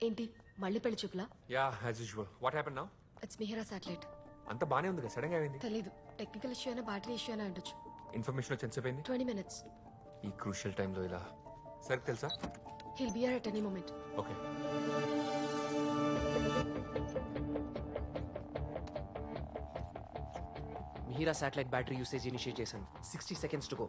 ఏంటి మళ్ళీ పెళ్లి చూపులా yeah as usual what happen now it's Mihira satellite అంత బానే ఉంది కదా సడన్ గా అయింది తెలీదు టెక్నికల్ ఇష్యూ అయినా బ్యాటరీ ఇష్యూ అయినా ఉండొచ్చు ఇన్ఫర్మేషన్ వచ్చి ఎంతసేపు అయింది ట్వంటీ మినిట్స్ ఈ క్రూషియల్ టైంలో ఇలా సరే తెలుసా హిల్ బియర్ at any moment okay Mihira satellite battery usage initiate చేశాను సిక్స్టీ సెకండ్స్ టు గో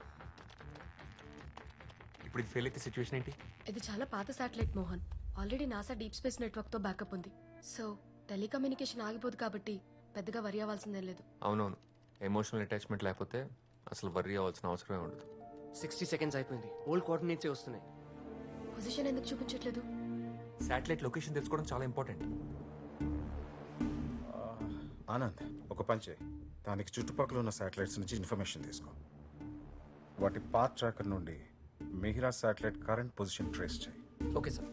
ఇప్పుడు ఇది ఫెయిల్ అయితే సిచ్యువేషన్ ఏంటి ఇది చాలా పాత satellite Mohan already NASA deep space network తో బ్యాకప్ ఉంది సో టెలికమ్యూనికేషన్ ఆగిపోదు కాబట్టి పెద్దగా వరి అవ్వాల్సిందేం లేదు అవునవును ఎమోషనల్ అటాచ్మెంట్ లేకపోతే అసలు వర్రీ అవ్వాల్సిన అవసరమే ఉండదు సిక్స్టీ సెకండ్స్ అయిపోయింది ఓల్డ్ కోఆర్డినేట్స్ వస్తున్నాయి పొజిషన్ ఎందుకు చూపించట్లేదు శాటిలైట్ లొకేషన్ తెలుసుకోవడం చాలా ఇంపార్టెంట్ ఆనంద్ ఒక పని చేయి దానికి చుట్టుపక్కల ఉన్న శాటిలైట్స్ నుంచి ఇన్ఫర్మేషన్ తీసుకో వాటి పాత్ ట్రాకర్ నుండి Mihira satellite current position trace చేయి ఓకే సార్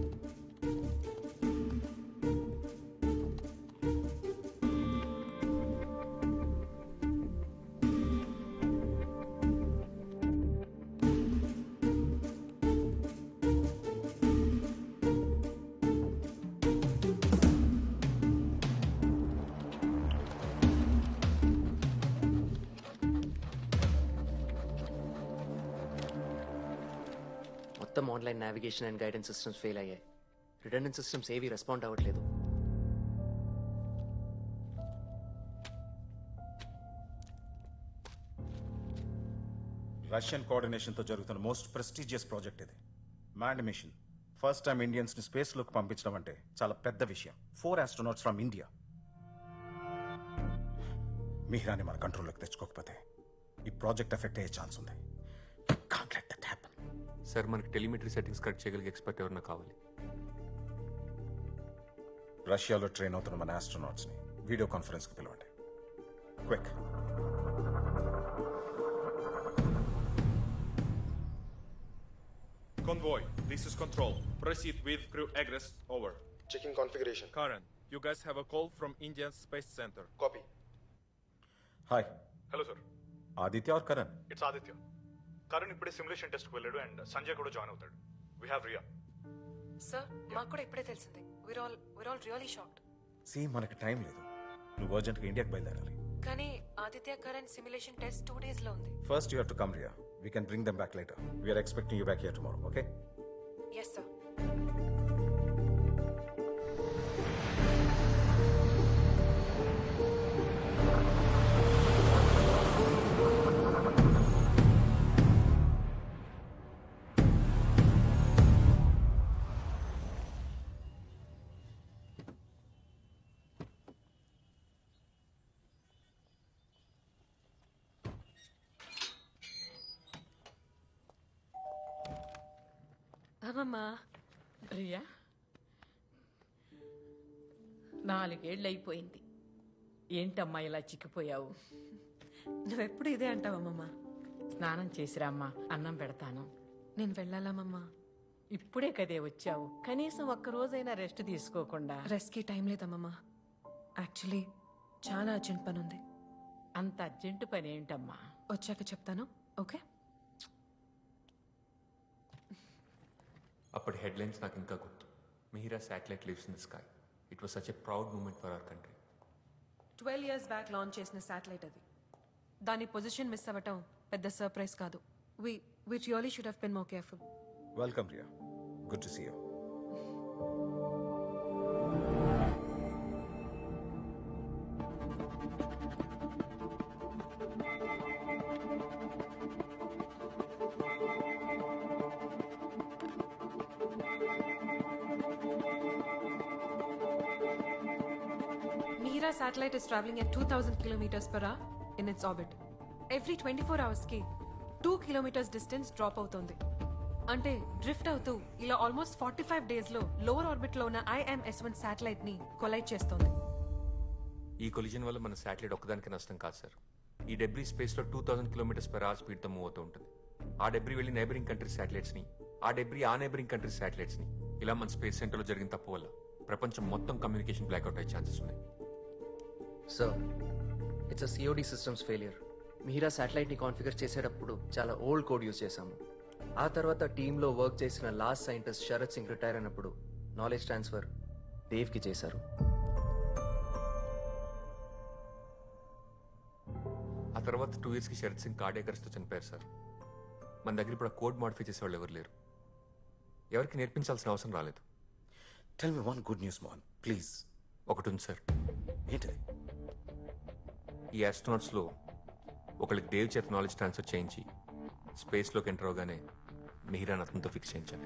మొత్తం online navigation and guidance systems fail అయ్యాయి రిటర్న్ సిస్టమ్స్ ఏవి రెస్పాండ్ అవ్వట్లేదు రష్యన్ కోఆర్డినేషన్ తో జరుగుతున్న మోస్ట్ ప్రెస్టీజియస్ ప్రాజెక్ట్ ఇది manned mission first time Indians ని స్పేస్ లోకి పంపించడం అంటే చాలా పెద్ద విషయం ఫోర్ ఆస్ట్రోనాట్స్ ఫ్రమ్ ఇండియా మిహిరాని మన కంట్రోల్లోకి తెచ్చుకోకపోతే ఈ ప్రాజెక్ట్ ఎఫెక్ట్ అయ్యే ఛాన్స్ ఉంది Can't let that happen. Sir మనకి టెలిమెట్రీ సెట్టింగ్స్ కరెక్ట్ చేయగలిగే ఎక్స్పర్ట్ ఎవరన్నా కావాలి రష్యాలో ట్రైన్ అవుతున్న మన ఆస్ట్రోనాట్స్ ని వీడియో కాన్ఫరెన్స్ కు పిలవండి quick Convoy, this is Control. Proceed with crew egress. Over. Checking configuration. Karen, you guys have a call from Indian Space Center. Copy. Hi hello sir Aditya R Karan it's Aditya Karun ఇప్పుడే సిమ్యులేషన్ టెస్ట్కి వెళ్ళాడు and Sanjay కూడా join అవుతాడు we have Riya sir మాకు కూడా ఇప్పుడే తెలిసింది we're all we're all really shocked see మనకి టైం లేదు నువ్వు అర్జెంట్గా ఇండియాకి బయలుదేరాలి కానీ Aditya Karan simulation test two days లో ఉంది first you have to come Riya we can bring them back later we're expecting you back here tomorrow okay yes sir అమ్మమ్మా రియా నాలుగేళ్ళు అయిపోయింది ఏంటమ్మా ఇలా చిక్కిపోయావు నువ్వెప్పుడు ఇదే అంటావమ్మమ్మా స్నానం చేసిరామ్మా అన్నం పెడతాను నేను వెళ్ళాలమ్మమ్మా ఇప్పుడే కదే వచ్చావు కనీసం ఒక్క రోజైనా రెస్ట్ తీసుకోకుండా రెస్ట్కి టైం లేదమ్మమ్మా యాక్చువల్లీ చాలా అర్జెంట్ పని ఉంది అంత అర్జెంటు పని ఏంటమ్మా వచ్చాక చెప్తాను ఓకే అప్పటి హెడ్లైన్స్ నాకు ఇంకా గుర్తు Mihira satellite lives in the sky it was such a proud moment for our country twelve years back launch చేసిన శాటిలైట్ అది దాని పొజిషన్ మిస్ అవ్వటం పెద్ద సర్ప్రైజ్ కాదు we we really should have been more careful welcome Riya good to see you Mira satellite is traveling at 2000 kilometers per hour in its orbit. Every 24 hours కి two kilometres distance drop అవుతుంది అంటే drift అవుతూ ఇలా almost forty five days లో lower orbit లో ఉన్న IMS one satellite ని collide చేస్తోంది ఈ కొలిజన్ వల్ల మన శాటిలైట్ ఒక్కదానికి నష్టం కాదు సార్ ఈ డెబ్రీ స్పేస్ లో two thousand kilometres per hour speed తో మూవ్ అవుతూ ఉంటుంది ఆ డెబ్రీ వెళ్ళి నైబరింగ్ కంట్రీస్ శాటిలైట్స్ ని ఆ డెబ్రీ ఆ నైబరింగ్ కంట్రీస్ శాటిలైట్స్ ని ఇలా మన స్పేస్ సెంటర్ లో జరిగిన తప్పు వల్ల ప్రపంచం మొత్తం కమ్యూనికేషన్ బ్లాక్అవుట్ అయ్యే ఛాన్సెస్ ఉన్నాయి sir it's a COD systems failure Mira శాటిలైట్ని కాన్ఫిగర్ చేసేటప్పుడు చాలా ఓల్డ్ కోడ్ యూజ్ చేశాము ఆ తర్వాత టీంలో వర్క్ చేసిన last scientist Sharath Singh retire అయినప్పుడు నాలెడ్జ్ ట్రాన్స్ఫర్ దేవ్కి చేశారు ఆ తర్వాత టూ ఇయర్స్కి శరత్ సింగ్ కార్డియాక్ అరెస్ట్తో చనిపోయారు సార్ మన దగ్గర ఇప్పుడు ఆ కోడ్ మాడిఫై చేసేవాళ్ళు ఎవరు లేరు ఎవరికి నేర్పించాల్సిన అవసరం రాలేదు tell me one good news Mohan please ఒకటి ఉంది సార్ ఏంటిది ఈ ఆస్ట్రోనాట్స్లో ఒకళ్ళకి దేవ్ చేత నాలెడ్జ్ ట్రాన్స్ఫర్ చేయించి స్పేస్లోకి ఎంటర్ అవగానే మిహిరాన్ అతనితో ఫిక్స్ చేయించాలి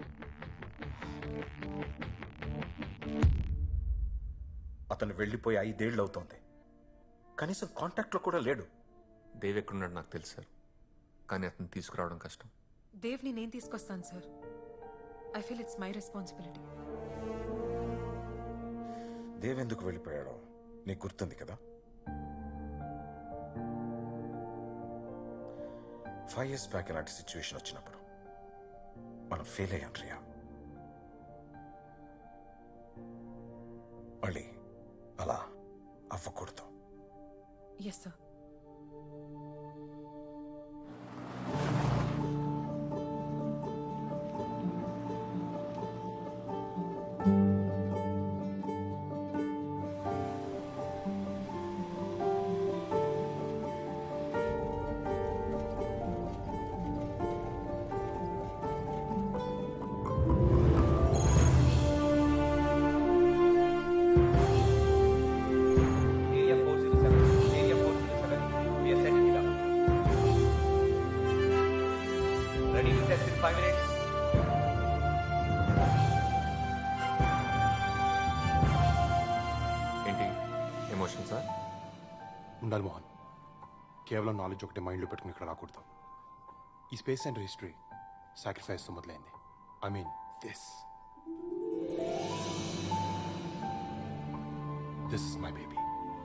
అతను వెళ్ళిపోయి ఐదేళ్ళు అవుతోంది కనీసం కాంటాక్ట్లో కూడా లేడు దేవ్ ఎక్కడున్నాడు నాకు తెలుసు సార్ కానీ అతను తీసుకురావడం కష్టం దేవ్ని నేను తీసుకొస్తాను sir I feel it's my responsibility దేవెందుకు వెళ్ళిపోయాడో నీకు గుర్తుంది కదా ఫైవ్ ఇయర్స్ బ్యాక్ ఇలాంటి సిచ్యువేషన్ వచ్చినప్పుడు మనం ఫెయిల్ అయ్యాం రియా మళ్ళీ అలా అవ్వకూడదు yes sir Area 407. Area 407. We are setting it up. Ready to test in five minutes. ఏంటి ఎమోషన్ సార్ ఉండాలి మోహన్ కేవలం నాలెడ్జ్ ఒకటి మైండ్లో పెట్టుకుని ఇక్కడ రాకూడదు ఈ స్పేస్ అండ్ హిస్టరీ సాక్రిఫైస్తో మొదలైంది I mean this this is my baby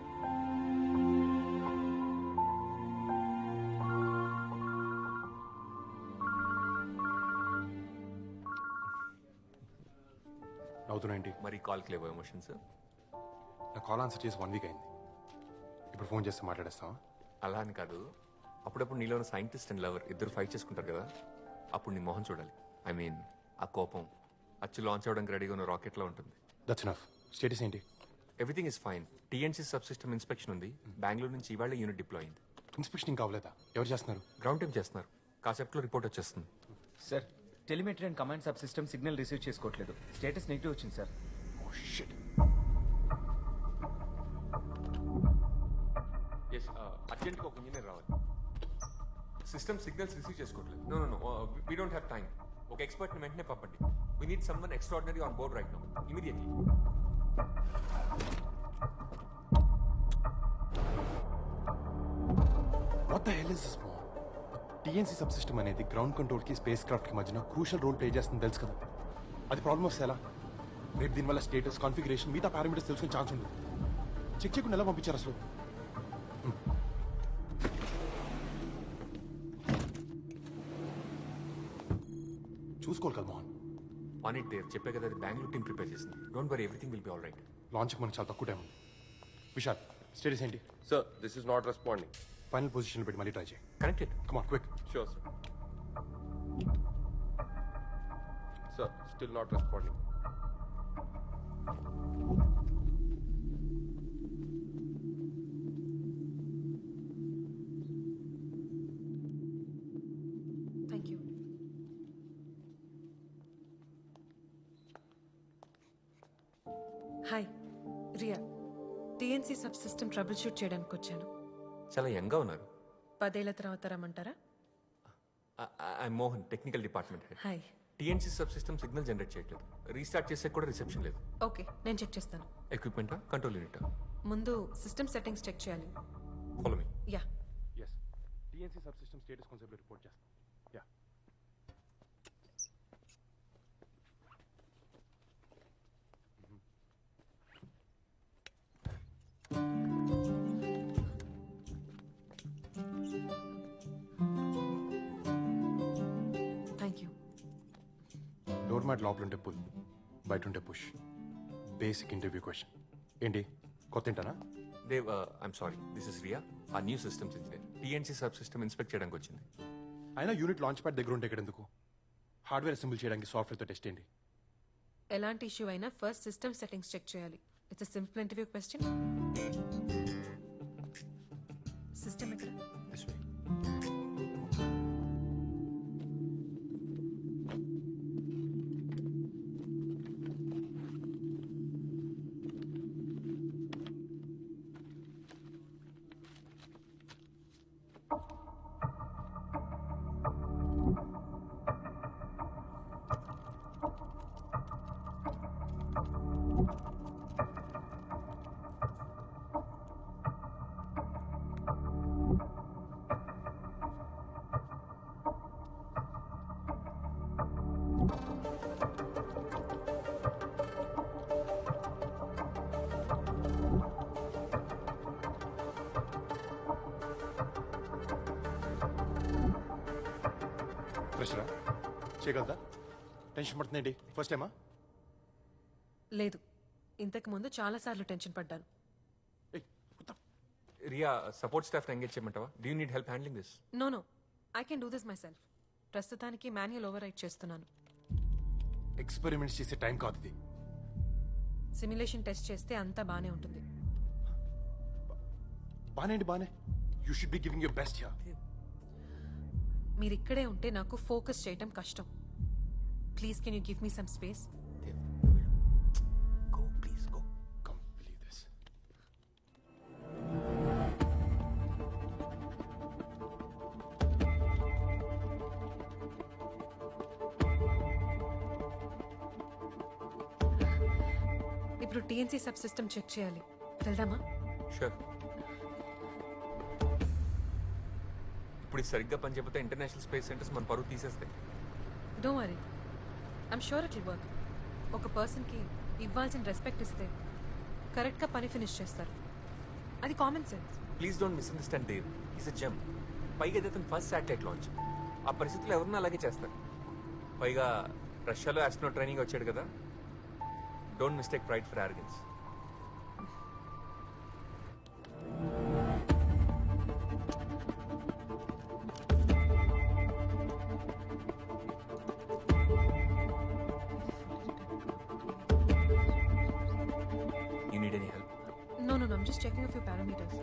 నవ్వుతున్నా మరి కాల్కి లేవో ఎమోషన్ సార్ నా కాల్ ఆన్సర్ చేసి వన్ వీక్ అయింది ఇప్పుడు ఫోన్ చేస్తే మాట్లాడేస్తావా అలా అని కాదు అప్పుడప్పుడు నీలో ఉన్న సైంటిస్ట్ అండ్ లవర్ ఇద్దరు ఫైట్ చేసుకుంటారు కదా అప్పుడు నీ మొహం చూడాలి ఐ మీన్ ఆ కోపం అచ్చు లాంచ్ అవ్వడానికి రెడీగా ఉన్న రాకెట్లో ఉంటుంది దట్స్ నఫ్ స్టేటస్ ఏంటి everything is fine TNC sub system inspection ఉంది బెంగళూరు నుంచి ఇవాళ యూనిట్ డిప్లాయ్ అయింది ఇన్స్పెక్షన్ కావలేదా ఎవరు చేస్తున్నారు గ్రౌండ్ టైం చేస్తున్నారు కాసేపట్లో రిపోర్ట్ వచ్చేస్తుంది sir telemetry and command sub system signal receive చేసుకోవట్లేదు స్టేటస్ నెగిటివ్ వచ్చింది సార్ ఎస్ అర్జెంట్గా ఒక ఇంజనీర్ రావాలి సిస్టమ్ సిగ్నల్స్ రిసీవ్ చేసుకోవట్లేదు no no no we don't have time ఒక ఎక్స్పర్ట్ని వెంటనే పంపండి we need someone extraordinary on board right no immediately what the hell is this Mohan TNC sub system అనేది ground control కి spacecraft కి మధ్యన crucial role play చేస్తుంది తెలుసు కదా అది ప్రాబ్లమ్ వస్తే ఎలా రేపు దీనివల్ల స్టేటస్ కాన్ఫిగరేషన్ మిగతా పారామీటర్స్ తెలుసుకునే ఛాన్స్ ఉండదు చెక్ చేయకుండా ఎలా పంపించారు అసలు Hmm. చూసుకోవాలి కదా మోహన్ ఆన్ ఇట్ దేవ్ చెప్పే కదా అది బెంగళూరు టీం ప్రిపేర్ చేసింది don't worry everything will be all right లాంచ్కి మనకు చాలా తక్కువ టైం ఉంది విశాల్ స్టేటస్ ఏంటి Sir, this is not responding. Final position పెట్టి మళ్ళీ ట్రై చేయి connected come on quick Sure, sir. Sir, still not responding. Thank you hi Riya TNC sub system troubleshoot చేయడానికి వచ్చాను చాలా యంగ్గా ఉన్నారు పదేళ్ల తర్వాత రమ్మంటారా I Mohan technical department head hi TNC sub system signal generate చేయట్లేదు రీస్టార్ట్ చేసే కూడా రిసెప్షన్ లేదు ఓకే నేను చెక్ చేస్తాను ఎక్విప్మెంటా కంట్రోల్ యూనిటా ముందు సిస్టమ్ సెట్టింగ్స్ చెక్ చేయాలి follow me yeah yes TNC sub system status concept report చేస్తాం yeah thank you door mat లోపల ఉంటే పుల్ బయట ఉంటే పుష్ బేసిక్ ఇంటర్వ్యూ క్వశ్చన్ ఏంటి కొత్త ఏంటనా Dev I'm sorry this is Riya a new systems engineer TNC sub system inspect చేయడానికి వచ్చింది అయినా యూనిట్ లాంచ్ ప్యాడ్ దగ్గర ఉంటే ఇక్కడ ఎందుకు హార్డ్వేర్ అసెంబుల్ చేయడానికి సాఫ్ట్వేర్తో టెస్ట్ ఏంటి ఎలాంటి ఇష్యూ అయినా ఫస్ట్ సిస్టమ్ సెట్టింగ్స్ చెక్ చేయాలి it's simple interview question system ఎక్కడ This way. ప్రెషరా చేయగలదా టెన్షన్ పడుతుందండి ఫస్ట్ టైమా లేదు ఇంతకు ముందు చాలా సార్లు టెన్షన్ పడ్డాను రియా సపోర్ట్ స్టాఫ్ ఎంగేజ్ చేయమంటావా do you need help handling this no no I can do this myself ప్రస్తుతానికి మాన్యువల్ ఓవర్ రైట్ చేస్తున్నాను ఎక్స్పెరిమెంట్స్ చేసే టైం కాదు ఇది సిమ్యులేషన్ టెస్ట్ చేస్తే అంతా బానే ఉంటుంది బానే అండి బానే you should be giving your best yeah మీరు ఇక్కడే ఉంటే నాకు ఫోకస్ చేయటం కష్టం please can you give me some space go please go come believe this ఇప్పుడు టీఎన్సీ సబ్ సిస్టమ్ చెక్ చేయాలి వెళ్దామా షూర్ ఇప్పుడు ఇది సరిగ్గా పనిచేయకపోతే ఇంటర్నేషనల్ స్పేస్ సెంటర్స్ మన పరువు తీసేస్తాయి don't worry I'm sure it will work ఒక పర్సన్కి ఇవ్వాల్సిన రెస్పెక్ట్ ఇస్తే కరెక్ట్గా పని ఫినిష్ చేస్తారు అది common sense please don't misunderstand Dev is a gem పైగా ఇది అతను ఫస్ట్ శాటిలైట్ లాంచ్ ఆ పరిస్థితుల్లో ఎవరిని అలాగే చేస్తారు పైగా రష్యాలో ఆస్ట్రో ట్రైనింగ్ వచ్చాడు కదా don't mistake pride for arrogance you need any help No, no, no. I'm just checking a few parameters.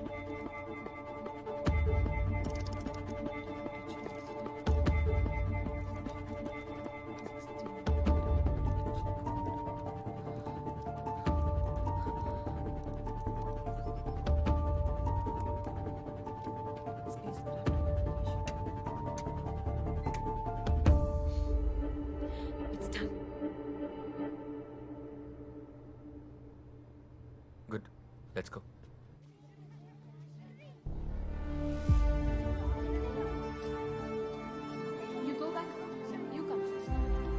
It's done. Good let's go You go back. You come first.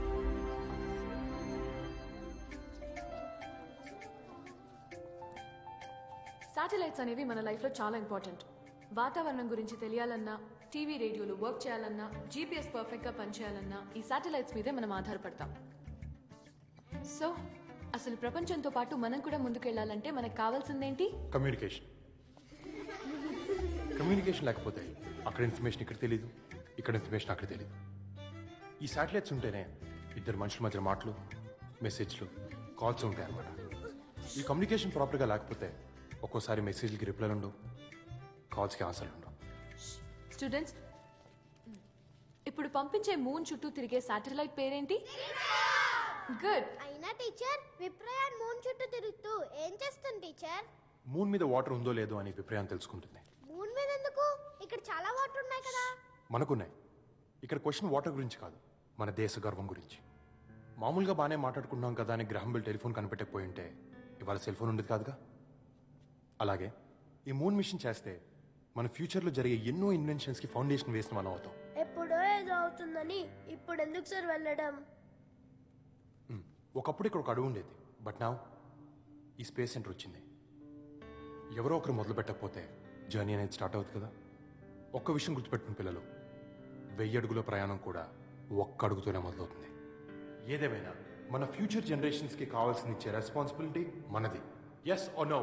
Satellites అనేవి మన లైఫ్లో చాలా important వాతావరణం గురించి తెలియాలన్నా TV రేడియోలు work చేయాలన్నా GPS పర్ఫెక్ట్గా పనిచేయాలన్నా ఈ శాటిలైట్స్ మీదే మనం ఆధారపడతాం సో అసలు ప్రపంచంతో పాటు మనం కూడా ముందుకెళ్ళాలంటే మనకు కావాల్సిందేంటి కమ్యూనికేషన్ కమ్యూనికేషన్ లేకపోతే అక్కడ ఇన్ఫర్మేషన్ ఇక్కడ తెలియదు ఇక్కడ ఇన్ఫర్మేషన్ అక్కడ తెలియదు ఈ శాటిలైట్స్ ఉంటేనే ఇద్దరు మనుషుల మధ్య మాటలు మెసేజ్లు కాల్స్ ఉంటాయి అన్నమాట ఈ కమ్యూనికేషన్ ప్రాపర్గా లేకపోతే ఒక్కోసారి మెసేజ్లకి రిప్లైలు ఉండవు కాల్స్కి ఆన్సర్లు ఉండవు స్టూడెంట్స్ ఇప్పుడు పంపించే మూన్ చుట్టూ తిరిగే శాటిలైట్ పేరేంటి గుడ్ అయినా టీచర్ విప్రయాన్ మూన్ చుట్టూ తిరుగుతూ ఏం చేస్తుంది టీచర్ మూన్ మీద వాటర్ ఉందో లేదో అని విప్రయాం తెలుసుకుంటుంది మూన్ మీద ఎందుకు ఇక్కడ చాలా వాటర్ ఉన్నాయి కదా మనకున్నాయి ఇక్కడ క్వశ్చన్ వాటర్ గురించి కాదు మన దేశ గర్వం గురించి మామూలుగా బాగానే మాట్లాడుకున్నాం కదా అని గ్రహం బిల్ టెలిఫోన్ కనిపెట్టకపోయి ఉంటే ఇవాళ సెల్ ఫోన్ ఉండేది కాదుగా అలాగే ఈ మూన్ మిషన్ చేస్తే మన ఫ్యూచర్లో జరిగే ఎన్నో ఇన్వెన్షన్స్కి ఫౌండేషన్ వేసిన మనం అవుతాం ఎప్పుడో ఏదో అవుతుందని ఇప్పుడు ఎందుకు సార్ వెళ్ళడం మ్, ఒకప్పుడు ఇక్కడ ఒక అడుగు ఉండేది బట్ నా ఈ స్పేస్ సెంటర్ వచ్చింది ఎవరో ఒకరు మొదలు పెట్టకపోతే జర్నీ అనేది స్టార్ట్ అవుతుంది కదా ఒక్క విషయం గుర్తుపెట్టుకుని పిల్లలు వెయ్యి అడుగుల ప్రయాణం కూడా ఒక్క అడుగుతోనే మొదలవుతుంది ఏదేమైనా మన ఫ్యూచర్ జనరేషన్స్కి కావాల్సిన ఇచ్చే రెస్పాన్సిబిలిటీ మనది yes oh no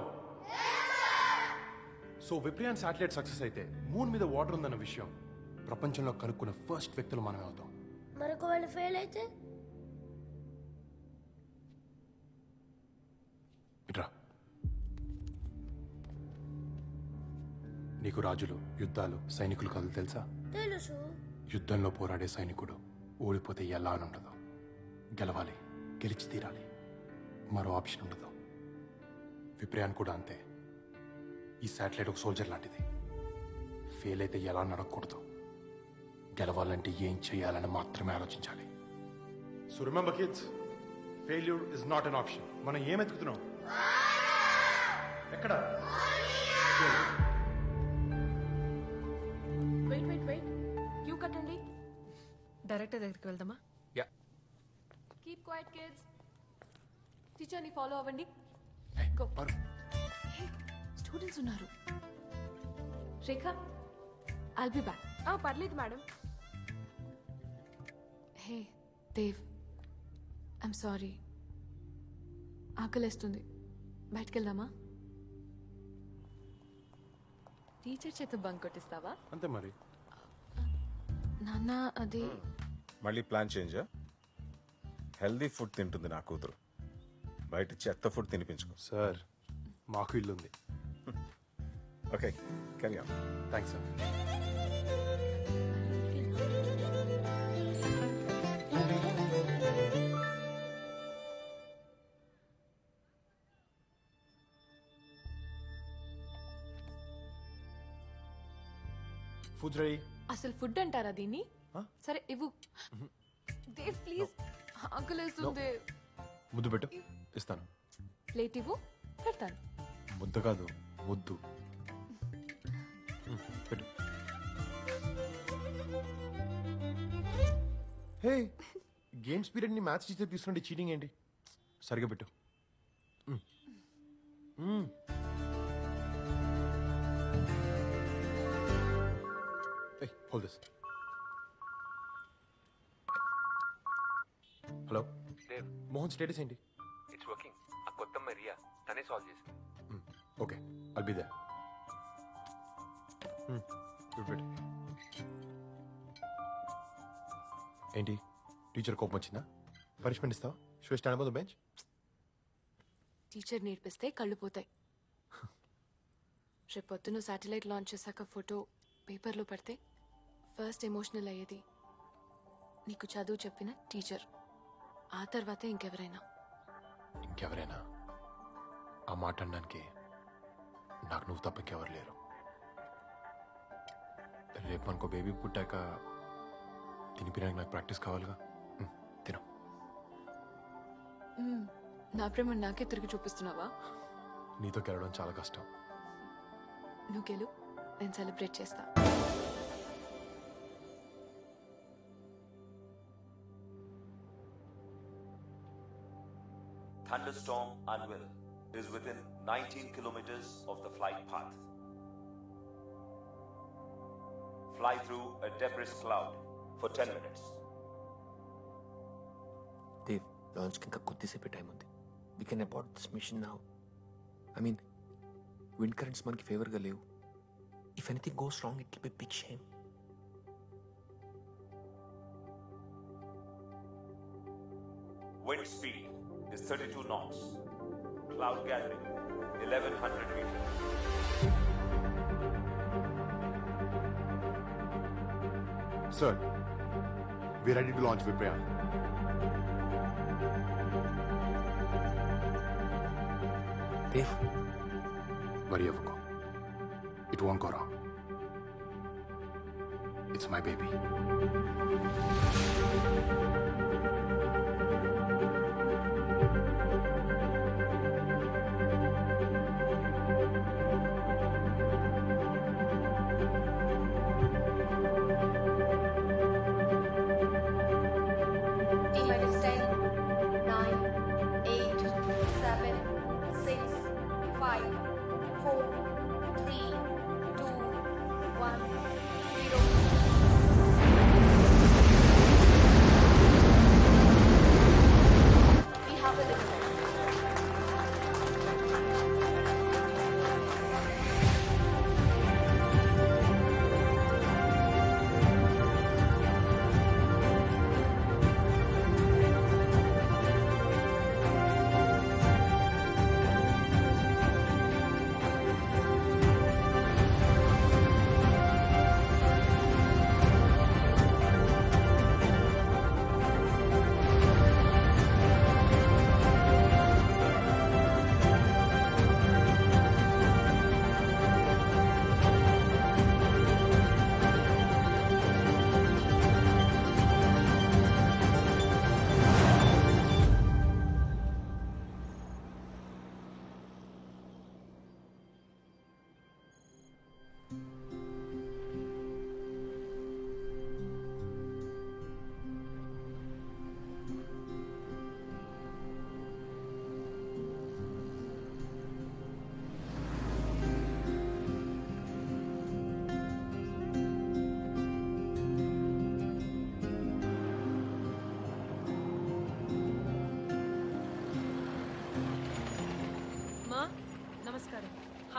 so Vipriyan satellite success అయితే మూన్ మీద వాటర్ ఉందన్న విషయం ప్రపంచంలో కనుక్కున్న ఫస్ట్ వ్యక్తులు మనమే అవుతాం మరొక వాళ్ళు ఫెయిల్ అయితే నీకు రాజులు యుద్ధాలు సైనికులు కథలు తెలుసా తెలుసు యుద్ధంలో పోరాడే సైనికుడు ఓడిపోతే ఎలా అని ఉండదు గెలవాలి గెలిచి తీరాలి మరో ఆప్షన్ ఉండదు విప్రయాన్ కూడా అంతే ఈ శాటిలైట్ ఒక సోల్జర్ లాంటిది ఫెయిల్ అయితే ఎలా నడకూడదు గెలవాలంటే ఏం చేయాలని మాత్రమే ఆలోచించాలి so remember kids failure is not an option మనం ఏం ఎత్తుకుతున్నాం ఎక్కడ వెయిట్ వెయిట్ వెయిట్ క్యూ కట్టండి డైరెక్టర్ దగ్గరికి వెళ్దామా యా కీప్ క్వైట్ కిడ్స్ టీచర్ని ఫాలో అవ్వండి గో స్టూడెంట్స్ ఉన్నారు రేఖ ఐల్ బి బ్యాక్ పర్లేదు madam hey Dev I'm sorry ఆకలేస్తుంది బయటికి వెళ్దామా టీచర్ చేత బంక్ కొట్టిస్తావా అంతే మరి నాన్న అది మళ్ళీ ప్లాన్ చేంజా హెల్దీ ఫుడ్ తింటుంది నా కూతురు బయట చెత్త ఫుడ్ తినిపించుకో సార్ మాకు ఇల్లు ఉంది okay carry on thanks sir food ready అసలు ఫుడ్ అంటారా దీన్ని సరే ఇవ్వు దేవ్ ప్లీజ్ ఆకలేస్తుంది ముద్దు పెట్టు ఇస్తాను ప్లేట్ ఇవ్వు పెడతాను ముద్ద కాదు ముద్దు మ్, పెట్టు హే గేమ్స్ పీరియడ్ ని మ్యాథ్స్ టీచర్ తీసుకుంటే చీటింగ్ ఏంటి సరిగా పెట్టు మ్. మ్. Hey, hold this. Hello Mohan status ఏంటి ఇట్స్ వర్కింగ్ ఆ కొత్త రియా తనే సాల్వ్ చేసింది okay all be they good good ఏంటి టీచర్ కోపం వచ్చిందా పనిష్మెంట్ ఇస్తావా so stand above the bench teacher నేర్పిస్తే కళ్ళు పోతాయి రేపు పొద్దున శాటిలైట్ లాంచ్ చేశాక ఫోటో పేపర్లో పడితే ఫస్ట్ ఎమోషనల్ అయ్యేది నీకు చదువు చెప్పిన టీచర్ ఆ తర్వాతే ఇంకెవరైనా ఇంకెవరైనా ఆ మాట అనడానికి నాకు నువ్వు తప్ప ఇంకెవరు లేరు రేపు మనకు బేబీ పుట్టాక తినిపించడానికి నాకు ప్రాక్టీస్ కావాలిగా మ్, తిను మ్మ్, నా ప్రేమ నాకే తిరిగి చూపిస్తున్నావా నీతో గెలవడం చాలా కష్టం నువ్వు గెలు నేను సెలబ్రేట్ చేస్తా Thunderstorm Anvil is within 19 kilometers of the flight path. Fly through a debris cloud for 10 minutes. Dev లాంచ్కి ఇంకా కొద్దిసేపే టైం ఉంది we can about this mission now I mean wind currents మనకి ఫేవర్గా లేవు if anything goes wrong it be big shame Wind speed is 32 knots. Cloud gathering 1100 meters. Sir, we're ready to launch Viprayan. Dev Worry అవ్వకు It won't go wrong. It's my baby. T minus 10, 9, 8, 7, 6, 5, 4, 3, 2, 1, 0.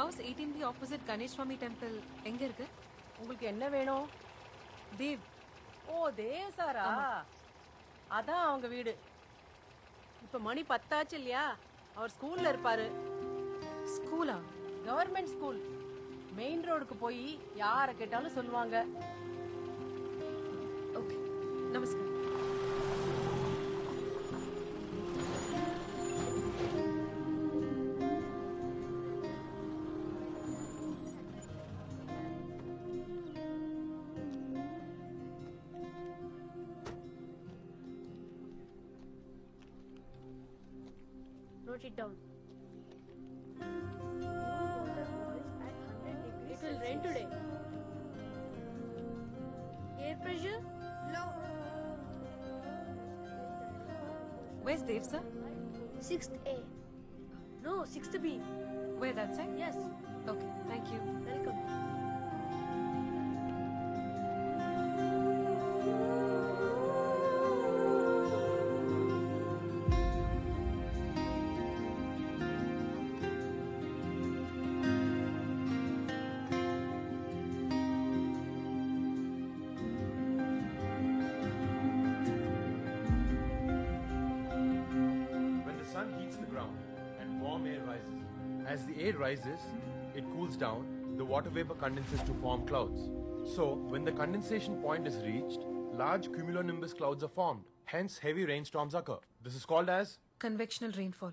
House eighteen B opposite Ganesh Swamy temple எங்க இருக்கு உங்களுக்கு என்ன வேணும் தேவ் ஓ தேவ் சாரா அதான் அவங்க வீடு இப்ப மணி பத்தாச்சு இல்லையா அவர் ஸ்கூல்ல இருப்பாரு ஸ்கூலா கவர்மெண்ட் ஸ்கூல் மெயின் ரோடுக்கு போய் யாரை கேட்டாலும் சொல்லுவாங்க ஓகே நமஸ்காரம் Note it down. It will rain today. Air pressure low. Where's Dev, sir? Sixth A. No, sixth B. Where that side? Yes. Okay, thank you. Welcome. When the sun heats the ground and warm air rises, as the air rises, it cools down, the water vapor condenses to form clouds. So, when the condensation point is reached, large cumulonimbus clouds are formed. Hence, heavy rainstorms occur. This is called as Convectional rainfall.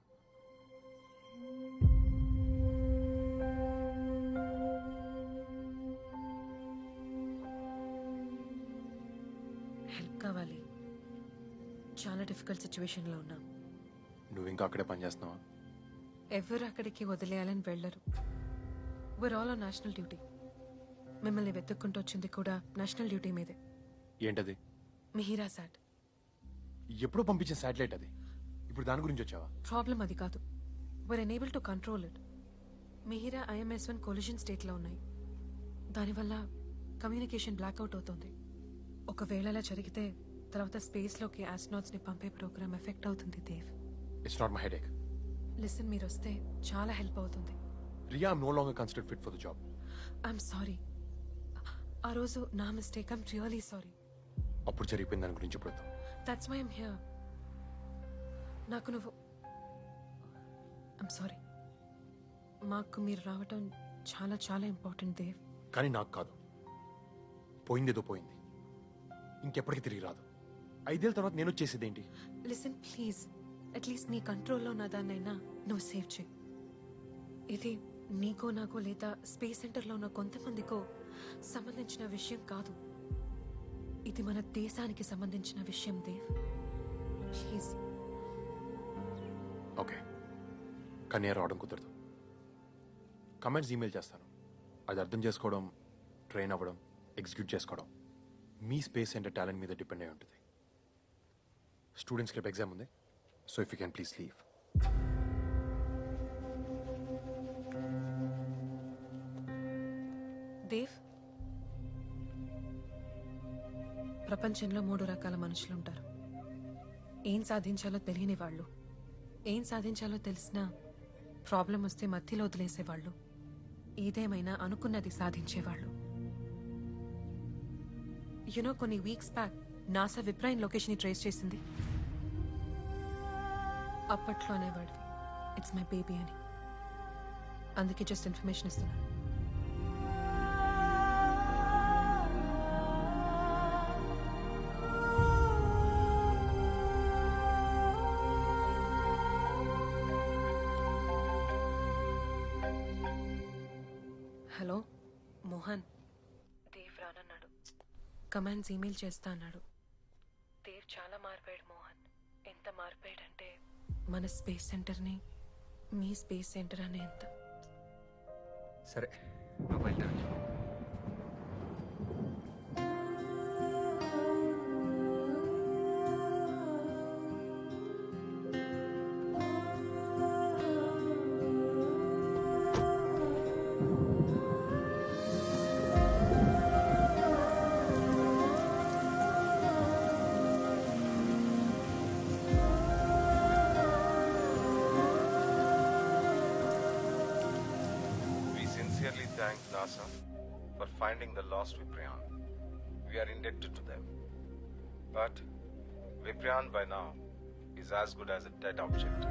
Help కావాలి చాలా difficult సిచ్యువేషన్లో ఉన్నాం నువ్వు ఇంకా అక్కడే పనిచేస్తున్నావా ఎవరు అక్కడికి వదిలేయాలని వెళ్ళరు we're all on national duty మిమ్మల్ని వెతుక్కుంటూ వచ్చింది కూడా నేషనల్ డ్యూటీ మీదే ఏంటది మిహిరా సాట్ ఎప్పుడో పంపించిన శాటిలైట్ అది ఇప్పుడు దాని గురించి వచ్చావా ప్రాబ్లం అది కాదు we're unable to control it Mihira IMS one collision స్టేట్లో ఉన్నాయి దానివల్ల కమ్యూనికేషన్ బ్లాక్అవుట్ అవుతుంది ఒకవేళ అలా జరిగితే తర్వాత స్పేస్లోకి ని పంపే ప్రోగ్రామ్ ఎఫెక్ట్ అవుతుంది Dev it's not my headache listen మీరు వస్తే చాలా హెల్ప్ అవుతుంది Riya I'm no longer consider fit for the job I'm sorry ఆ రోజు నా మిస్టేక్ ఐమ్ రియలీ సారీ అప్పుడు జరిగిపోయిన దాని గురించి ఇప్పుడు వద్దాం. దట్స్ వై ఐమ్ హియర్ నాకు నువ్వు ఐమ్ సారీ మాకు మీరు రావటం చాలా చాలా ఇంపార్టెంట్ దేవ్ కానీ నాకు కాదు పోయిందేదో పోయింది ఇంకెప్పటికీ తిరిగి రాదు ఐదేళ్ళ తర్వాత నేను వచ్చేసేది ఏంటి లిసన్ ప్లీజ్ అట్లీస్ట్ నీ కంట్రోల్లో ఉన్న దాన్నైనా నువ్వు సేవ్ చేయి ఇది నీకో నాకో లేదా స్పేస్ సెంటర్లో ఉన్న కొంతమందికో సంబంధించిన విషయం కాదు ఇది మన దేశానికి సంబంధించిన విషయం దేవ్ ప్లీజ్ ఓకే కానీ రావడం కుదరదు కమెంట్స్ ఈమెయిల్ చేస్తాను అది అర్థం చేసుకోవడం ట్రైన్ అవ్వడం ఎగ్జిక్యూట్ చేసుకోవడం మీ స్పేస్ సెంటర్ టాలెంట్ మీద డిపెండ్ అయి ఉంటుంది స్టూడెంట్స్కి రేపు ఎగ్జామ్ ఉంది so if you can please leave Dev ప్రపంచంలో మూడు రకాల మనుషులు ఉంటారు ఏం సాధించాలో తెలియని వాళ్ళు ఏం సాధించాలో తెలిసినా ప్రాబ్లం వస్తే మధ్యలో వదిలేసేవాళ్ళు ఏదేమైనా అనుకున్నది సాధించేవాళ్ళు యునో కొన్ని weeks back NASA Viprayan location trace చేసింది అప్పట్లో అనేవాడివి ఇట్స్ మై బేబీ అని అందుకే జస్ట్ ఇన్ఫర్మేషన్ ఇస్తున్నాను హలో మోహన్ దేవ్ రానన్నాడు కమాండ్స్ ఈమెయిల్ చేస్తా అన్నాడు దేవ్ చాలా మారిపోయాడు మోహన్ ఎంత మారిపోయాడంటే మన స్పేస్ సెంటర్ని మీ స్పేస్ సెంటర్ అనే ఎంత సరే నువ్వు బయలుదేరు thank NASA for finding the lost Viprian. We are indebted to them. But Viprian by now is as good as a dead object.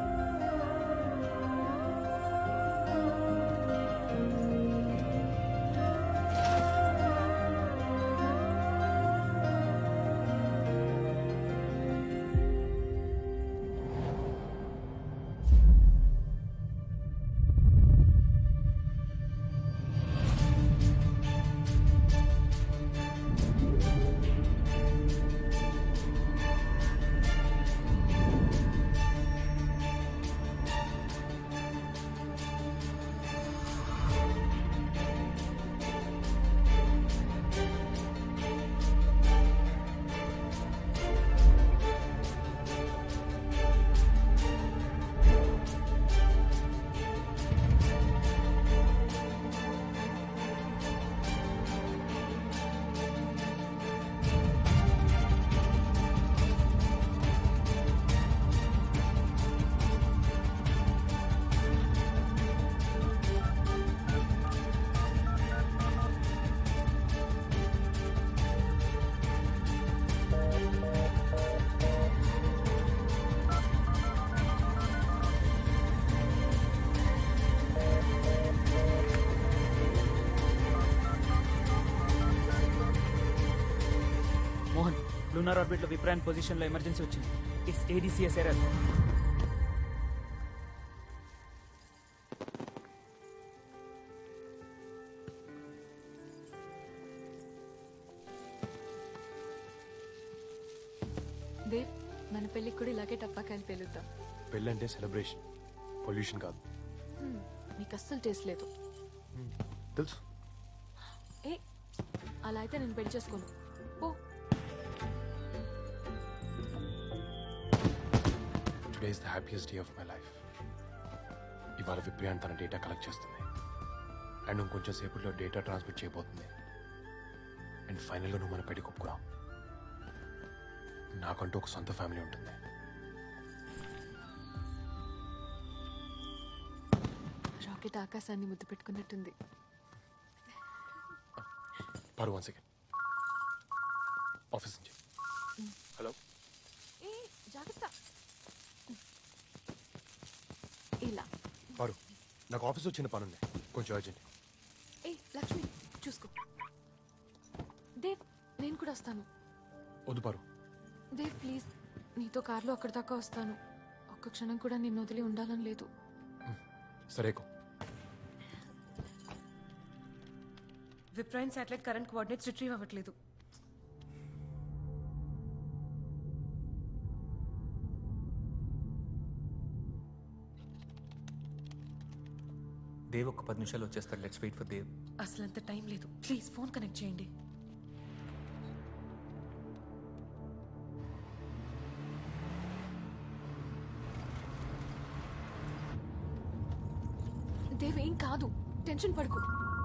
Mohan lunar orbit లో విప్రాన్ పొజిషన్ లో ఎమర్జెన్సీ వచ్చింది ఇట్స్ ఏడీసీఎస్ ఎర్రర్ దేవ్ మన పెళ్ళికి కూడా ఇలాగే టపాకాయలు పేలుద్దాం పెళ్ళంటే సెలబ్రేషన్ పొల్యూషన్ కాదు హ్మ్, నీకు అస్సలు టేస్ట్ లేదు తెలుసు ఏ అలా అయితే నేను పెళ్లి చేసుకోను oh today is the happiest day of my life ఇవాళ విప్రియాన్ తన డేటా కలెక్ట్ చేస్తుంది అండ్ ఇంకొంచెం సేపట్లో డేటా ట్రాన్స్మిట్ చేయబోతుంది అండ్ ఫైనల్గా నువ్వు మన పెళ్లి ఒప్పుకున్నావు నాకంటూ ఒక సొంత ఫ్యామిలీ ఉంటుంది రాకెట్ ఆకాశాన్ని ముద్దు పెట్టుకున్నట్టుంది పారు వన్ సెకండ్ ఆఫీస్ నుంచి హలో ఏ జాగ్రత్త ఇలా పారు నాకు ఆఫీస్లో చిన్న పని ఉంది కొంచెం అర్జెంట్ ఏ లక్ష్మి చూసుకో దేవ్ నేను కూడా వస్తాను వద్దు పారు దేవ్ ప్లీజ్ నీతో కార్లో అక్కడి దాకా వస్తాను ఒక్క క్షణం కూడా నిన్ను వదిలి ఉండాలని లేదు సరేకో Viprayan satellite current coordinates retrieve అవ్వట్లేదు దేవ్ ఒక పది నిమిషాలు వచ్చేస్తాడు లెట్స్ వెయిట్ ఫర్ దేవ్ అసలు అంత టైం లేదు ప్లీజ్ ఫోన్ కనెక్ట్ చేయండి దేవ్ ఏం కాదు టెన్షన్ పడుకో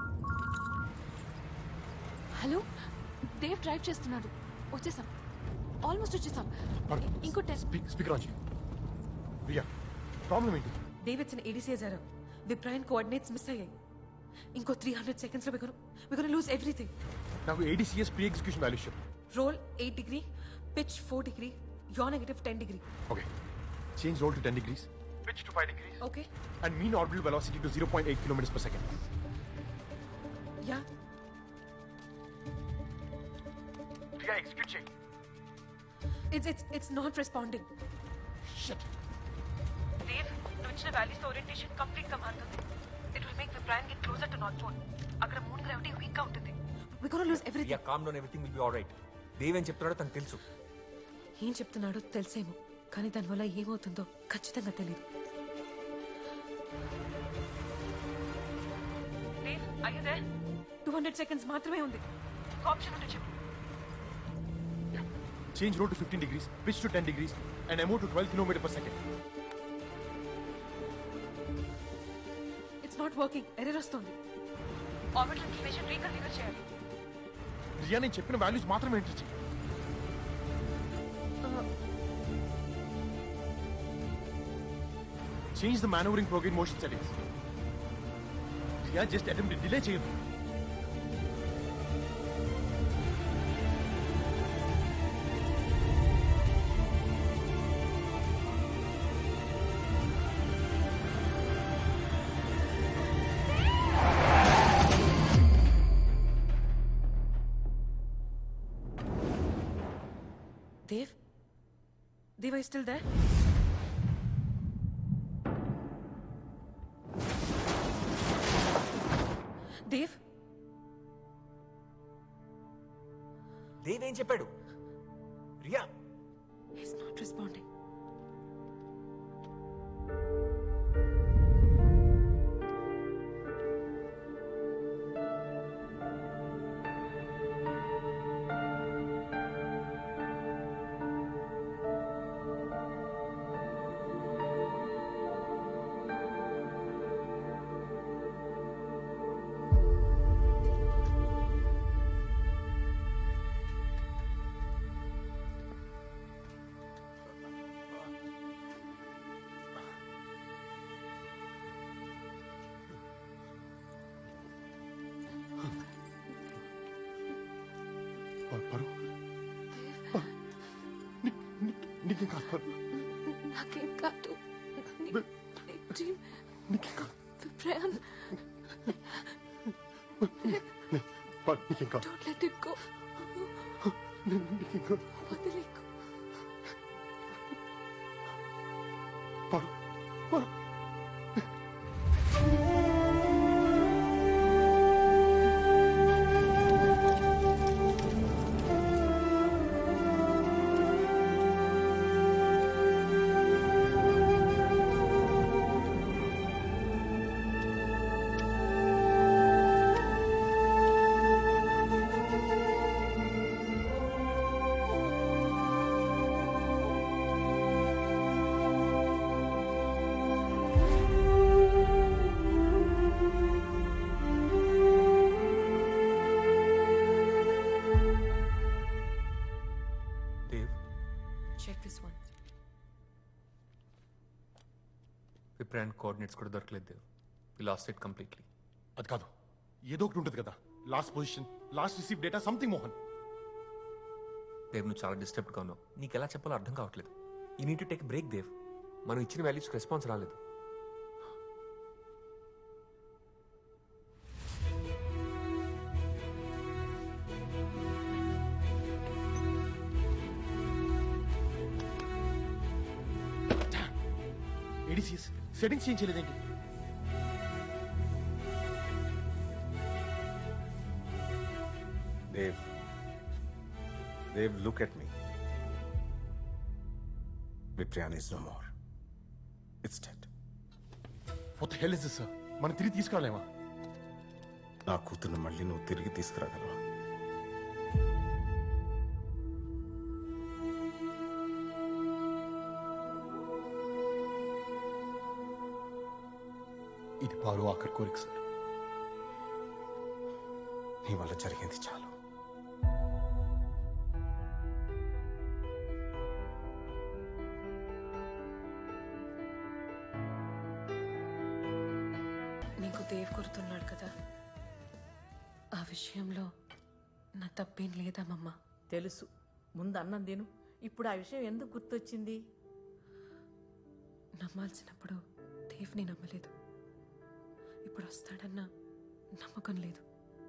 హలో దేవ్ డ్రైవ్ చేస్తున్నాడు వచ్చేసాం ఆల్మోస్ట్ వచ్చేసాం ఇంకో టెన్ స్పీకర్ ఆన్ చేయి రియా ప్రాబ్లం ఏంటి Davidson ADCS error Viprayan coordinates miss అయ్యాయి ఇంకో త్రీ హండ్రెడ్ సెకండ్స్ లో విగను విగను లూజ్ ఎవ్రీథింగ్ నాకు ఏడీసీఎస్ ప్రీ ఎగ్జిక్యూషన్ వాల్యూస్ చెప్పు roll eight degree pitch four degree yaw negative ten degree okay change roll to ten degrees pitch to five degrees okay and mean orbital velocity to zero point eight kilometres per second yeah Riya execute చేయి it's it's it's not responding Dev నువ్వు ఇచ్చిన values orientation complete గా మారుతుంది it will make Viprayan get closer to north pole అక్కడ moon gravity week గా ఉంటుంది we gonna lose yeah everything calm down everything will be all right Dev ఏం చెప్తున్నాడో తనకు తెలుసు ఏం చెప్తున్నాడో తెలిసేమో కానీ దానివల్ల ఏమవుతుందో ఖచ్చితంగా తెలియదు టూ హండ్రెడ్ సెకండ్స్ మాత్రమే ఉంది ఆప్షన్ ఉంటే చెప్పు change roll to fifteen degrees pitch to ten degrees and ఎమో to twelve kilometre per second it's not working error వస్తుంది ఆర్బిటల్ ఇన్ఫర్మేషన్ రీకన్ఫిగర్ చేయాలి రియా నేను చెప్పిన వాల్యూస్ మాత్రమే ఎంటర్ చేయి change the manoeuvring program motion settings yeah just attempt delay చేయదు Dave? Dave, are you still there? Dave? Dev ఏం చెప్పాడు Riya He's not responding. పరు నీకేం కాదు పరు నాకేం కాదు నీ- నీ టీం విప్రయాన్ పరు నీకేం కాదు డోంట్ లెట్ ఇట్ గో నీకేం కాదు వదిలేకు Paru Paru Dev Check this one. Viprayan coordinates కూడా దొరకలేదు Dev we lost it completely అది కాదు ఏదో ఒకటి ఉంటుంది కదా last position last receive data something Mohan Dev నువ్వు చాలా డిస్టర్బ్డ్గా ఉన్నావు నీకు ఎలా చెప్పాలో అర్థం కావట్లేదు you need to take break Dev మనం ఇచ్చిన వాల్యూస్కి రెస్పాన్స్ రాలేదు ఏడీసీఎస్ సెట్టింగ్స్ చేంజ్ చేయలేదేంటి Dev Dev look at me Viprayan is no more it's dead what the hell is this sir మనం తిరిగి తీసుకురాలేమా నా కూతుర్ని మళ్ళీ నువ్వు తిరిగి తీసుకురాగలవా ఇది పారు ఆఖరి కోరిక సార్ నీ వల్ల జరిగింది చాలు నీకు దేవ్ గుర్తున్నాడు కదా ఆ విషయంలో నా తప్పేం లేదమ్మమ్మ తెలుసు ముందు అన్నం తిను ఇప్పుడు ఆ విషయం ఎందుకు గుర్తొచ్చింది నమ్మాల్సినప్పుడు దేవ్ని నమ్మలేదు ఇప్పుడు వస్తాడన్న నమ్మకం లేదు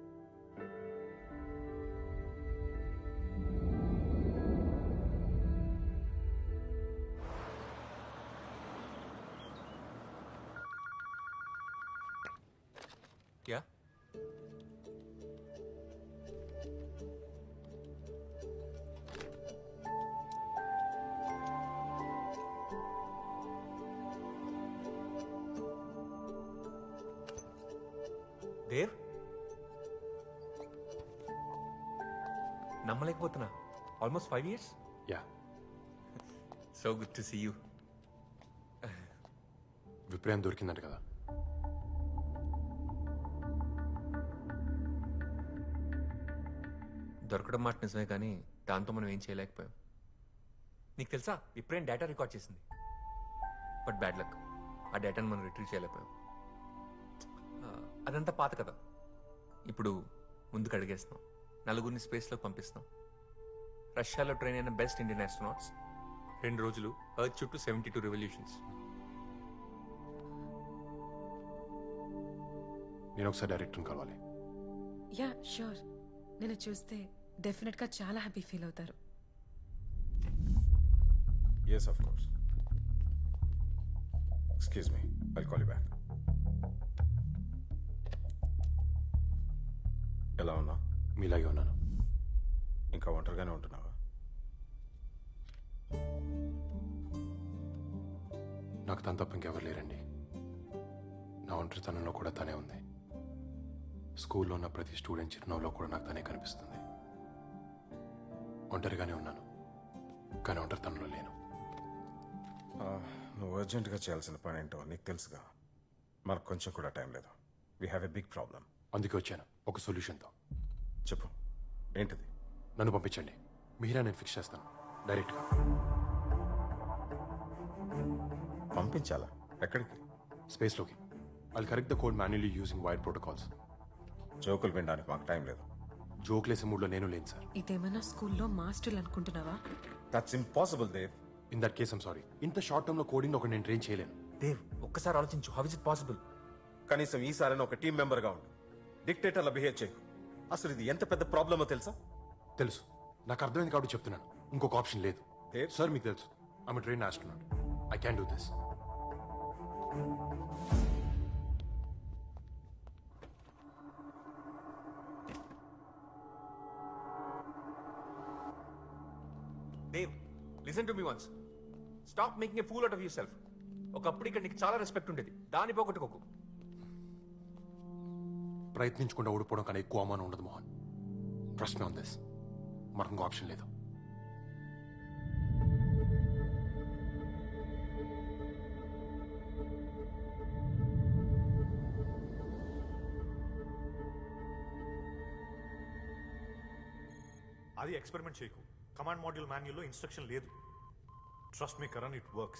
యా దేవ్ నమ్మలేకపోతున్నా almost five years yeah so good to see you Viprayan దొరికిందంట కదా దొరకడం మాట నిజమే కానీ దాంతో మనం ఏం చేయలేకపోయాం నీకు తెలుసా ఇప్పుడేం డేటా రికార్డ్ చేసింది బట్ బ్యాడ్ లక్ ఆ డేటాను మనం రిట్రీవ్ చేయలేకపోయాం అదంతా పాత కదా ఇప్పుడు ముందుకు అడిగేస్తున్నాం నలుగురిని స్పేస్లోకి పంపిస్తున్నాం రష్యాలో ట్రైన్ అయిన బెస్ట్ ఇండియన్ ఆస్ట్రోనాట్స్ రెండు రోజులు ఎర్త్ చుట్టూ సెవెంటీ టూ రెవల్యూషన్స్ నేను ఒకసారి డైరెక్టర్ని కలవాలి యా షూర్ నేను చూస్తే డెఫినెట్గా చాలా హ్యాపీ ఫీల్ అవుతారు yes of course excuse me I call you back ఎలా ఉన్నా మీలాగే ఉన్నాను ఇంకా ఒంటరిగానే ఉంటున్నావా నాకు తన తప్ప ఇంకెవరు లేరండి నా ఒంటరితనంలో కూడా తనే ఉంది స్కూల్లో ఉన్న ప్రతి స్టూడెంట్ చిరునవ్వులో కూడా నాకు తనే కనిపిస్తుంది ఒంటరిగానే ఉన్నాను కానీ ఒంటరితనంలో లేను ఆ, నువ్వు అర్జెంటుగా చేయాల్సిన పని ఏంటో నీకు తెలుసుగా మనకు కొంచెం కూడా టైం లేదు we have a big problem అందుకే వచ్చాను ఒక సొల్యూషన్తో చెప్పు ఏంటిది నన్ను పంపించండి మీరా నేను ఫిక్స్ చేస్తాను డైరెక్ట్గా పంపించాలా ఎక్కడికి స్పేస్లోకి I'll correct the code manually using wire protocols జోకులు వినడానికి మాకు టైం లేదు జోక్లేసే మూడ్లో నేను లేను సార్ ఇదేమన్నా స్కూల్లో మాస్టర్లు అనుకుంటున్నావా that's impossible Dev in that case I'm sorry ఇంత షార్ట్ టర్మ్లో కోడింగ్ ఒక నేను ట్రైన్ చేయలేను దేవ్ ఒక్కసారి ఆలోచించు హౌ ఇస్ ఇట్ పాసిబుల్ కనీసం ఈసారి ఒక టీం మెంబర్గా ఉండు డిక్టేటర్లా బిహేవ్ చేయకు అసలు ఇది ఎంత పెద్ద ప్రాబ్లమో తెలుసా తెలుసు నాకు అర్థమైంది కాబట్టి చెప్తున్నాను ఇంకొక ఆప్షన్ లేదు సార్ మీకు తెలుసు I'm train astronaut I can do this Dev listen to me once stop making a fool out of yourself ఒకప్పుడు ఇక్కడ నీకు చాలా రెస్పెక్ట్ ఉండేది దాన్ని పోగొట్టుకోకు ప్రయత్నించకుండా ఓడిపోవడం కన్నా ఎక్కువ అవమానం ఉండదు Mohan trust me on this మనకు ఇంకో ఆప్షన్ లేదు అది ఎక్స్పెరిమెంట్ చేయకు కమాండ్ మాడ్యూల్ మాన్యుల్లో ఇన్స్ట్రక్షన్ లేదు trust me Karan it works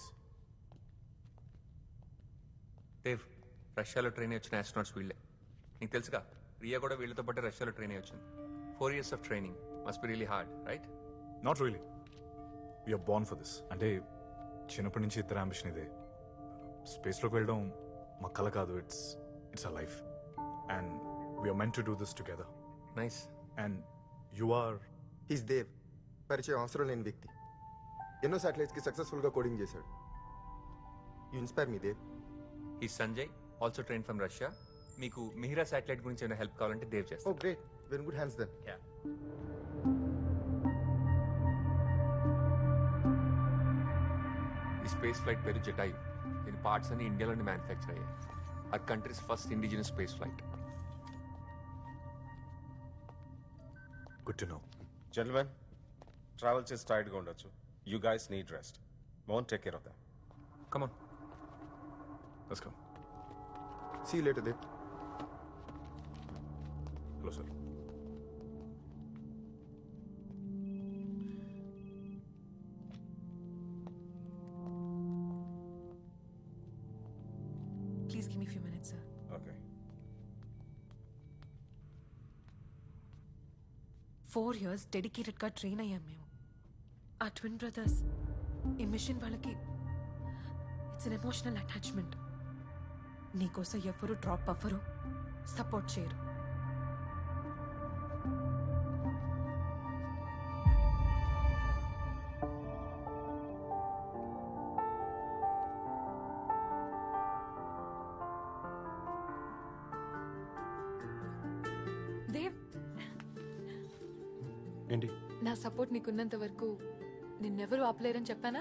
Dev రష్యాలో ట్రైన్ వచ్చిన ఆస్ట్రోనాట్స్ వీళ్ళే నీకు తెలుసుగా రియా కూడా వీళ్ళతో పాటు రష్యాలో ట్రైన్ వచ్చింది four years of training must be really hard right not really we're born for this అంటే చిన్నప్పటి నుంచి ఇద్దరు అంబిషన్ ఇదే స్పేస్లోకి వెళ్ళడం మా కల కాదు it's it's a life and we're meant to do this together nice and you are is Dev పరిచయం అవసరం లేని వ్యక్తి ఎన్నో శాటిలైట్స్కి సక్సెస్ఫుల్గా కోడింగ్ చేశాడు యూ ఇన్స్పైర్ మీ దేవ్ ఈ Sanjay also train from Russia మీకు మిహిరా శాటిలైట్ గురించి ఏమైనా హెల్ప్ కావాలంటే దేవ్ ఓ చేస్తాను great when good hands then ఈ స్పేస్ ఫ్లైట్ పేరు జటాయు దీని పార్ట్స్ అన్ని ఇండియాలోనే మ్యానుఫ్యాక్చర్ అయ్యాయి ఆ countries first indigenous space flight good to know gentlemen travel చేసి టైర్డ్గా ఉండొచ్చు you guys need rest won't take care of them come on let's come see later Dev hello sir please give me few minutes sir okay four years డెడికేటెడ్గా train అయ్యాం మేము ఆ twin brothers ఈ mission వాళ్ళకి it's an emotional attachment నీకోసం ఎవరు drop అవ్వరు support చేయరు దేవ్ ఏంటి నా సపోర్ట్ నీకున్నంత వరకు నిన్నెవరు ఆపలేరని చెప్పానా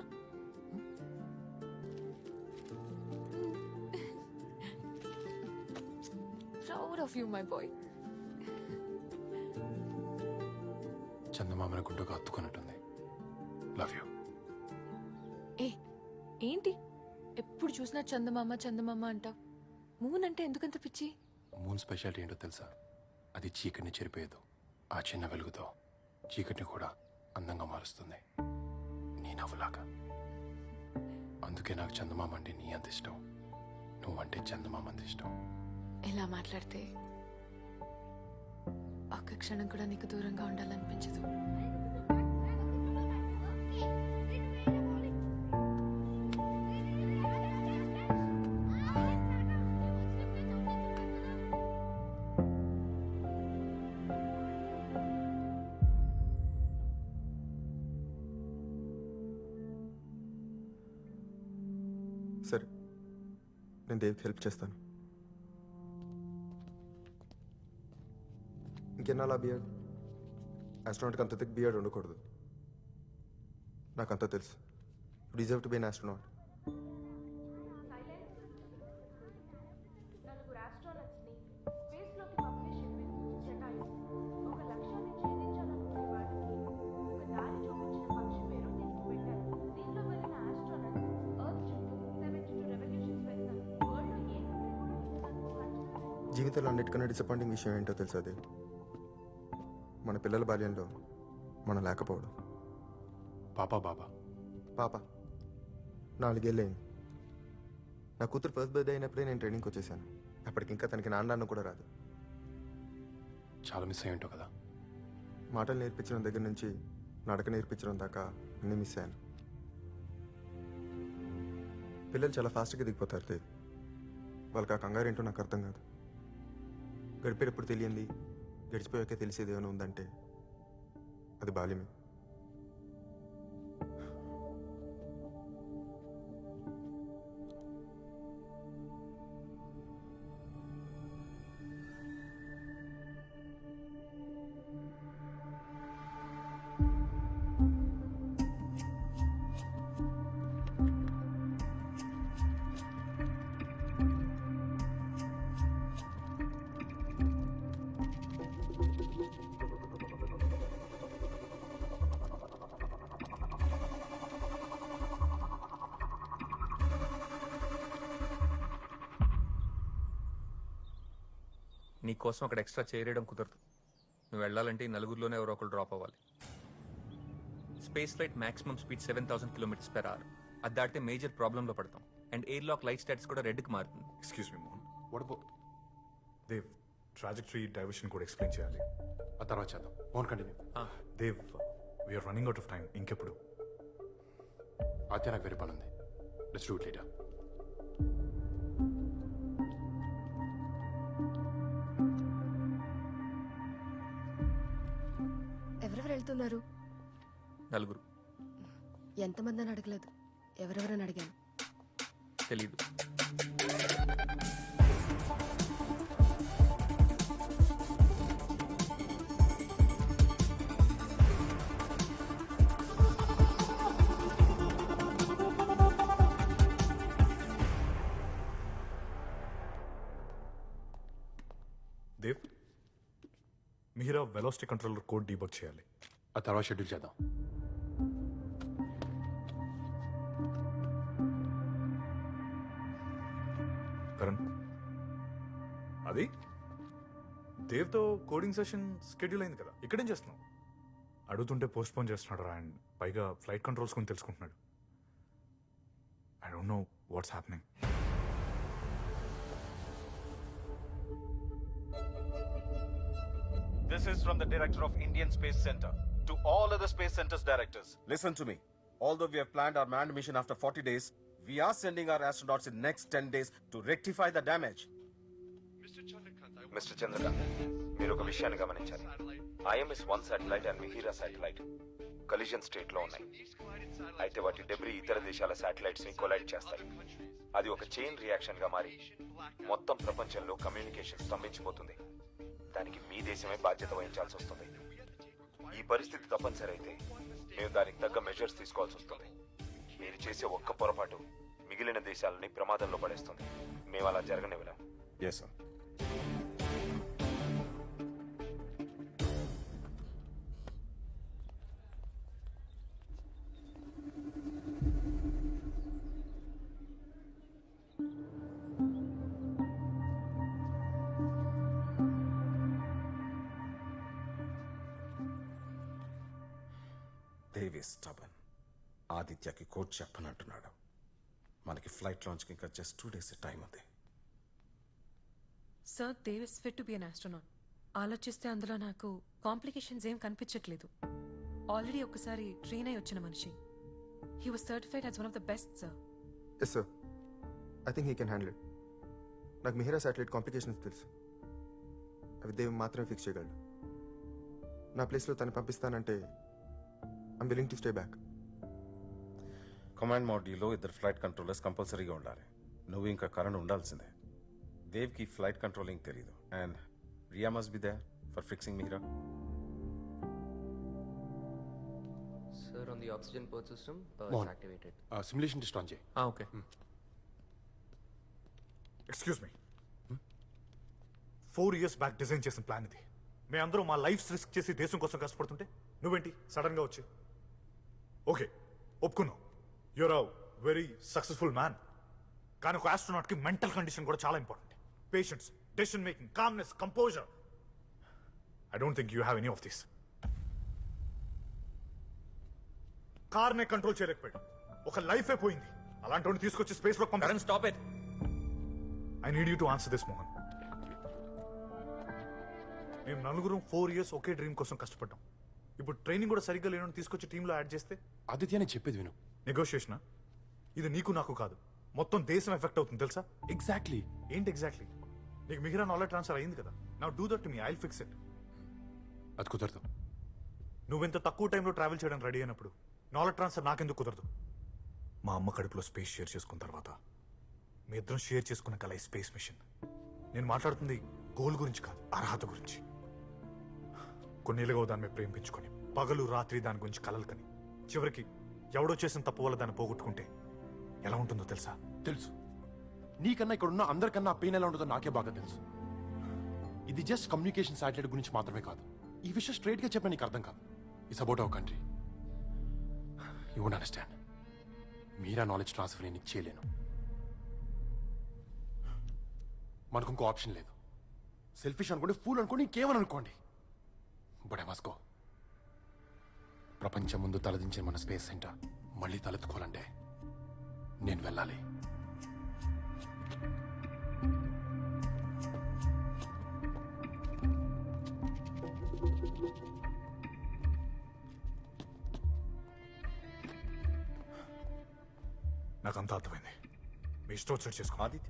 proud of you my boy చందమామన గుండెగా హత్తుకున్నట్టుంది లవ్ యూ ఏ ఏంటి ఎప్పుడు చూసినా చందమామ చందమామ అంటావు మూన్ అంటే ఎందుకంత పిచ్చి మూన్ స్పెషాలిటీ ఏంటో తెలుసా అది చీకటిని చెరిపేయదు ఆ చిన్న వెలుగుతో చీకటిని కూడా అందంగా మారుస్తుంది నీ నవ్వులాగా అందుకే నాకు చందమామ అంటే నీ అంత ఇష్టం నువ్వంటే చందమామ అంత ఇష్టం ఇలా మాట్లాడితే ఒక్క క్షణం కూడా నీకు దూరంగా ఉండాలనిపించదు సరే నేను దేవ్కి హెల్ప్ చేస్తాను ఇంకెన్నాళ్ళ బియర్డ్ ఆస్ట్రోనాట్కి అంత థిక్ బియర్డ్ ఉండకూడదు నాకు అంత తెలుసు deserve to be an astronaut నలుగురు ఆస్ట్రోనట్స్ ని స్పేస్ లోకి పంపే షిప్ జటాయు ఒక లక్ష్యాన్ని ఛేదించాలనుకునే వారికి ఒక దారి చూపించిన పక్షి పేరు దీనికి పెట్టారు దీంట్లో వెళ్ళిన ఆస్ట్రోనట్స్ ఎర్త్ చుట్టూ సెవెంటీ టూ రెవల్యూషన్స్ వేస్తారు వరల్డ్ లో ఏ జీవితంలో అన్నిటికన్నా డిసప్పాయింటింగ్ విషయం ఏంటో తెలుసా దేవ్ మన పిల్లల బాల్యంలో మనం లేకపోవడం పాపా బాబా పాప నాలుగేళ్ళైంది నా కూతురు ఫస్ట్ బర్త్డే అయినప్పుడే నేను ట్రైనింగ్కి వచ్చేసాను అప్పటికి ఇంకా తనకి నాన్న కూడా రాదు చాలా మిస్ అయ్యి ఉంటావు కదా మాటలు నేర్పించడం దగ్గర నుంచి నడక నేర్పించడం దాకా అన్నీ మిస్ అయ్యాను పిల్లలు చాలా ఫాస్ట్గా దిగిపోతారు దేవ్ వాళ్ళకి ఆ కంగారు ఏంటో నాకు అర్థం కాదు గడిపేటప్పుడు తెలియంది గడిచిపోయాక తెలిసేది ఏమైనా ఉందంటే అది బాల్యమే నీ కోసం అక్కడ ఎక్స్ట్రా చేయడం కుదరదు నువ్వు వెళ్ళాలంటే ఈ నలుగురిలోనే ఎవరో ఒకరు డ్రాప్ అవ్వాలి space flight maximum speed seven thousand kilometres per hour అది దాటితే మేజర్ ప్రాబ్లంలో పడతాం and air lock light stats కూడా రెడ్కి మారుతుంది excuse me Mohan what about Dev trajectory diversion కూడా ఎక్స్ప్లెయిన్ చేయాలి ఆ తర్వాత చేద్దాం Mohan continue Dev we're running out of time ఇంకెప్పుడు అయితే నాకు వేరే పని ఉంది లెట్స్ డూ ఇట్ లేటర్ ఎవరెవరు వెళ్తున్నారు నలుగురు ఎంతమంది అని అడగలేదు ఎవరెవరని అడిగాను తెలీదు Dev Meera velocity controller code debug చేయాలి ఆ తర్వాత షెడ్యూల్ చేద్దాం కరణ్ అది దేవ్తో కోడింగ్ సెషన్ స్కెడ్యూల్ అయింది కదా ఇక్కడేం చేస్తున్నావు అడుగుతుంటే పోస్ట్ పోన్ చేస్తున్నాడు రా అండ్ పైగా ఫ్లైట్ కంట్రోల్స్ గురించి తెలుసుకుంటున్నాడు I don't know what's happening This is from the director of Indian Space Center to all other space centers directors. Listen to me. Although we have planned our manned mission after 40 days, we are sending our astronauts in next 10 days to rectify the damage. Mister Chandrakant మీరు ఒక విషయాన్ని గమనించాలి IMS one satellite and Mihira satellite collision state లో ఉన్నాయి అయితే వాటి debris ఇతర దేశాల శాటిలైట్స్ ని కొలైడ్ చేస్తాయి అది ఒక చైన్ రియాక్షన్ గా మారి మొత్తం ప్రపంచంలో కమ్యూనికేషన్ స్తంభించిపోతుంది దానికి మీ దేశమే బాధ్యత వహించాల్సి వస్తుంది ఈ పరిస్థితి తప్పనిసరి అయితే మేము దానికి తగ్గ మెజర్స్ తీసుకోవాల్సి వస్తుంది మీరు చేసే ఒక్క పొరపాటు మిగిలిన దేశాలని ప్రమాదంలో పడేస్తుంది మేము అలా జరగనివ్వలేం ఎస్ సార్ దేవి స్టబన్ ఆదిత్యకి కోచ్ చెప్పనంటున్నాడు మనకి ఫ్లైట్ లాంచ్కి ఇంకా జస్ట్ టూ డేస్ టైం ఉంది sir Dev is fit to be an astronaut ఆలోచిస్తే అందులో నాకు కాంప్లికేషన్స్ ఏం కనిపించట్లేదు ఆల్రెడీ ఒకసారి ట్రైన్ అయి వచ్చిన మనిషి he was certified as one of the best sir yes sir I think he can handle it నాకు మిహిరా శాటిలైట్ కాంప్లికేషన్స్ తెలుసు అవి దేవ్ మాత్రమే ఫిక్స్ చేయగలడు నా ప్లేస్లో తను పంపిస్తానంటే I'm willing to stay back command మాడ్యూల్లో ఇద్దరు ఫ్లైట్ కంట్రోలర్స్ కంపల్సరీగా ఉండాలి నువ్వు ఇంకా కరణ్ ఉండాల్సిందే దేవ్కి ఫ్లైట్ కంట్రోలింగ్ తెలీదు and Riya must be there for fixing Mihira sir on the oxygen port system Mohan activated simulation test on చేయి okay excuse me four years back design చేసిన ప్లాన్ ఇది మేమందరం మా లైఫ్ రిస్క్ చేసి దేశం కోసం కష్టపడుతుంటే నువ్వేంటి సడన్ గా వచ్చి ఓకే ఒప్పుకున్నావు you're a very successful man కానీ ఒక ఆస్ట్రోనాట్ కి మెంటల్ కండిషన్ కూడా చాలా important patience decision making calmness composure I don't think you have any of this కార్నే కంట్రోల్ చేయలేకపోయాడు ఒక లైఫే పోయింది అలాంటి తీసుకొచ్చి స్పేస్ లో పంపారు stop it I need you to answer this Mohan మేము నలుగురం ఫోర్ ఇయర్స్ ఒకే డ్రీమ్ కోసం కష్టపడ్డాం ఇప్పుడు ట్రైనింగ్ కూడా సరిగ్గా లేనని తీసుకొచ్చి టీంలో యాడ్ చేస్తే ఆదిత్య నేను చెప్పేది విను నెగోషియేషన్ ఇది నీకు నాకు కాదు మొత్తం దేశం ఎఫెక్ట్ అవుతుంది తెలుసా ఎగ్జాక్ట్లీ ఏంటి ఎగ్జాక్ట్లీ నీకు మిగిలిన నాలెడ్జ్ ట్రాన్స్ఫర్ అయింది కదా నా do that me I fix it అది కుదరదు నువ్వెంత తక్కువ టైంలో ట్రావెల్ చేయడానికి రెడీ అయినప్పుడు నాలెడ్జ్ ట్రాన్స్ఫర్ నాకెందుకు కుదరదు మా అమ్మ కడుపులో స్పేస్ షేర్ చేసుకున్న తర్వాత మీ ఇద్దరం షేర్ చేసుకున్న కల ఈ స్పేస్ మిషన్ నేను మాట్లాడుతుంది గోల్ గురించి కాదు అర్హత గురించి కొన్నేళ్ళుగా దాని మీద ప్రేమించుకొని పగలు రాత్రి దాని గురించి కలలు కని చివరికి ఎవడో చేసిన తప్పు వల్ల దాన్ని పోగొట్టుకుంటే ఎలా ఉంటుందో తెలుసా తెలుసు నీకన్నా ఇక్కడ ఉన్న అందరికన్నా ఆ పెయిన్ ఎలా ఉంటుందో నాకే బాగా తెలుసు ఇది జస్ట్ కమ్యూనికేషన్ శాటిలైట్ గురించి మాత్రమే కాదు ఈ విషయం స్ట్రైట్ గా చెప్పిన నీకు అర్థం కాదు it's about our country you won't understand Meera knowledge transfer నేను నీకు చేయలేను మనకు ఇంకో ఆప్షన్ లేదు సెల్ఫిష్ అనుకోండి ఫూల్ అనుకోండి ఇంకేమని అనుకోండి బట్ ఐ మస్కో ప్రపంచం ముందు తలదించిన మన స్పేస్ సెంటర్ మళ్ళీ తలెత్తుకోవాలంటే నేను వెళ్ళాలి నాకు అంతా అర్థమైంది మీ ఇష్టం వచ్చినట్టు చేసుకో Aditya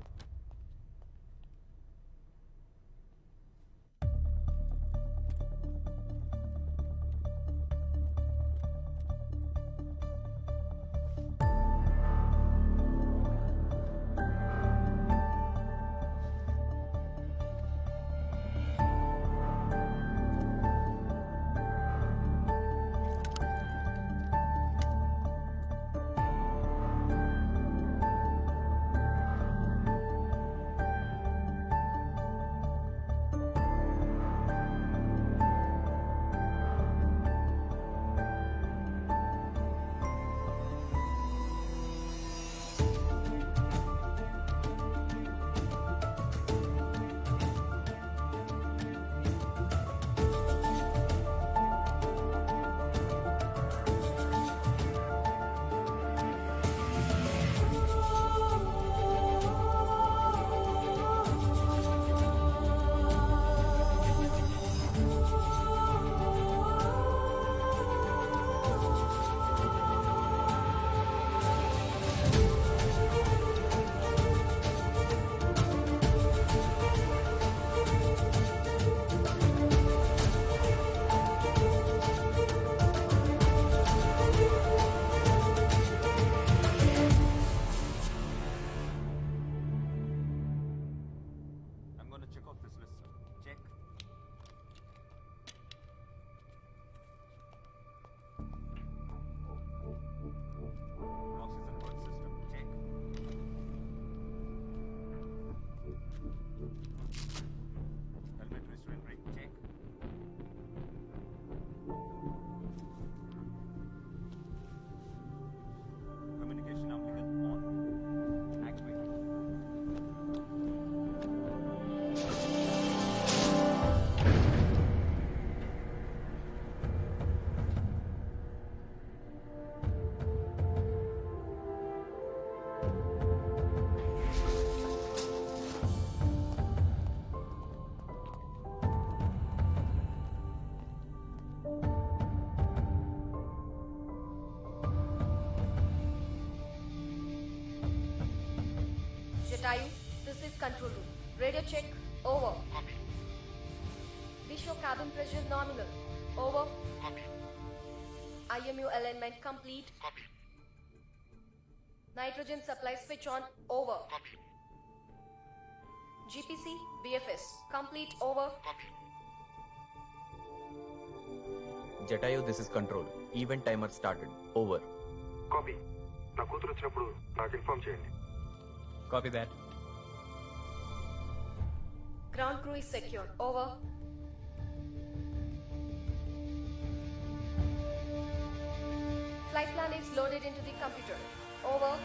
Jatayu, this is control room. Radio check. Over. Copy. Visual cabin pressure nominal. Over. Copy. IMU alignment complete. Copy. Nitrogen supply switch on. Over. Copy. GPC, BFS. Complete. Over. Copy. Jatayu this is control event timer started over copy నా కూతురు వచ్చినప్పుడు నాకు inform చేయండి copy that Ground crew is secure. Over. Flight plan is loaded into the computer. Over.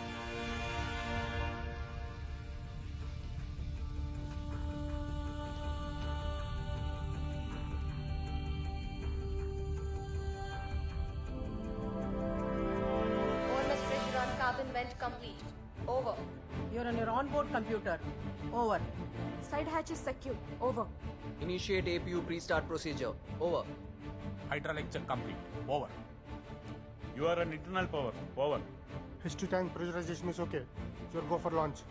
OMS pressure on cabin vent complete. Over. You're on your onboard computer. Over. Side hatch is secure. Over. Initiate APU pre-start procedure. Over. Hydraulic check complete. Over. You are an internal power. Over. H2 tank pressurization is okay. You'll go for launch.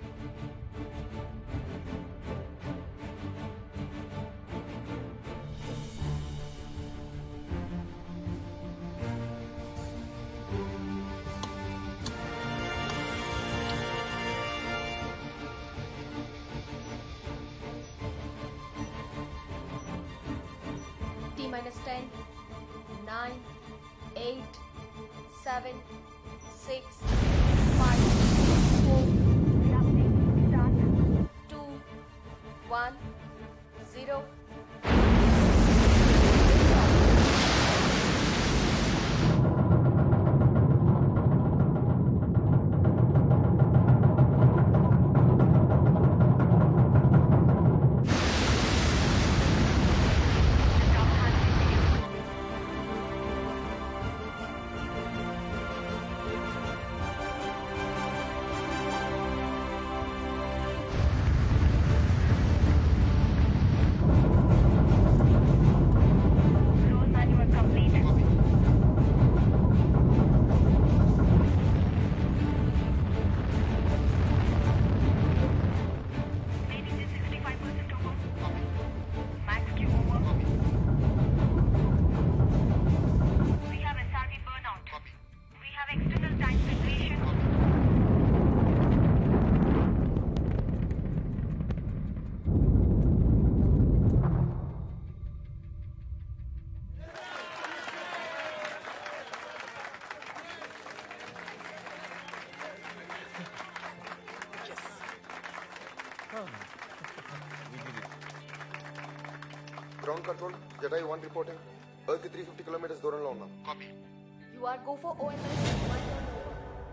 T minus 10, 9, 8, 7, 6, 5, 4, 2, 1, 0. We have SRV burnout. We have external time separation. Ground control Jatayu one reporting earth three fifty kilometres దూరంలో ఉన్నాం copy You are go for OMS. One turn over.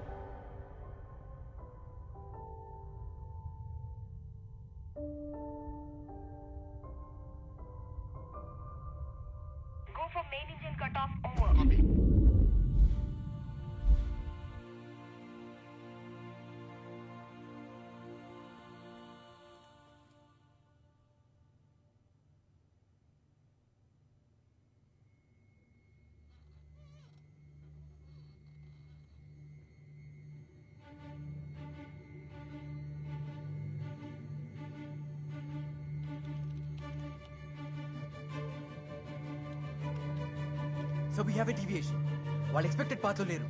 Go for main engine cutoff. Over. So we have a deviation వాళ్ళు expected పాత్రలో లేరు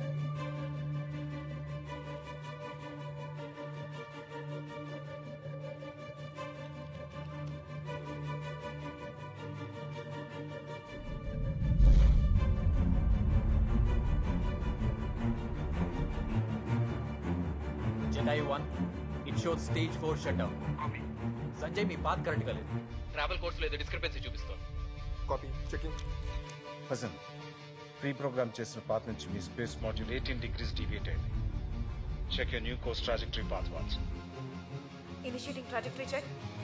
Jatayu one it shows stage four shut down Sanjay మీ path కరెక్ట్గా లేదు travel course లో ఏదో discrepancy చూపిస్తాం copy checking Hasan pre program చేసిన పాత్ నుంచి మీ space module eighteen degrees deviate అయింది check you new course trajectory path once Initiating trajectory check.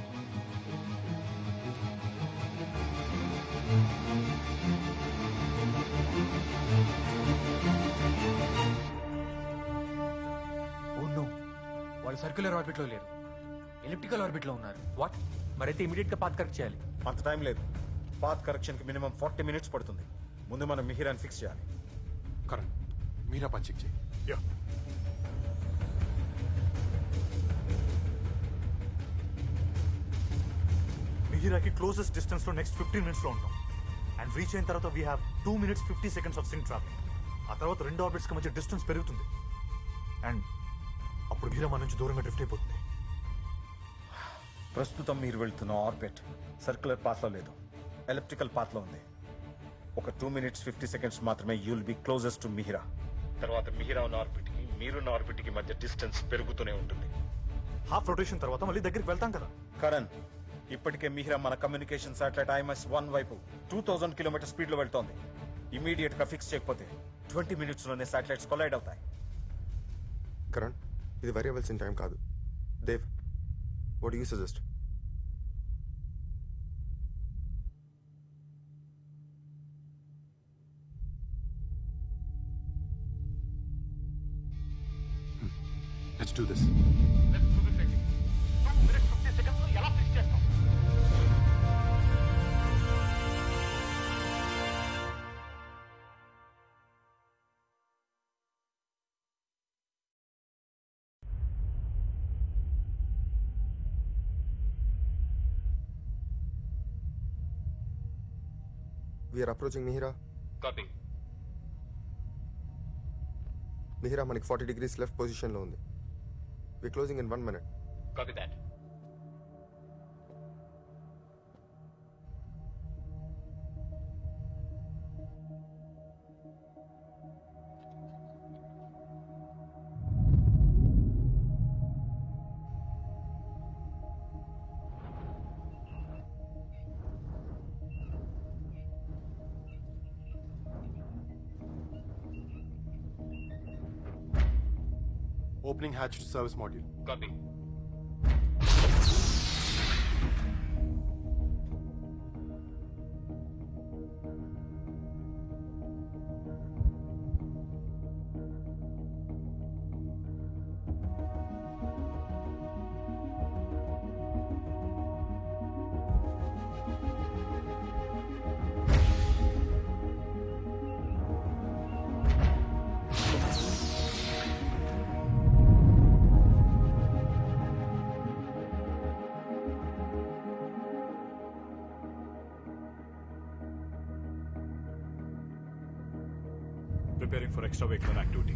Oh no వాళ్ళు సర్క్యులర్ ఆర్బిట్ లో లేరు ఎలిప్టికల్ ఆర్బిట్ లో ఉన్నారు వాట్ మరైతే ఇమీడియట్ గా పాత్ కరెక్ట్ చేయాలి అంత టైం లేదు పాత్ కరెక్షన్ కి మినిమం ఫార్టీ మినిట్స్ పడుతుంది ముందు మనం మిహిరాన్ ఫిక్స్ చేయాలి కరణ్ మీరా పని చెక్ చేయి యా మిహిరాకి క్లోజెస్ట్ డిస్టెన్స్ లో నెక్స్ట్ ఫిఫ్టీన్ మినిట్స్ లో ఉంటాం అండ్ రీచ్ అయిన తర్వాత we have two minutes fifty seconds of sync travelling ఆ తర్వాత రెండు ఆర్బిట్స్ కి మధ్య డిస్టెన్స్ పెరుగుతుంది అండ్ అప్పుడు మిహిరా మన నుంచి దూరంగా డ్రిఫ్ట్ అయిపోతుంది ప్రస్తుతం మీరు వెళ్తున్న ఆర్బిట్ సర్క్యులర్ పాత్లో లేదు ఎలక్ట్రికల్ పాత్లో ఉంది ఒక టూ మినిట్స్ ఫిఫ్టీ సెకండ్స్ మాత్రమే you'll be closest to Mihira తర్వాత మిహిరా ఉన్న ఆర్బిట్ కి మీరున్న ఆర్బిట్ కి మధ్య డిస్టెన్స్ పెరుగుతూనే ఉంటుంది హాఫ్ రొటేషన్ తర్వాత మళ్ళీ దగ్గరికి వెళ్తాం కదా కరణ్ ఇప్పటికే మిహిరా మన కమ్యూనికేషన్ సాటిలైట్ ఐఎంఎస్ వన్ వైపు టూ థౌసండ్ కిలోమీటర్ స్పీడ్ లో వెళ్తోంది ఇమీడియట్ గా ఫిక్స్ చేయకపోతే ట్వంటీ మినిట్స్ లోనే సాటిలైట్స్ కొలైడ్ అవుతాయి కరణ్ ఇది వరి అవ్వాల్సిన టైం కాదు Dev what you suggest let's do this we are approaching Mihira copy Mihira మనకి ఫార్టీ డిగ్రీస్ లెఫ్ట్ పొజిషన్లో ఉంది we closing in one minute copy that opening hatch to service module copy preparing for extravehicular activity.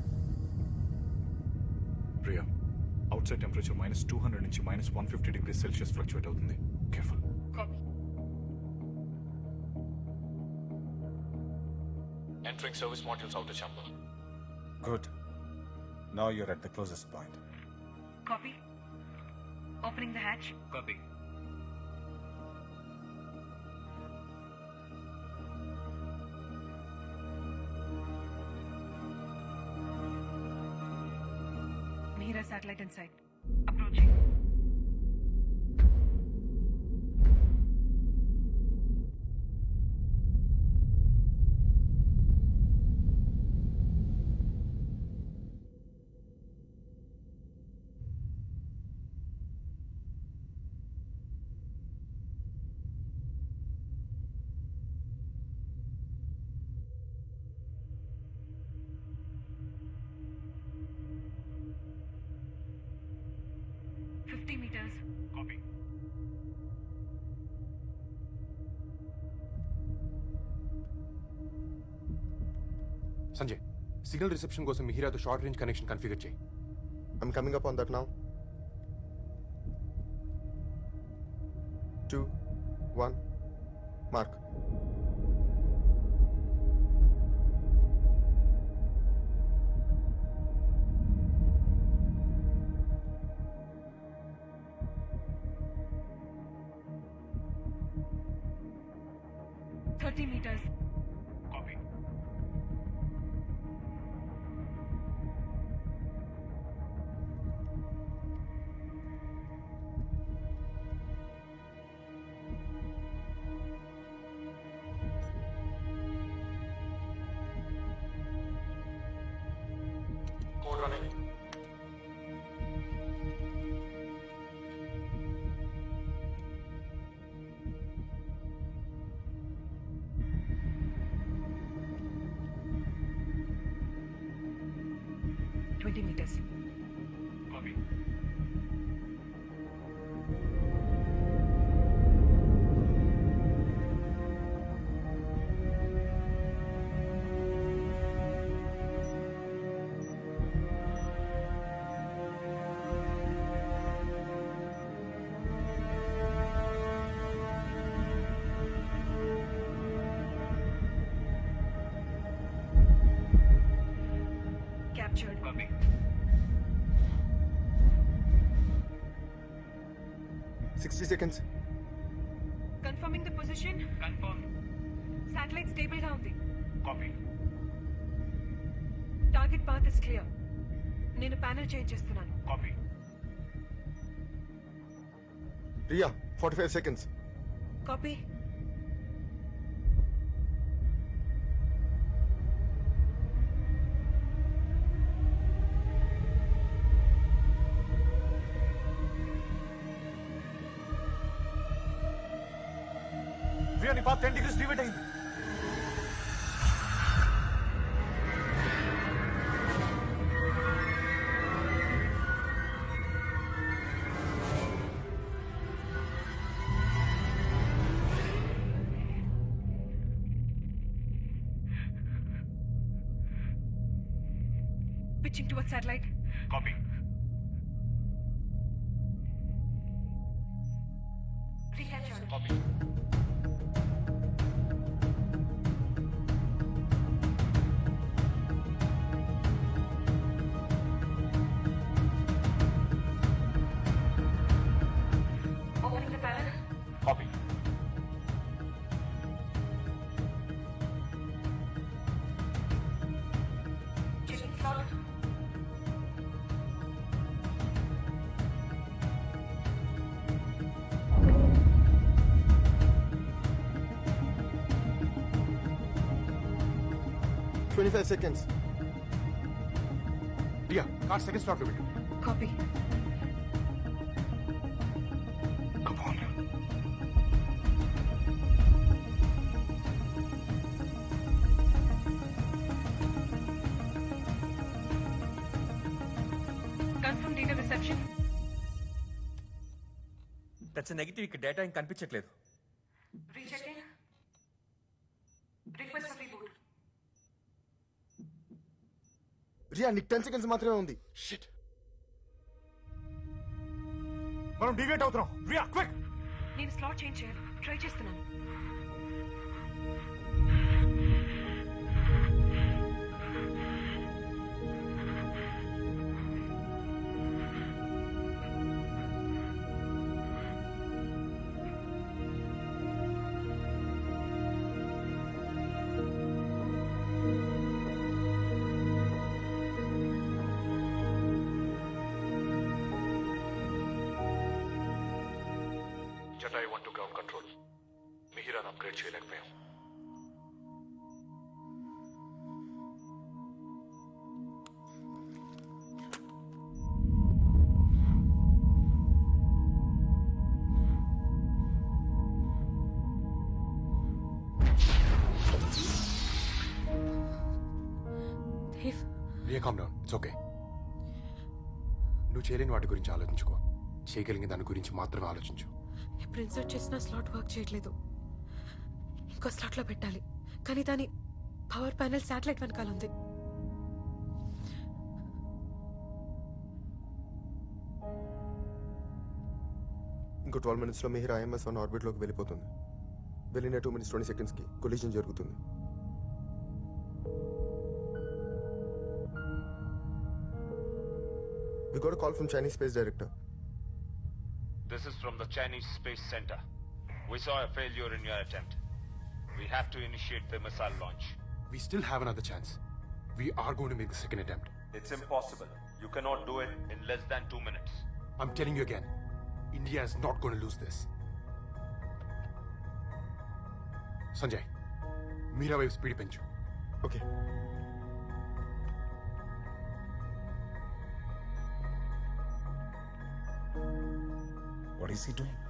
Priya outside temperature minus two hundred నుంచి minus one fifty degree Celsius fluctuate అవుతుంది careful Entering service modules outer chamber. Good now you're at the closest point Copy. Opening the hatch. Copy. Mihira satellite in sight. Approaching. Fifty meters. Copy. Sanjay signal reception కోసం మిహిరాతో short range connection configure చేయి I'm coming up on that now two one mark Thirty meters. Copy. Code running. Twenty meters. Copy. captured. Copy. Sixty seconds Confirming the position. Confirm. Satellite stable గా ఉంది. Copy. Target path is clear. నేను panel change చేస్తున్నాను. Copy. Riya forty five seconds Copy. Riya నీ పాత ten degrees డివేట్ అయింది Pitching towards satellite. Copy. Recaptured. Copy. Opening the panel. Copy. Checking slot. Twenty five seconds Riya card second స్లాట్లో పెట్టు Copy. Confirm data reception. That's negative ఇక్కడ data ఇంక కనిపించట్లేదు Rechecking. Request for reboot. Riya నీకు ten seconds మాత్రమే ఉంది shit మనం deviate అవుతున్నాం రియా క్విక్ నేను స్లాట్ చేంజ్ చేయాలి ట్రై చేస్తున్నాను Jatayu one to ground control మిహిరాన్ అప్గ్రేడ్ చేయలేకపోయాం Dev Riya calm down it's okay నువ్వు చేయలేని వాటి గురించి ఆలోచించుకో చేయగలిగిన దాని గురించి మాత్రమే ఆలోచించు ఇప్పుడు ఇన్సర్ట్ చేసిన స్లాట్ వర్క్ చేయట్లేదు ఇంకో స్లాట్లో పెట్టాలి కానీ దాని పవర్ ప్యానెల్ శాటిలైట్ వెనకాల ఉంది ఇంకో ట్వెల్వ్ మినిట్స్లో మిహిర్ ఐఎంఎస్ వన్ ఆర్బిట్లోకి వెళ్ళిపోతుంది వెళ్ళిన టూ మినిట్స్ ట్వంటీ సెకండ్స్కి కొలిజన్ జరుగుతుంది We got a call from Chinese space director. This is from the Chinese Space Center. We saw a failure in your attempt. We have to initiate the missile launch. We still have another chance. We are going to make the second attempt. It's impossible. You cannot do it in less than two minutes. I'm telling you again, India is not going to lose this. Sanjay Meera వైపు speed పెంచు okay What is he doing?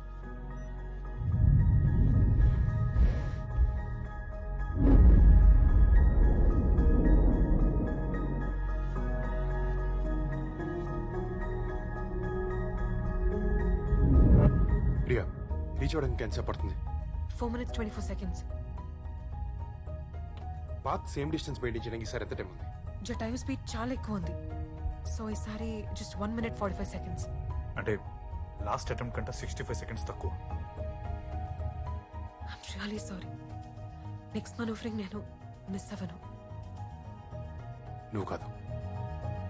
Priya reach అవ్వడానికి ఎంతసేపు పడుతుంది four minutes twenty four seconds path same distance maintain చేయడానికి ఈసారి ఎంత time ఉంది Jatayu speed చాలా ఎక్కువ ఉంది సో ఈసారి just one minute forty five seconds అంటే లాస్ట్ అటెంప్ట్ కంటే సిక్స్టీ ఫైవ్ సెకండ్స్ తక్కువ I'm really sorry next manoeuvring నేను మిస్ అవ్వను నువ్వు కాదు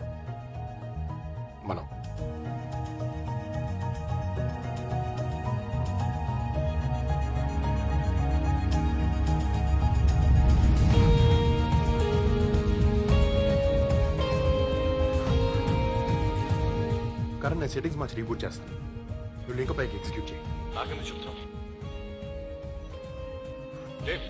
కరణ్ నేను సెట్టింగ్స్ మార్చి రీబూట్ చేస్తాను నువ్వు లింక్ పైకి ఎగ్జిక్యూట్ చేయి నాకెందుకు చెప్తున్నావు Dave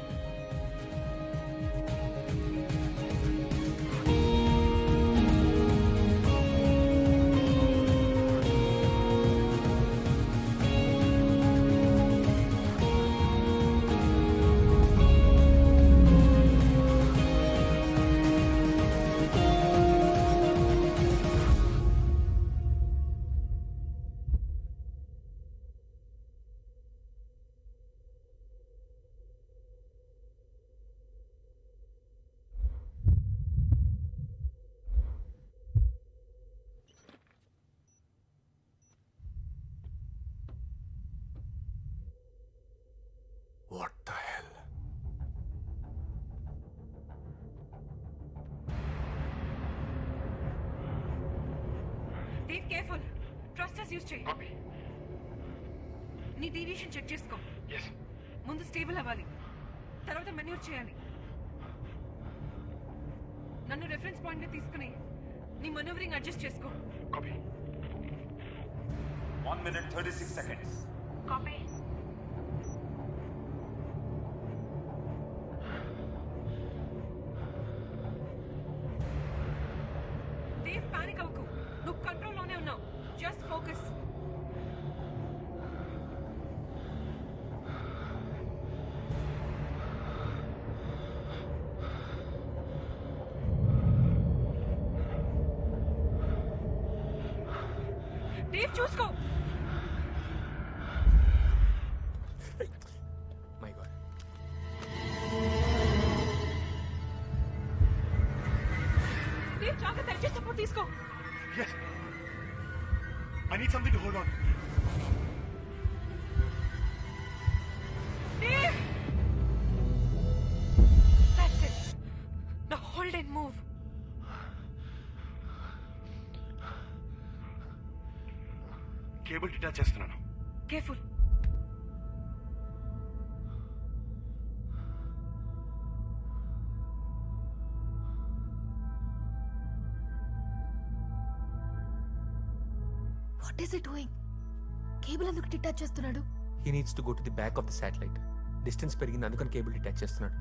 What the hell? Dave careful thrusters use చేయి నీ డీవియేషన్ చెక్ చేసుకో ముందు స్టేబుల్ అవ్వాలి తర్వాత మెన్యూర్ చేయాలి నన్ను రెఫరెన్స్ పాయింట్ తీసుకుని నీ మనోవరింగ్ అడ్జస్ట్ చేసుకో One minute, 36 seconds. Copy Dev panic అవ్వకు నువ్వు కంట్రోల్లోనే ఉన్నావు జస్ట్ ఫోకస్ దేవ్ చూసుకో మై గాడ్ దేవ్ జాగ్రత్త అడ్జస్ట్ సపోర్ట్ తీసుకో Yes. I need something to hold on. Dave! That's it. Now hold and move. Cable detach చేస్తున్నాను Careful. What is it doing cable ఎందుకు detach చేస్తున్నాడు he needs to go to the back of the satellite distance పెరిగింది అందుకని cable detach చేస్తున్నాడు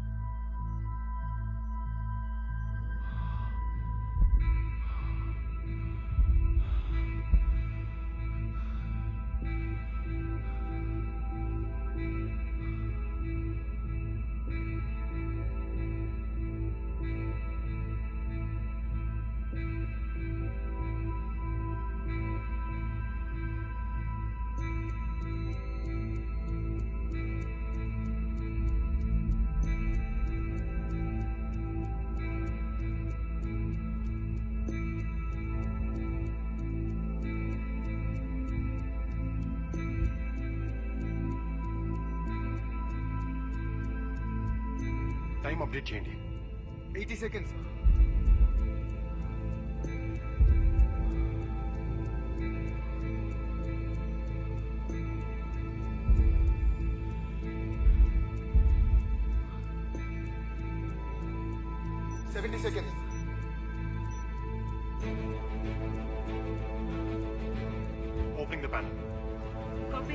time update చేయండి eighty seconds seventy seconds opening the panel Copy.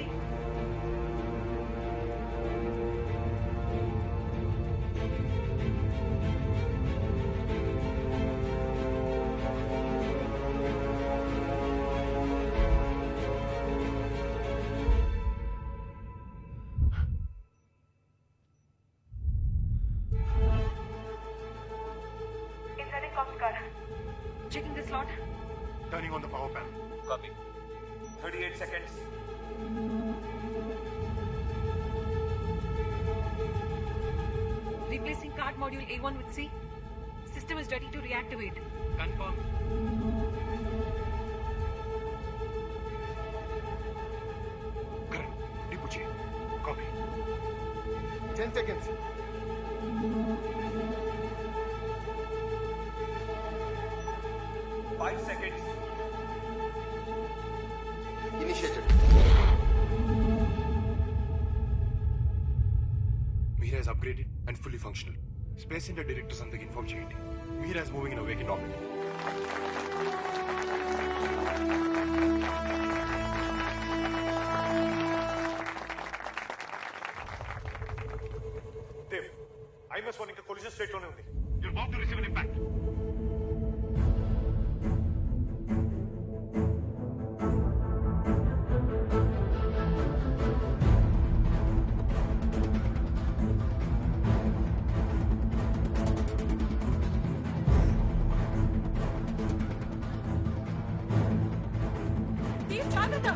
Inserting cost card. Checking the slot. Turning on the power panel Copy. 38 seconds. Replacing card module A1 with C. System is ready to reactivate. Confirm. Correct reboot చేయి copy ten seconds Five seconds. Initiated Meera is upgraded and fully functional space centre directors అందరికి inform చేయండి Meera is moving in a vacant orbit state లోనే ఉంది You're about to receive an impact. Dave, జాగ్రత్త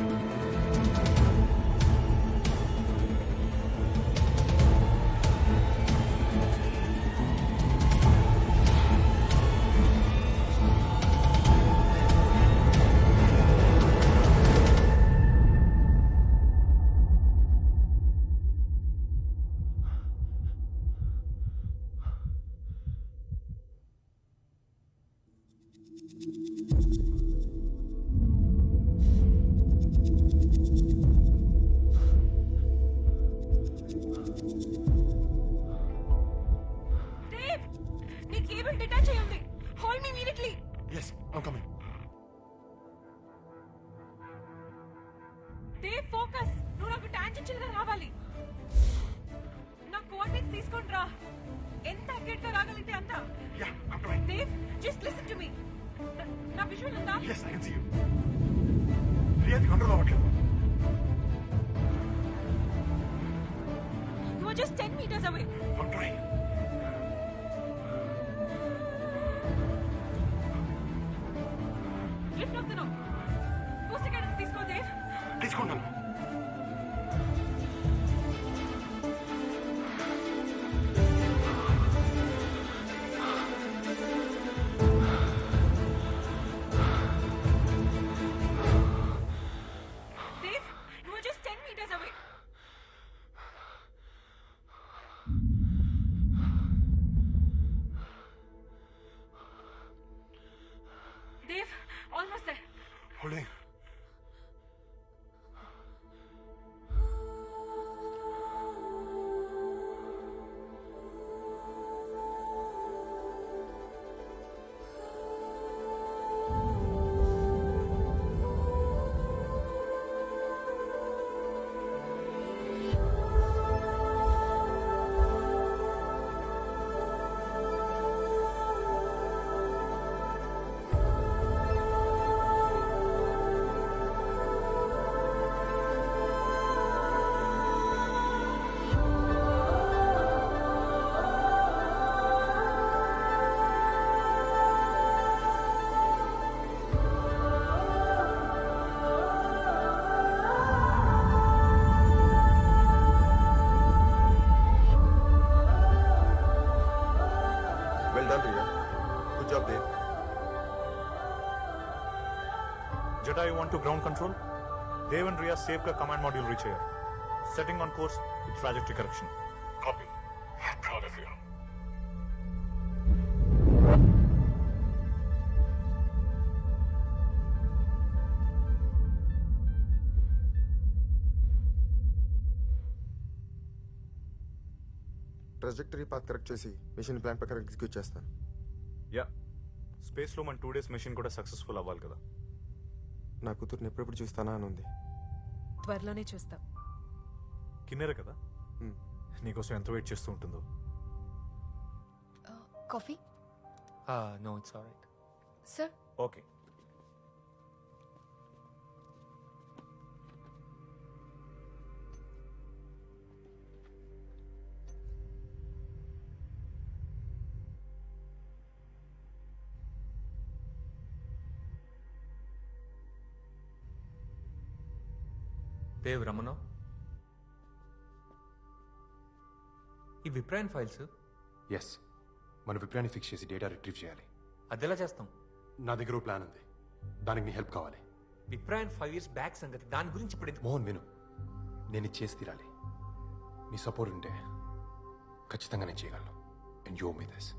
Dave, నీ cable detach అయి ఉంది hold me immediately yes I'm coming Dev focus నువ్వు నాకు టాంజెన్షియల్ గా రావాలి నా కోఆర్డినేట్స్ తీసుకొని రా ఎంత అక్యురేట్ గా రాగలిగితే అంత Dev just listen to me నా విజువల్ ఉందా yes I can see you రియాది కంట్రోల్ అవ్వట్లేదు you are just 10 metres away I'm trying. Lift అవుతున్నావు టూ సెకండ్స్ తీసుకో దేవ్ తీసుకుంటాను Dev you are just 10 metres away Dev almost there Holding. Well done Riya good job Dev Jatayu one to ground control Dev and Riya safe గా command module reach అయ్యారు setting on course with trajectory correction copy proud of you trajectory path correct చేసి mission plan ప్రకారం execute చేస్తాను yeah space లో మన two days mission కూడా successful అవ్వాలి కదా నా కూతుర్ని ఎప్పుడెప్పుడు చూస్తానా అని ఉంది త్వరలోనే చూస్తాం కిన్నెర కదా నీకోసం ఎంత వెయిట్ చేస్తూ ఉంటుందో coffee no it's all right sir okay Dev Ramana ఈ విప్రాన్ ఫైల్స్ ఎస్ మన విప్రాన్ని ఫిక్స్ చేసి డేటా రిట్రీవ్ చేయాలి అదెలా చేస్తాం నా దగ్గర ఓ ప్లాన్ ఉంది దానికి నీ హెల్ప్ కావాలి విప్రాన్ ఫైవ్ ఇయర్స్ బ్యాక్ సంగతి దాని గురించి ఇప్పుడు ఎందుకు మోహన్ విను నేను ఇది చేసి తీరాలి నీ సపోర్ట్ ఉంటే ఖచ్చితంగా నేను చేయగలను అండ్ యూ మీ దిస్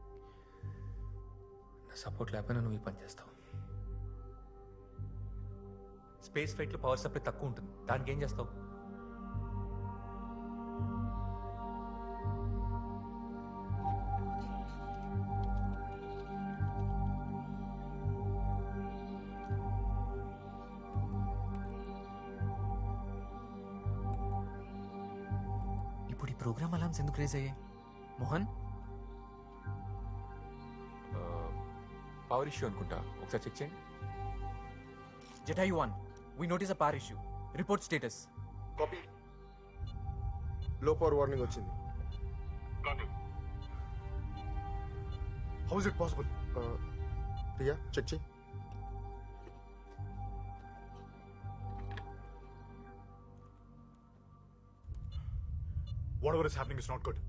నా సపోర్ట్ లేకపోయినా నువ్వు ఈ పని చేస్తావు స్పేస్ ఫ్లైట్లో పవర్ సప్లై తక్కువ ఉంటుంది దానికి ఏం చేస్తావు ఇప్పుడు ఈ ప్రోగ్రామ్ అలామ్స్ ఎందుకు రేజ్ అయ్యాయి మోహన్ పవర్ ఇష్యూ అనుకుంటా ఒకసారి చెక్ చేయండి Jatayu one we notice a power issue report status copy low power warning వచ్చింది how is it possible Priya check చేయి whatever is happening is not good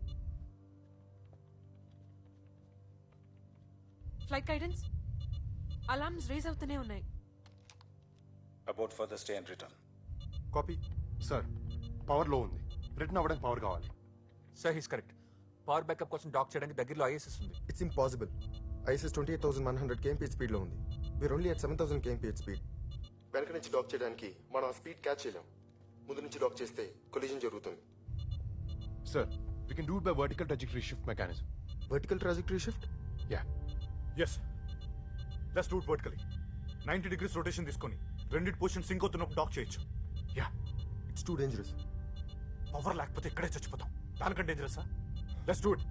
flight guidance alarms raise అవుతూనే ఉన్నాయి abort further stay and return copy sir power low ఉంది return అవ్వడానికి power కావాలి sir he's correct power backup కోసం dock చేయడానికి దగ్గరలో ISS ఉంది it's impossible ISS twenty eight thousand one hundred KMP స్పీడ్లో ఉంది we're only at seven thousand KMP speed వెనక నుంచి డాక్ చేయడానికి మనం ఆ స్పీడ్ క్యాచ్ చేయలేం ముందు నుంచి డాక్ చేస్తే కొలిజన్ జరుగుతుంది sir we can do by vertical trajectory shift mechanism vertical trajectory shift yeah yes let's do it vertically ninety degrees rotation తీసుకొని రెండింటి పొజిషన్ సింక్ అవుతున్నప్పుడు డాక్ చేయొచ్చు yeah it's too dangerous power లేకపోతే ఇక్కడే చచ్చిపోతాం దానికంటే dangerous let's do it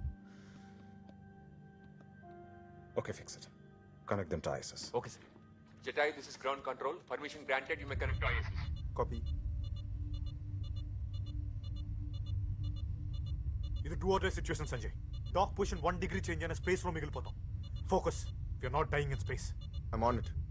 okay fix it connect them to ISS okay sir Jatayu this is ground control permission granted you may connect to ISS copy ఇది do are day situation Sanjay dock position one degree change అయిన space లో మిగిలిపోతాం focus you're not dying in space I'm on it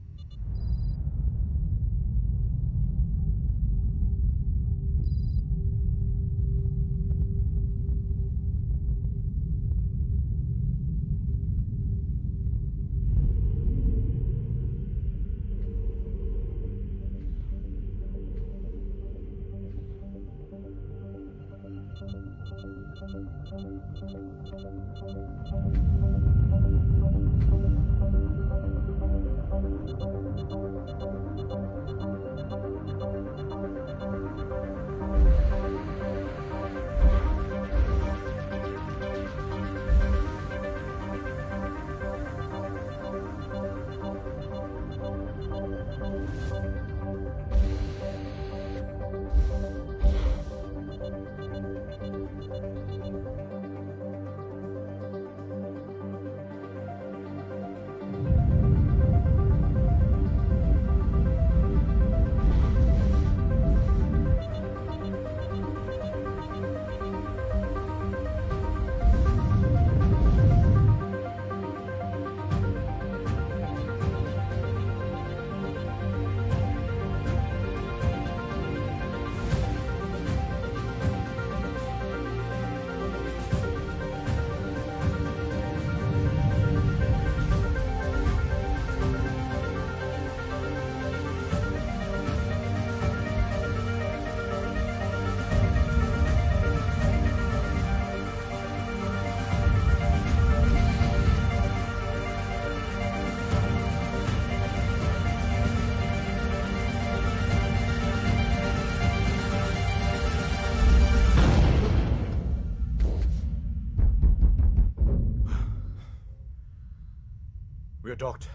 We are docked.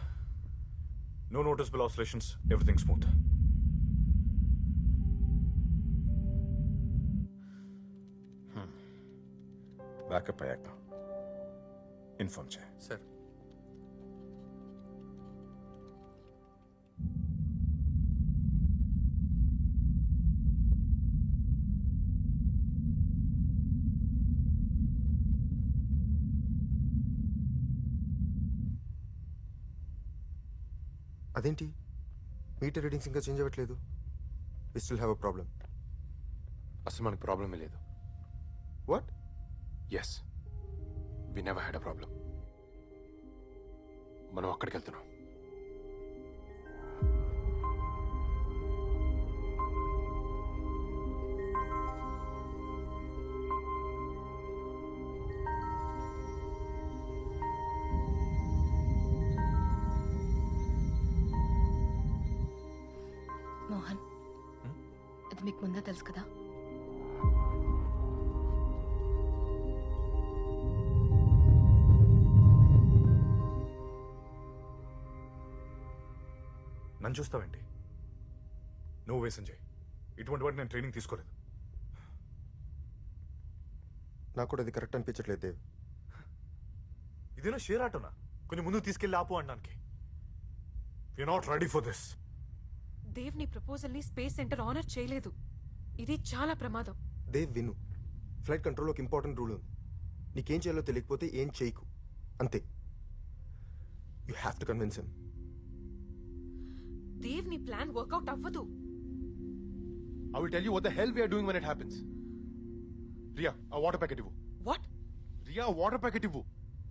No noticeable oscillations. Everything smooth. Backup అయ్యాక inform చేయి sir అదేంటి meter readings ఇంకా change అవ్వట్లేదు we still have a problem అసలు మనకి ప్రాబ్లమే లేదు what yes we never had a problem మనం అక్కడికి వెళ్తున్నాం మోహన్ ఇది మీకు ముందే తెలుసు కదా నన్ను చూస్తావేంటి నువ్వు వే సంజయ్ ఇటువంటి వాటి నేను ట్రైనింగ్ తీసుకోలేదు నాకు కూడా అది కరెక్ట్ అనిపించట్లేదు దేవ్ ఇదేనా షేర్ ఆటోనా కొంచెం ముందుకు తీసుకెళ్ళి ఆపు అనడానికి you not ready for this Dev నీ ప్రపోజల్ ని స్పేస్ సెంటర్ ఆనర్ చేయలేదు ఇది చాలా ప్రమాదం దేవ్ విను ఫ్లైట్ కంట్రోల్ ఒక ఇంపార్టెంట్ రూల్ ఉంది నీకేం చేయాలో తెలియకపోతే ఏం చేయకు అంతే you have to convince him Dev నీ ప్లాన్ వర్కౌట్ అవ్వదు I will tell you what the hell we are doing when it happens Riya ఆ వాటర్ ప్యాకెట్ ఇవ్వు వాట్ రియా వాటర్ ప్యాకెట్ ఇవ్వు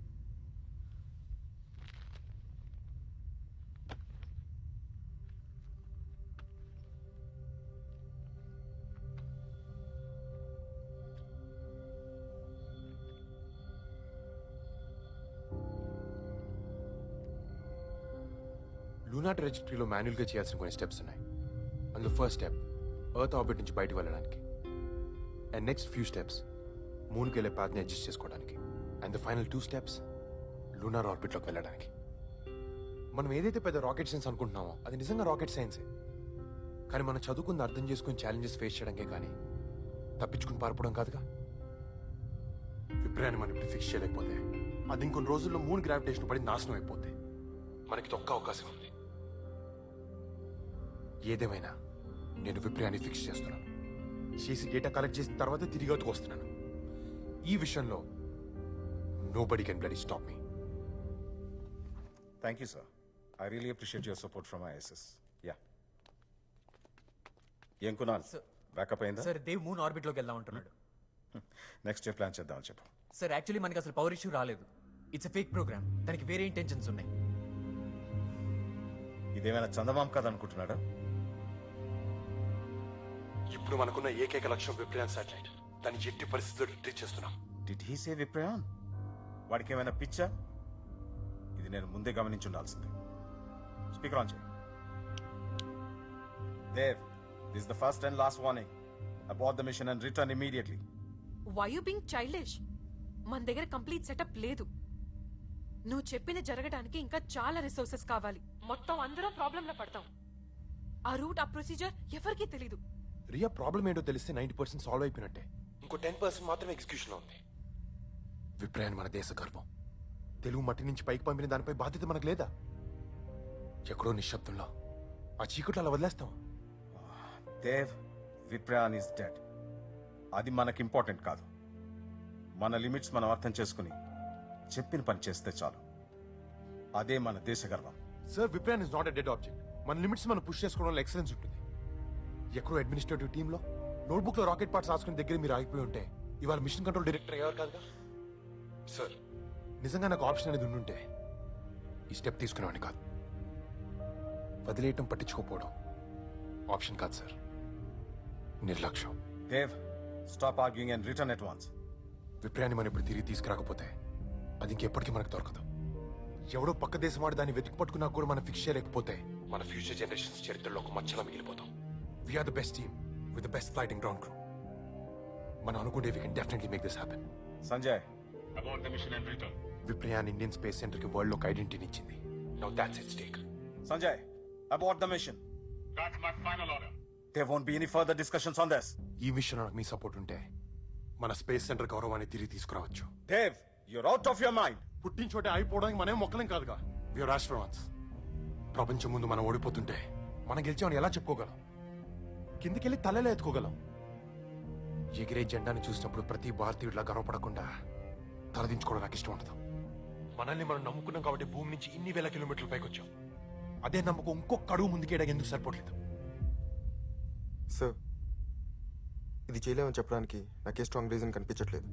లూనా ట్రెజిటరీలో మాన్యువల్గా చేయాల్సిన కొన్ని స్టెప్స్ ఉన్నాయి అందులో ఫస్ట్ స్టెప్ ఎర్త్ ఆర్బిట్ నుంచి బయటకు వెళ్ళడానికి అండ్ నెక్స్ట్ ఫ్యూ స్టెప్స్ మూన్కి వెళ్ళే పాత్ని అడ్జస్ట్ చేసుకోవడానికి and the final two steps lunar ఆర్బిట్లోకి వెళ్ళడానికి మనం ఏదైతే పెద్ద రాకెట్ సైన్స్ అనుకుంటున్నామో అది నిజంగా రాకెట్ సైన్సే కానీ మనం చదువుకుంది అర్థం చేసుకుని ఛాలెంజెస్ ఫేస్ చేయడానికే కానీ తప్పించుకుని పారిపోవడం కాదుగా విప్రయాన్ని మనం ఇప్పుడు ఫిక్స్ చేయలేకపోతే అది ఇంకొన్ని రోజుల్లో మూన్ గ్రావిటేషన్ పడి నాశనం అయిపోతే మనకి ఇది ఒక్క అవకాశం ఉంది ఏదేమైనా నేను విప్రయాన్ని ఫిక్స్ చేస్తున్నాను చేసి డేటా కలెక్ట్ చేసిన తర్వాత తిరిగి అవుతుకు వస్తున్నాను ఈ విషయంలో nobody can bloody stop me thank you sir I really appreciate your support from ISS yeah ఏం కునాల్ బ్యాకప్ అయిందా సార్ దేవ్ మూన్ ఆర్బిట్ లోకి వెళ్దాం అంటున్నాడు నెక్స్ట్ డే ప్లాన్ చేద్దామని చెప్పు సార్ యాక్చువల్లీ మనకి అసలు పవర్ ఇష్యూ రాలేదు ఇట్స్ ఎ ఫేక్ ప్రోగ్రామ్ దానికి వేరే ఇంటెన్షన్స్ ఉన్నాయి ఇదేమైనా చందమామ కథ అనుకుంటున్నాడా ఇప్పుడు మనకున్న ఏకైక లక్ష్యం విప్రయాన్ శాటిలైట్ దాన్ని ఎట్టి పరిస్థితుల్లో రిట్రీట్ చేస్తున్నాం డిడ్ హీ సే విప్రయాన్ వాడికి ఏమైనా పిచ్చా ఇది నేను ముందే గమనించి ఉండాల్సింది స్పీకర్ ఆన్ చేయి Dev this the first and last warning abort the mission and return immediately why you being childish మన దగ్గర కంప్లీట్ సెటప్ లేదు నువ్వు చెప్పింది జరగడానికి ఇంకా చాలా రిసోర్సెస్ కావాలి మొత్తం అందరం ప్రాబ్లం లో పడతాం ఆ రూట్ ఆ ప్రొసీజర్ ఎవరికీ తెలీదు రియా ప్రాబ్లం ఏంటో తెలిస్తే నైన్టీ పర్సెంట్ సాల్వ్ అయిపోయినట్టే ఇంకో టెన్ పర్సెంట్ మాత్రమే ఎగ్జిక్యూషన్ ఉంది విప్రయాన్ మన దేశ గర్వం తెలుగు మట్టి నుంచి పైకి పంపిన దానిపై బాధ్యత మనకు లేదా ఎక్కడో నిశ్శబ్దంలో ఆ చీకట్లో అలా వదిలేస్తాం దేవ్ విప్రయాన్ ఇస్ డెడ్ అది మనకి ఇంపార్టెంట్ కాదు మన లిమిట్స్ మనం అర్థం చేసుకుని చెప్పిన పని చేస్తే చాలు అదే మన దేశ గర్వం sir Viprayan is not a dead object మన లిమిట్స్ మనం పుష్ చేసుకోవడంలో ఎక్సలెన్స్ ఉంటుంది ఎక్కడో అడ్మినిస్ట్రేటివ్ టీంలో నోట్బుక్ లో రాకెట్ పార్ట్స్ రాసుకునే దగ్గర మీరు ఆగిపోయి ఉంటే ఇవాళ మిషన్ కంట్రోల్ డైరెక్టర్ అయ్యారు కాదుగా సార్ నిజంగా నాకు ఆప్షన్ అనేది ఉండుంటే ఈ స్టెప్ తీసుకునేవాడిని కాదు వదిలేయటం పట్టించుకోపోవడం ఆప్షన్ కాదు సార్ నిర్లక్ష్యం Dev stop arguing and return at once విప్రయాన్ని మనం ఇప్పుడు తిరిగి తీసుకురాకపోతే అది ఇంకెప్పటికీ మనకు దొరకదు ఎవడో పక్క దేశం వాడు దాన్ని వెతికి పట్టుకున్నా కూడా మనం ఫిక్స్ చేయలేకపోతే మన ఫ్యూచర్ జనరేషన్స్ చరిత్రలో ఒక మచ్చలా మిగిలిపోతాం we are the best team with the best flighting ground crew మనం అనుకుంటే we can definitely make this happen Sanjay abort the mission and return Viprayan Indian space centre కి వరల్డ్ లో ఒక ఐడెంటిటీ ఇచ్చింది now that's it stake Sanjay abort the mission That's my final order. There won't be any further discussions on this. ఈ విషయంలో నాకు మీ support ఉంటే మన space centre గౌరవాన్ని తిరిగి తీసుకురావచ్చు Dev, you're out of your mind. పుట్టిన చోటే అయిపోవడానికి మనమే మొక్కలేం కాదుగా వీఆర్ ఆస్ట్రోనాట్స్ ప్రపంచం ముందు మనం ఓడిపోతుంటే మనం గెలిచామని ఎలా చెప్పుకోగలం కిందికెళ్ళి తలెలా ఎత్తుకోగలం ఎగిరే జెండాని చూసినప్పుడు ప్రతి భారతీయుడిలా గర్వపడకుండా తలదించుకోవడం నాకు ఇష్టం ఉండదు మనల్ని మనం నమ్ముకున్నాం కాబట్టి భూమి నుంచి ఇన్ని వేల కిలోమీటర్ల పైకి వచ్చాం అదే నమ్మకం ఇంకొక అడుగు ముందుకేయడానికి ఎందుకు సరిపోవట్లేదు సార్ ఇది చేయలేమని చెప్పడానికి నాకే స్ట్రాంగ్ రీజన్ కనిపించట్లేదు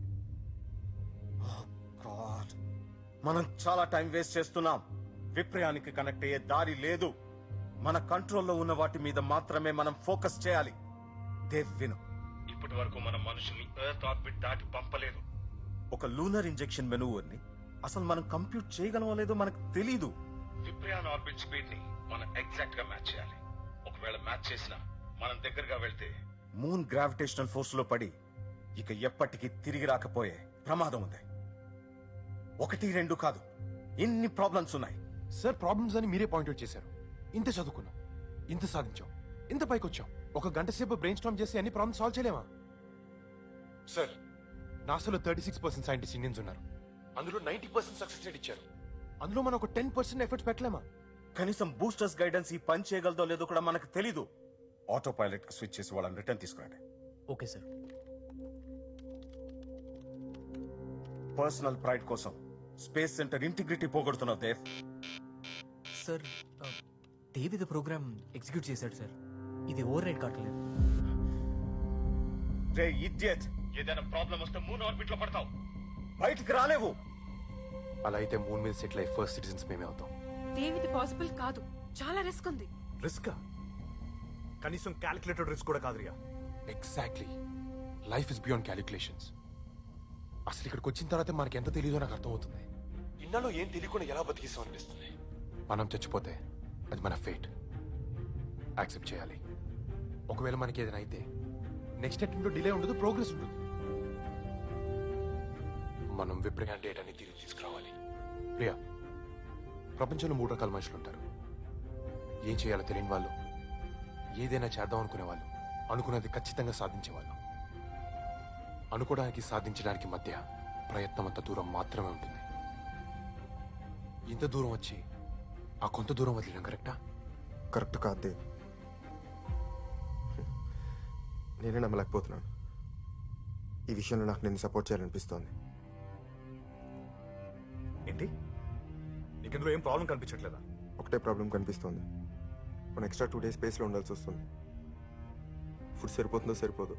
God. మనం చాలా టైం వేస్ట్ చేస్తున్నాం విప్రయానికి కనెక్ట్ అయ్యే దారి లేదు మన కంట్రోల్లో ఉన్న వాటి మీద మాత్రమే మనం ఫోకస్ చేయాలి దేవ్ విను ఇప్పటి వరకు మన మనుషుల్ని ఎర్త్ ఆర్బిట్ దాటి పంపలేదు ఒక లూనర్ ఇంజెక్షన్ మెనూవర్ని అసలు మనం కంప్యూట్ చేయగలమో లేదో మనకు తెలీదు విప్రయాన్ ఆర్బిట్ స్పీడ్ ని మనం ఎగ్జాక్ట్ గా మ్యాచ్ చేయాలి ఒకవేళ మ్యాచ్ చేసినా మనం దగ్గరగా వెళ్తే మూన్ గ్రావిటేషనల్ ఫోర్స్ లో పడి ఇక ఎప్పటికీ తిరిగి రాకపోయే ప్రమాదం ఉంది ఒకటి రెండు కాదు ఎన్ని ప్రాబ్లమ్స్ ఉన్నాయి సార్ ప్రాబ్లమ్స్ అని మీరే పాయింట్అవుట్ చేశారు ఇంత చదువుకున్నాం ఇంత సాధించాం ఇంత పైకి వచ్చాం ఒక గంట సేపు బ్రెయిన్ స్టామ్ చేసి అన్ని ప్రాబ్లమ్స్ సాల్వ్ చేయలేమా సార్ నాసాలో thirty six percent scientist Indians ఉన్నారు అందులో నైన్టీ పర్సెంట్ సక్సెస్ రేట్ ఇచ్చారు అందులో మనం ఒక టెన్ పర్సెంట్ ఎఫర్ట్స్ పెట్టలేమా కనీసం బూస్టర్స్ గైడెన్స్ ఈ పని చేయగలదో లేదో కూడా మనకు తెలీదు ఆటో పైలట్ కి స్విచ్ చేసి వాళ్ళని రిటర్న్ తీసుకురండి ఓకే సార్ పర్సనల్ ప్రైడ్ కోసం స్పేస్ సెంటర్ ఇంటిగ్రిటీ పోగొడుతున్నావు దేవ్ సార్ దేవ్ ఇది ప్రోగ్రామ్ ఎగ్జిక్యూట్ చేశాడు సార్ ఇది ఓవర్ రైడ్ కావట్లేదు రే ఇడియట్ ఏదైనా ప్రాబ్లం వస్తే మూన్ ఆర్బిట్ లో పడతావు బయటికి రాలేవు అలా అయితే మూన్ మీద సెటిల్ అయ్యి ఫస్ట్ సిటిజన్స్ మేమే అవుతాం దేవిది పాసిబుల్ కాదు చాలా రిస్క్ ఉంది రిస్క్ కనీసం క్యాలిక్యులేటెడ్ రిస్క్ కూడా కాదు Riya exactly life is beyond calculations అసలు ఇక్కడికి వచ్చిన తర్వాత మనకి ఎంత తెలియదో నాకు అర్థమవుతుంది ఇన్నాళ్ళు ఏం తెలియకుండా ఎలా బతికిస్తాం అనిపిస్తుంది మనం చచ్చిపోతే అది మన ఫేట్ యాక్సెప్ట్ చేయాలి ఒకవేళ మనకి ఏదైనా అయితే నెక్స్ట్ అటెంప్ట్ డిలే ఉండదు ప్రోగ్రెస్ ఉంటుంది మనం విప్రయాన్ డేటాని తిరిగి తీసుకురావాలి ప్రియా ప్రపంచంలో మూడు రకాల మనుషులు ఉంటారు ఏం చేయాలో తెలియని వాళ్ళు ఏదైనా చేద్దాం అనుకునే వాళ్ళు అనుకున్నది ఖచ్చితంగా సాధించే వాళ్ళు అనుకోవడానికి సాధించడానికి మధ్య ప్రయత్నం అంత దూరం మాత్రమే ఉంటుంది ఇంత దూరం వచ్చి ఆ కొంత దూరం వదిలేయడం కరెక్టా కరెక్ట్ కాదు దేవ్ నేనే నమ్మలేకపోతున్నాను ఈ విషయంలో నాకు నేను సపోర్ట్ చేయాలనిపిస్తోంది ఏంటి నీకు ఇందులో ఏం ప్రాబ్లం కనిపించట్లేదా ఒకటే ప్రాబ్లం కనిపిస్తోంది మనం ఎక్స్ట్రా టూ డేస్ స్పేస్లో ఉండాల్సి వస్తుంది ఫుడ్ సరిపోతుందో సరిపోదు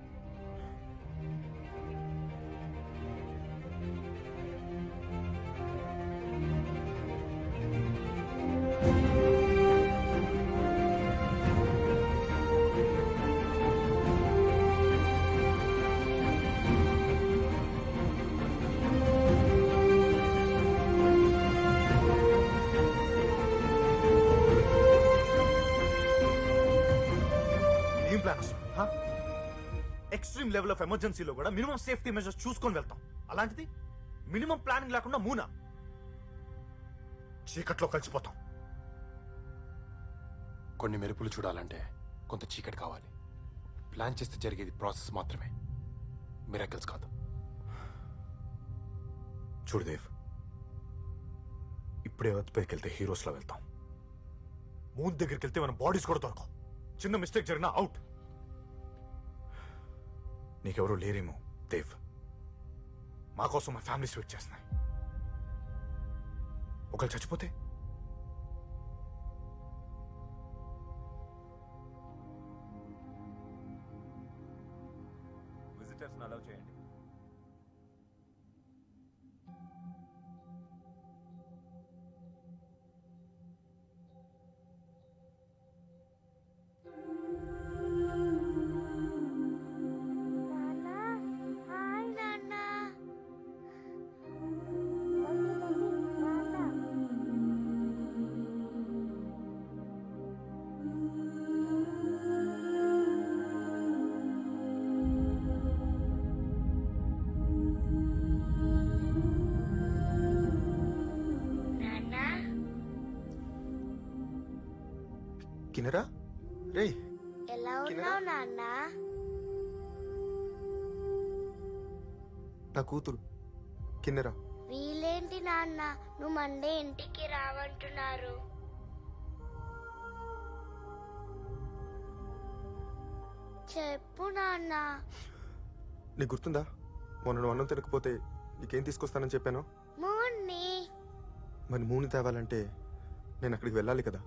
ఏం ప్లాన్ అసలు ఎక్స్ట్రీమ్ లెవెల్ ఆఫ్ ఎమర్జెన్సీలో కూడా మినిమం సేఫ్టీ మెజర్స్ చూసుకొని వెళ్తాం అలాంటిది మినిమం ప్లానింగ్ లేకుండా మూనా చీకట్లో కలిసిపోతాం కొన్ని మెరుపులు చూడాలంటే కొంత చీకటి కావాలి ప్లాన్ చేస్తే జరిగేది ప్రాసెస్ మాత్రమే మిరాకిల్స్ కాదు చూడు దేవ్ ఇప్పుడే ఎర్త్ పైకి వెళ్తే హీరోస్లా వెళ్తాం మూన్ దగ్గరికి వెళ్తే మన బాడీస్ కూడా దొరకవు చిన్న మిస్టేక్ జరిగినా అవుట్ నీకెవరూ లేరేమో దేవ్ మా కోసం మా ఫ్యామిలీస్ వెయిట్ చేస్తున్నాయి ఒకళ్ళు చచ్చిపోతే విజిటర్స్ అలౌ చేయండి హాయ్ నాన్న నాన్న కినరా రే ఎలా ఉన్నావు నాన్న నా కూతురు కిన్నెరా వీలేంటి నాన్న నువ్వు మండే ఇంటికి రావంటున్నారు చెప్పు నాన్న నీకు గుర్తుందా మొన్న నువ్వు అన్నం తినకపోతే నీకేం తీసుకొస్తానని చెప్పాను మూన్ని మరి మూని తేవాలంటే నేను అక్కడికి వెళ్ళాలి కదా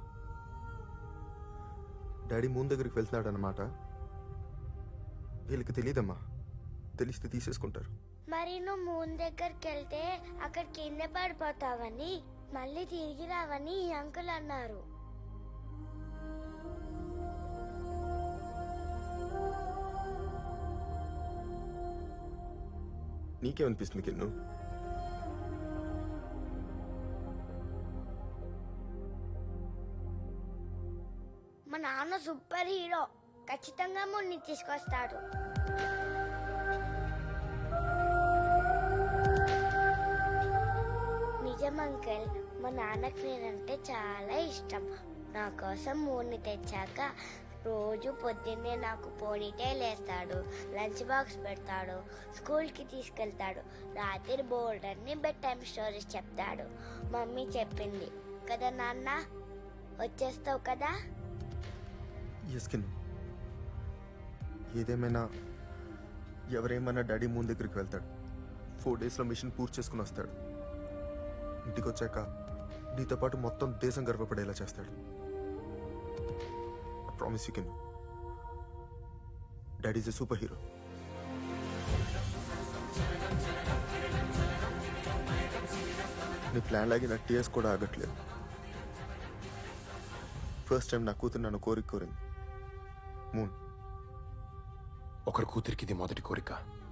డాడీ మూన్ దగ్గరికి వెళ్తున్నాడు అనమాట వీళ్ళకి తెలియదమ్మా తెలిస్తే తీసేసుకుంటారు మరి నువ్వు మూన్ దగ్గరికి వెళ్తే అక్కడ కింద పడిపోతావని మళ్ళీ తిరిగి రావని ఈ అంకుల్ అన్నారు నీకేమనిపిస్తుంది కిన్ను మా నాన్న సూపర్ హీరో ఖచ్చితంగా మున్ని తీసుకొస్తాడు నిజం అంకుల్ మా నాన్నకి నేనంటే చాలా ఇష్టం నా కోసం మూన్ని తెచ్చాక రోజు పొద్దున్నే నాకు పోనీటైల్ వేస్తాడు లంచ్ బాక్స్ పెడతాడు స్కూల్కి తీసుకెళ్తాడు రాత్రి బోర్డ్ అన్ని బెడ్ టైమ్ స్టోరీస్ చెప్తాడు మమ్మీ చెప్పింది కదా నాన్న వచ్చేస్తావు కదా ఎస్కిన్ ఏదేమైనా ఎవరేమన్నా డాడీ మూన్ దగ్గరికి వెళ్తాడు ఫోర్ డేస్లో మిషన్ పూర్తి చేసుకుని వస్తాడు ఇంటికి వచ్చాక నీతో పాటు మొత్తం దేశం గర్వపడేలా చేస్తాడు promise you can daddy is a super hero నీ ప్లాన్ లాగి నా టీఎస్ కూడా ఆగట్లేదు ఫస్ట్ టైం నా కూతురు నన్ను కోరిక కోరింది మూన్ ఒకరి కూతురికి ఇది మొదటి కోరిక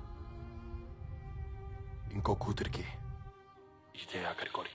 ఇంకో కూతురికి ఇదే ఆఖరి కోరిక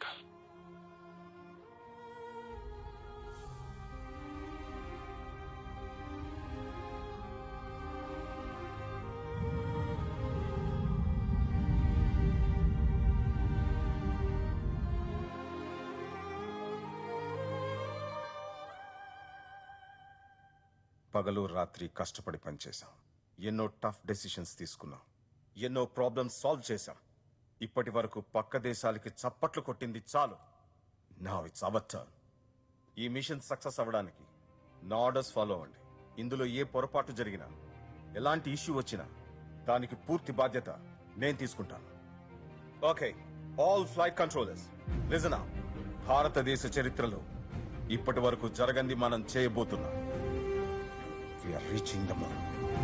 పగలు రాత్రి కష్టపడి పనిచేశాం ఎన్నో టఫ్ డెసిషన్స్ తీసుకున్నాం ఎన్నో ప్రాబ్లమ్స్ సాల్వ్ చేశాం ఇప్పటి వరకు పక్క దేశాలకి చప్పట్లు కొట్టింది చాలు నా ఇట్స్ అవర్ టర్న్ ఈ మిషన్ సక్సెస్ అవ్వడానికి నా ఆర్డర్స్ ఫాలో అవ్వండి ఇందులో ఏ పొరపాటు జరిగినా ఎలాంటి ఇష్యూ వచ్చినా దానికి పూర్తి బాధ్యత నేను తీసుకుంటాను okay all flight controllers listen భారతదేశ చరిత్రలో ఇప్పటి వరకు జరగంది మనం చేయబోతున్నాం we're reaching the moon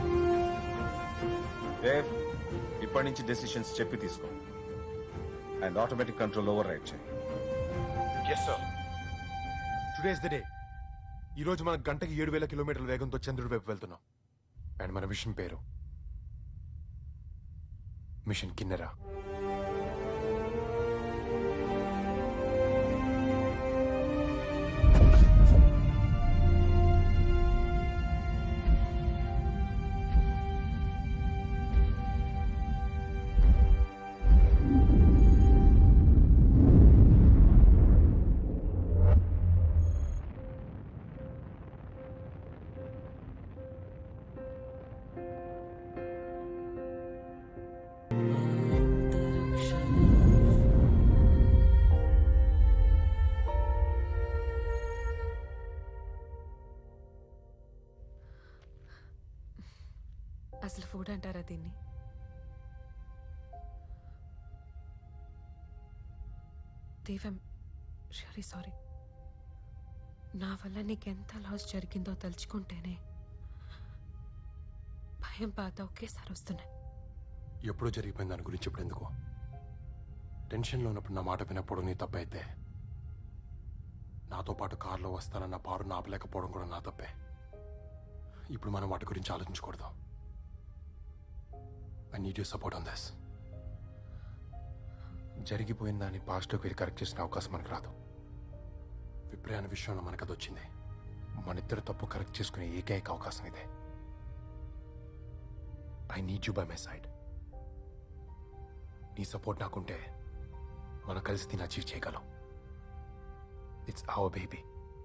Dev ఇప్పటి నుంచి డెసిషన్స్ చెప్పి తీసుకో and automatic control override చేయి yes sir today's the day ఈ రోజు మన గంటకి ఏడు వేల కిలోమీటర్ల వేగంతో చంద్రుడి వైపు వెళ్తున్నాం అండ్ మన మిషన్ పేరు మిషన్ కిన్నెరా అసలు ఫుడ్ అంటారా దీన్ని దేవం రియలీ సారీ నా వల్ల నీకెంత లాస్ జరిగిందో తలుచుకుంటేనే భయం బాధ ఒకేసారి వస్తున్నాయి ఎప్పుడో జరిగిపోయిన దాని గురించి ఇప్పుడు ఎందుకు టెన్షన్లో ఉన్నప్పుడు నా మాట వినప్పుడు నీ తప్పైతే నాతో పాటు కారులో వస్తానన్న పారు నాపలేకపోవడం కూడా నా తప్పే ఇప్పుడు మనం వాటి గురించి ఆలోచించకూడదు I need you support on this జరిగిపోయిన దాన్ని పాస్ట్లోకి వెళ్ళి కరెక్ట్ చేసిన అవకాశం మనకు రాదు విప్రే అనే విషయంలో మనకు అది వచ్చింది మన ఇద్దరు తప్పు కరెక్ట్ చేసుకునే ఏకైక అవకాశం ఇదే I need you by my side నీ సపోర్ట్ నాకుంటే మనం కలిసి దీన్ని అచీవ్ చేయగలం ఇట్స్ అవర్ బేబీ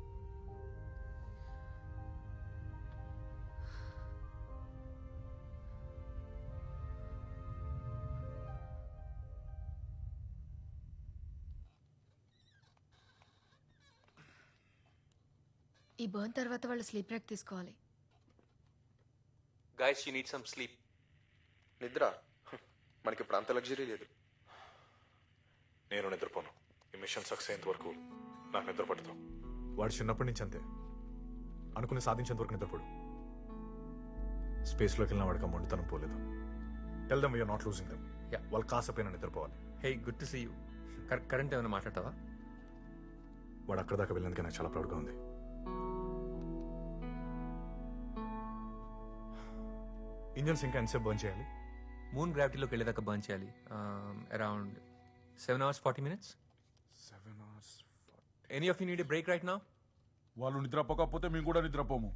ఈ బర్న్ తర్వాత వాళ్ళు స్లీప్ బ్రేక్ తీసుకోవాలి guys you need some sleep నిద్ర హ్, మనకి ఇప్పుడు అంత లగ్జరీ లేదు నేను నిద్రపోను ఈ మిషన్ సక్సెస్ అయ్యేంత వరకు నాకు నిద్ర పడతాం వాడు చిన్నప్పటి నుంచి అంతే అనుకుని సాధించేంత వరకు నిద్రపోడు స్పేస్లోకి వెళ్ళిన వాడికి ఆ మొండితనం పోలేదు tell them we're not losing them వాళ్ళు కాసపోయినా నిద్రపోవాలి hey good to see you current ఏమైనా మాట్లాడతావా వాడు అక్కడ దాకా వెళ్ళినందుకే నాకు చాలా ప్రౌడ్గా ఉంది ఇంజన్స్ ఇంకా ఎంతసేపు బర్న్ చేయాలి మూన్ గ్రావిటీలోకి వెళ్ళేదాకా బర్న్ చేయాలి around seven hours forty minutes seven hours any of you need break right నా వాళ్ళు నిద్రపోకపోతే మేము కూడా నిద్రపోము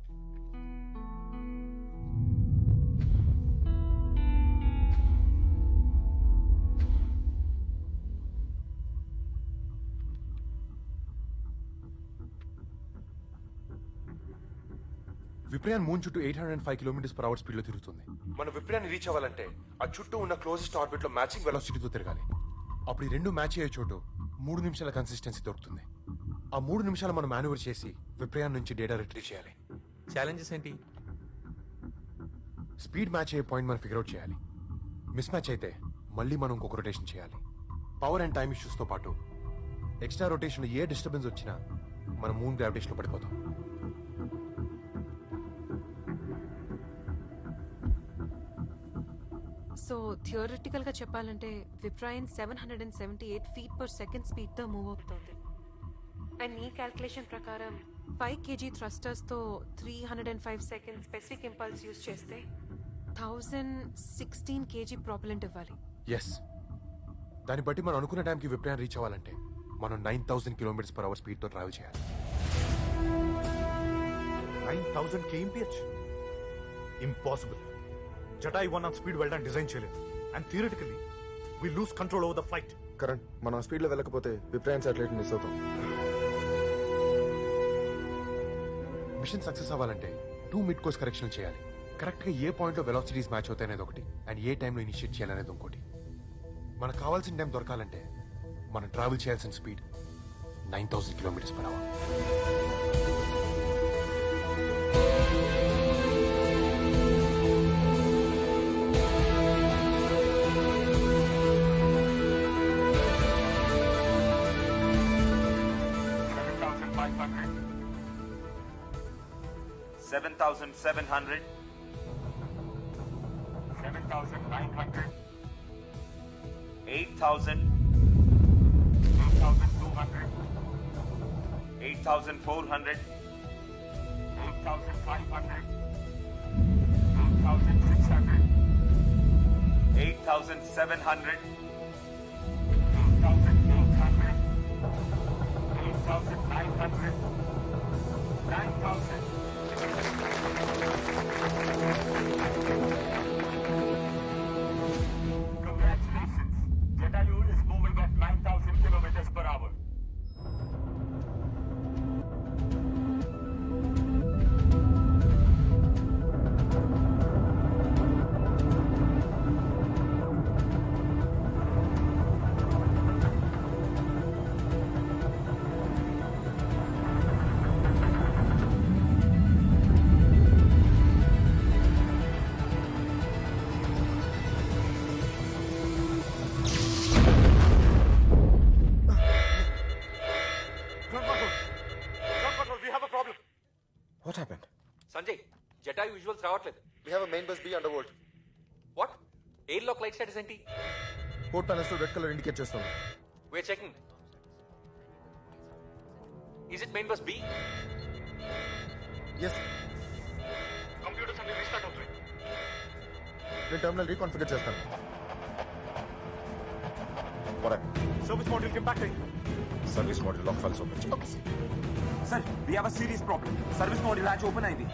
విప్రయాన్ మూన్ చుట్టూ eight hundred five kilometres per hour speed లో తిరుగుతుంది మన విప్రయాన్ని రీచ్ అవ్వాలంటే ఆ చుట్టూ ఉన్న క్లోజెస్ట్ ఆర్బిట్ లో మ్యాచింగ్ వెలాసిటీతో తిరగాలి అప్పుడు ఈ రెండు మ్యాచ్ అయ్యే చోటు మూడు నిమిషాల కన్సిస్టెన్సీ దొరుకుతుంది ఆ మూడు నిమిషాలు మనం మాన్యువర్ చేసి విప్రయాన్ నుంచి డేటా రిట్రీవ్ చేయాలి ఛాలెంజెస్ ఏంటి స్పీడ్ మ్యాచ్ అయ్యే పాయింట్ మనం ఫిగర్ అవుట్ చేయాలి మిస్ మ్యాచ్ అయితే మళ్ళీ మనం ఇంకొక రొటేషన్ చేయాలి పవర్ అండ్ టైమ్ ఇష్యూస్తో పాటు ఎక్స్ట్రా రొటేషన్ ఏ డిస్టర్బెన్స్ వచ్చినా మనం మూన్ గ్రావిటేషన్లో పడిపోతాం సో థియోరిటికల్ గా చెప్పాలంటే Viprayan seven hundred and seventy eight feet per second speed తో మూవ్ అవుతుంది అండ్ నీ క్యాల్కులేషన్ ప్రకారం ఫైవ్ కేజీ థ్రస్టర్స్ తో three hundred and five second specific impulse use చేస్తే థౌజండ్ సిక్స్టీన్ కేజీ ప్రాబ్లెంట్ ఇవ్వాలి ఎస్ దాన్ని బట్టి మనం అనుకున్న టైంకి విప్రయాన్ రీచ్ అవ్వాలంటే మనం nine thousand kilometres per hour స్పీడ్తో ట్రావెల్ చేయాలి nine thousand KMPH impossible Jatayu one on speed వెళ్ళడానికి డిజైన్ చేయలేదు and theoretically we lose control over the flight current మనం ఆ స్పీడ్లో వెళ్ళకపోతే విప్రయాన్ సాటిలైట్ మిస్ అవుతాం మిషన్ సక్సెస్ అవ్వాలంటే టూ మిడ్ కోర్స్ కరెక్షన్ చేయాలి కరెక్ట్గా ఏ పాయింట్లో వెలాసిటీస్ మ్యాచ్ అవుతాయనేది ఒకటి అండ్ ఏ టైంలో ఇనిషియేట్ చేయాలనేది ఇంకోటి మనకు కావాల్సిన టైం దొరకాలంటే మనం ట్రావెల్ చేయాల్సిన speed nine thousand kilometres per hour Seven thousand seven hundred. Seven thousand nine hundred. Eight thousand. Eight thousand two hundred. Eight thousand four hundred. Eight thousand five hundred. Eight thousand six hundred. Eight thousand seven hundred. Eight thousand eight hundred. Eight thousand nine hundred. Nine thousand. Congratulations. Jetayu is moving at 9,000 kilometers per hour. What happened Sanjay Jatayu visuals రావట్లేదు we have main bus B undervolt what air lock light status ఏంటి port panels లో red colour indicate చేస్తుంది where checking is it main bus B yes computers అన్ని restart అవుతాయి నేను terminal reconfigure చేస్తాను service model impact అయింది service model lock files open చేయి sir we have a serious problem service model latch open అయింది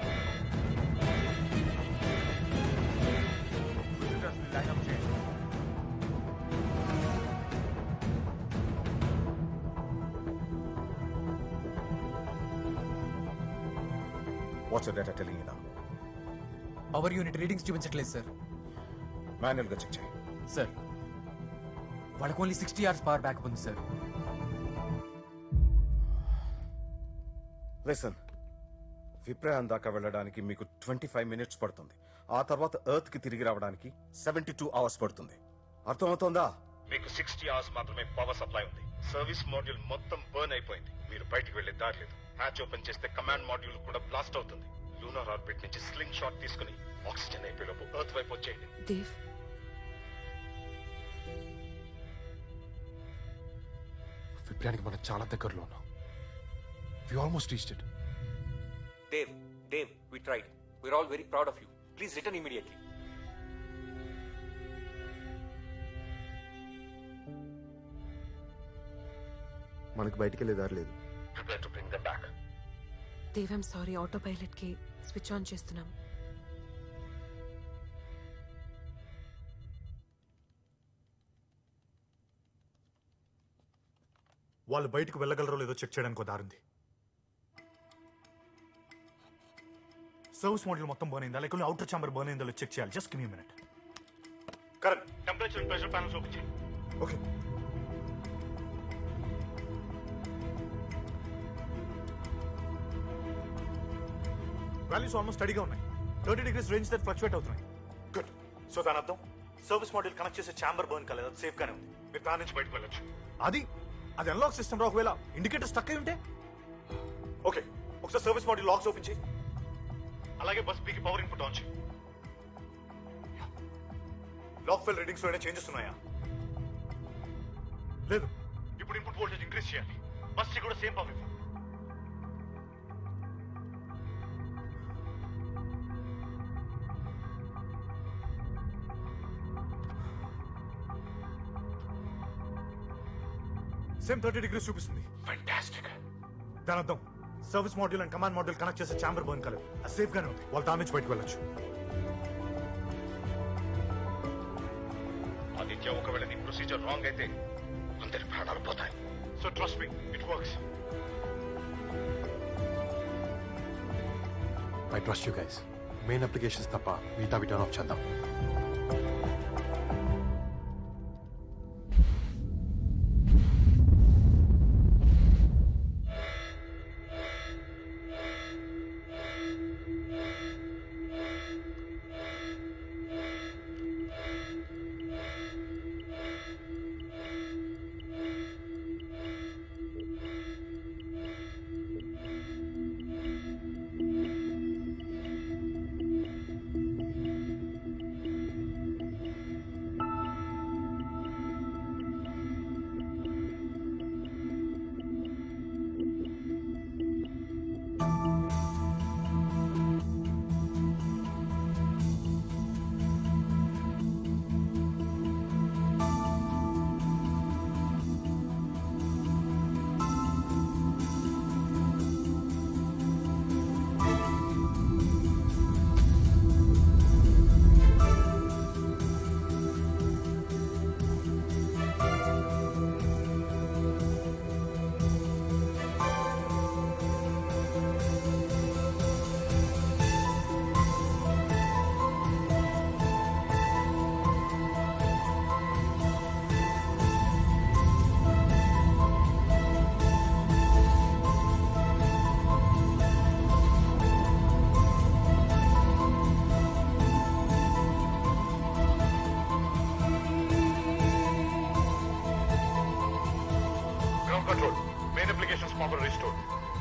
what's data telling ఇదా power unit readings చూపించట్లేదు sir manual గా చెక్ చేయి సార్ వాళ్ళకి only sixty hours power backup ఉంది sir listen Viprayan దాకా వెళ్ళడానికి మీకు ట్వంటీ ఫైవ్ మినిట్స్ పడుతుంది ఆ తర్వాత ఎర్త్ కి తిరిగి రావడానికి సెవెంటీ టూ అవర్స్ పడుతుంది అర్థమవుతోందా మీకు సిక్స్టీ అవర్స్ మాత్రమే పవర్ సప్లై ఉంది సర్వీస్ మాడ్యూల్ మొత్తం బర్న్ అయిపోయింది మీరు బయటికి వెళ్లే దారి లేదు హ్యాచ్ ఓపెన్ చేస్తే కమాండ్ మాడ్యూల్ కూడా బ్లాస్ట్ అవుతుంది లూనార్ ఆర్బిట్ నుంచి స్లింగ్ షాట్ తీసుకుని ఆక్సిజన్ అయిపోయేలోపు ఎర్త్ వైపు వచ్చేయండి దేవ్ విప్రయానికి మనం చాలా దగ్గరలో ఉన్నాం we almost reached it Dev Dev we tried we're all very proud of you please return immediately మనకి బయటికి వెళ్ళే దారి లేదు prepare to bring them back Dev I'm sorry autopilot కి స్విచ్ ఆన్ చేస్తున్నాం వాళ్ళు బయటకు వెళ్ళగలరో లేదో చెక్ చేయడానికి ఒక దారుంది సర్వీస్ మోడల్ మొత్తం బర్న్ అయిందా లేకపోతే అవుటర్ చాంబర్ బర్న్ అయిందో చెక్ చేయాలి just give minute correct temperature pressure panels open చేయి ఓకే వాల్యూస్ ఆల్మోస్ట్ స్టడీగా ఉన్నాయి థర్టీ డిగ్రీస్ రేంజ్ దగ్గర ఫ్లక్చువేట్ అవుతున్నాయి గుడ్ సో దాని అర్థం సర్వీస్ మోడల్ కనెక్ట్ చేసే ఛాంబర్ బర్న్ కాలేదు అది సేఫ్ గానే ఉంది మీరు దాని నుంచి బయటకు వెళ్ళొచ్చు అది అది అన్లాక్ సిస్టమ్ రా ఒకవేళ ఇండికేటర్ స్టక్ అయి ఉంటే ఓకే ఒకసారి సర్వీస్ మోడల్ లాక్స్ ఓపెన్ చేయి అలాగే బస్ పీకి పవర్ ఇన్పుట్ ఆన్ చేయి లాక్ ఫెల్ రీడింగ్స్ లో చేంజెస్ ఉన్నాయా లేదు ఇప్పుడు ఇన్పుట్ వోల్టేజ్ ఇంక్రీజ్ చేయాలి బస్ కూడా సేమ్ పవర్ ఇవ్వాలి సేమ్ థర్టీ డిగ్రీస్ చూపిస్తుంది ఫంటాస్టిక్ దాని అర్థం service module and command module connect చేసే ఛాంబర్ బర్న్ కలదు అది సేఫ్ గానే ఉంది వాళ్ళు దాని నుంచి బయటకు వెళ్ళొచ్చు ఆదిత్య ఒకవేళ నీ ప్రొసీజర్ రాంగ్ అయితే అందరి ప్రాణాలు పోతాయి so trust me it works I trust you guys main applications తప్ప మిగతా టర్న్ ఆఫ్ చేద్దాం ground control main applications power restore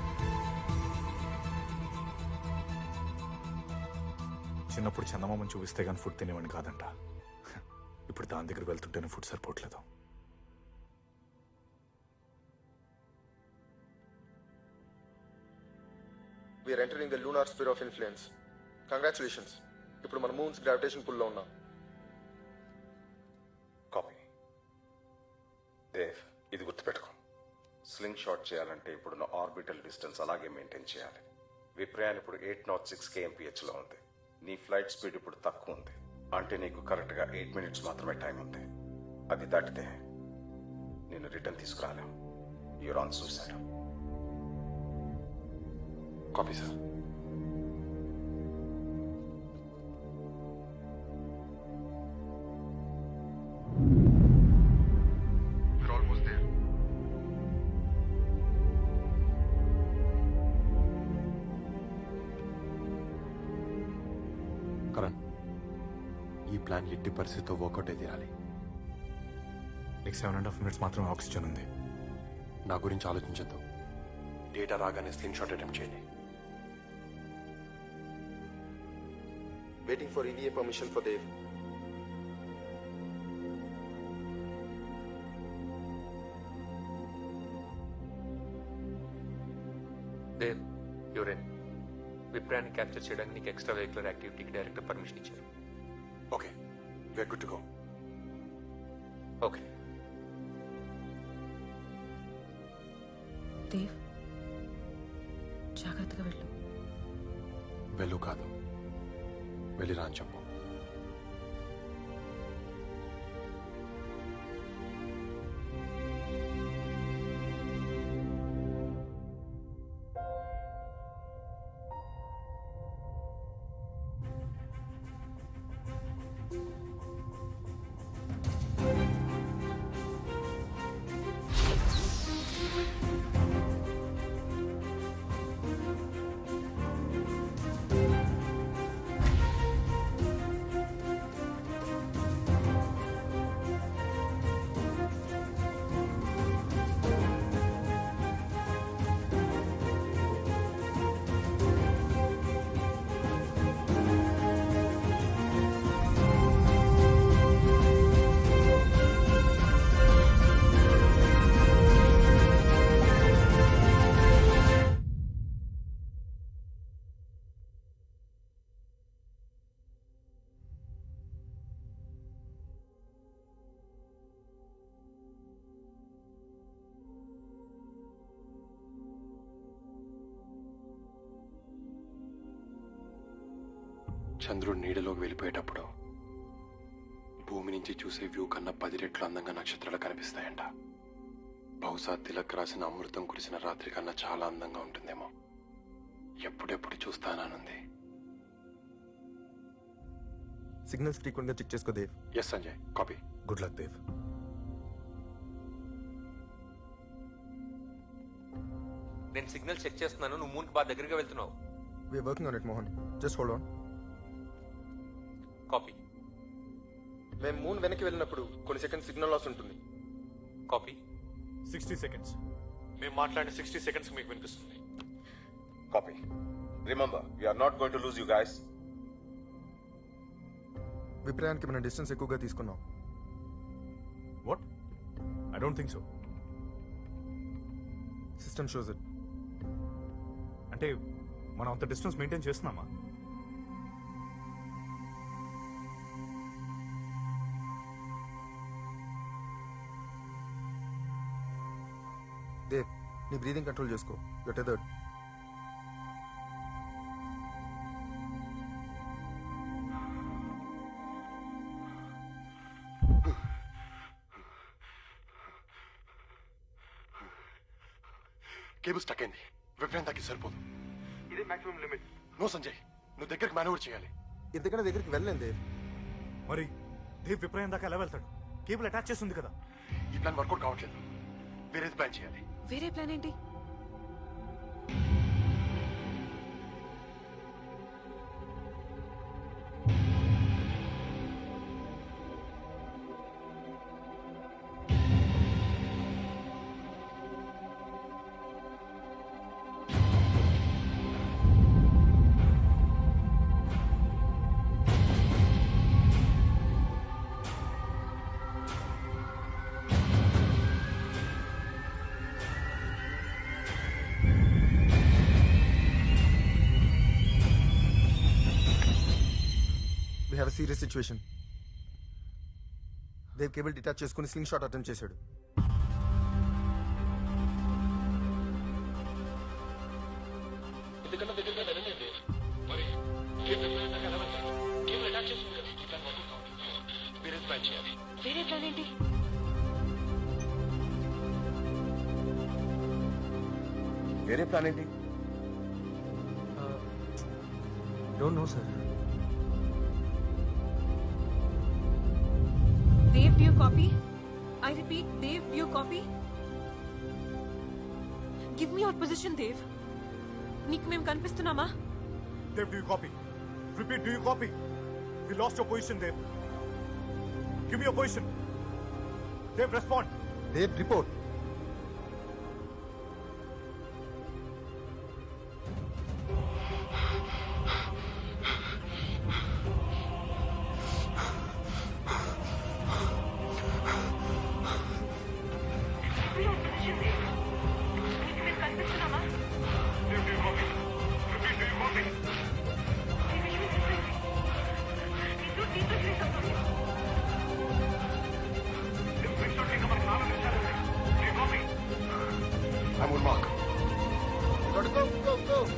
చిన్నప్పుడు చందమామని చూపిస్తే కానీ ఫుడ్ తినేవాడిని కాదంట ఇప్పుడు దాని దగ్గర వెళ్తుంటేనే ఫుడ్ సరిపోవట్లేదు we're entering the lunar sphere of influence congratulations ఇప్పుడు మన మూన్స్ గ్రావిటేషన్ పుల్లో ఉన్నాం కాపీ దేవ్ ఇది గుర్తుపెట్టుకో స్లింగ్ షాట్ చేయాలంటే ఇప్పుడున్న ఆర్బిటల్ డిస్టెన్స్ అలాగే మెయింటైన్ చేయాలి విప్రయాన్ ఇప్పుడు ఎయిట్ నాట్ సిక్స్ లో ఉంది నీ ఫ్లైట్ స్పీడ్ ఇప్పుడు తక్కువ ఉంది అంటే నీకు కరెక్ట్గా ఎయిట్ మినిట్స్ మాత్రమే టైం ఉంది అది దాటితే నేను రిటర్న్ తీసుకురాలేం you're on suicide copy sir We're almost there. Karan ఈ ప్లాన్ ఎట్టి పరిస్థితితో వర్కౌట్ అయితే తీరాలి నీకు సెవెన్ అండ్ హాఫ్ మినిట్స్ మాత్రమే ఆక్సిజన్ ఉంది నా గురించి ఆలోచించద్దు డేటా రాగానే స్లింగ్ షాట్ అటెంప్ట్ చేయండి waiting for EVA permission for Dev Dev యూరెన్ విప్రాన్ని క్యాప్చర్ చేయడానికి నీకు ఎక్స్ట్రా వెహికులర్ యాక్టివిటీకి డైరెక్టర్ పర్మిషన్ ఇచ్చారు okay we're good to go okay Dev జాగ్రత్తగా వెళ్ళు వెళ్ళు కాదు వెళ్ళిరా అని చెప్పు చంద్రుడు నీడలోకి వెళ్ళిపోయేటప్పుడు భూమి నుంచి చూసే వ్యూ కన్నా పది రెట్లు అందంగా నక్షత్రాలు కనిపిస్తాయంట బహుశా తిలక్ రాసిన అమృతం కురిసిన రాత్రి కన్నా చాలా అందంగా ఉంటుందేమో ఎప్పుడెప్పుడు చూస్తాననుంది సిగ్నల్స్ ఫ్రీక్వెంట్గా చెక్ చేసుకో Dev yes Sanjay copy good luck Dev నేను సిగ్నల్ చెక్ చేస్తున్నాను నువ్వు మూన్కి బాగా దగ్గరగా వెళ్తున్నావు we're working on it Mohan just hold on copy మేము మూన్ వెనక్కి వెళ్ళినప్పుడు కొన్ని సెకండ్ సిగ్నల్ లాస్ ఉంటుంది కాపీ సిక్స్టీ సెకండ్స్ మేము మాట్లాడిన సిక్స్టీ సెకండ్స్ మీకు వినిపిస్తుంది copy remember we're not going to lose you guys విప్రయానికి మనం డిస్టెన్స్ ఎక్కువగా తీసుకున్నాం what I don't think so system shows it అంటే మనం అంత డిస్టెన్స్ మెయింటైన్ చేస్తున్నామా దేవ్ నీ బ్రీదింగ్ కంట్రోల్ చేసుకో యువర్ టెదర్డ్ కేబుల్ స్టక్ అయింది విప్రయాణం తగ్గి సరిపోదు ఇదే మాక్సిమం లిమిట్ నో సంజయ్ నువ్వు దగ్గరికి మేనేవర్ చేయాలి ఇంతకన్నా దగ్గరికి వెళ్ళలేం దేవ్ మరి దేవ్ విప్రయం దాకా ఎలా వెళ్తాడు కేబుల్ అటాచ్ చేస్తుంది కదా ఈ ప్లాన్ వర్కౌట్ కావట్లేదు వేరేది ప్లాన్ చేయాలి వేరే ప్లాన్ ఏంటి we have serious situation Dev cable detach చేసుకుని స్లింగ్ షాట్ అటెంప్ట్ చేశాడు ఎందుకన్నా దగ్గరగా వెళ్ళలేదు మరి విప్రయాణం దాకా ఎలా వెళ్తాడు కేబుల్ అటాచ్ చేస్తుంది కదా ఈ ప్లాన్ వర్కౌట్ కావట్లేదు వేరేది ప్లాన్ చేయాలి వేరే ప్లాన్ ఏంటి వేరే ప్లాన్ ఏంటి don't know sir Dave, do you copy? I repeat, Dave, do you copy? Give me your position, Dave. నీకు మేము కనిపిస్తున్నామా Dev, do you copy? Repeat, do you copy? We lost your position, Dev. Give me your position. Dev, respond. Dev report I'm on mark. Gotta go, go, go.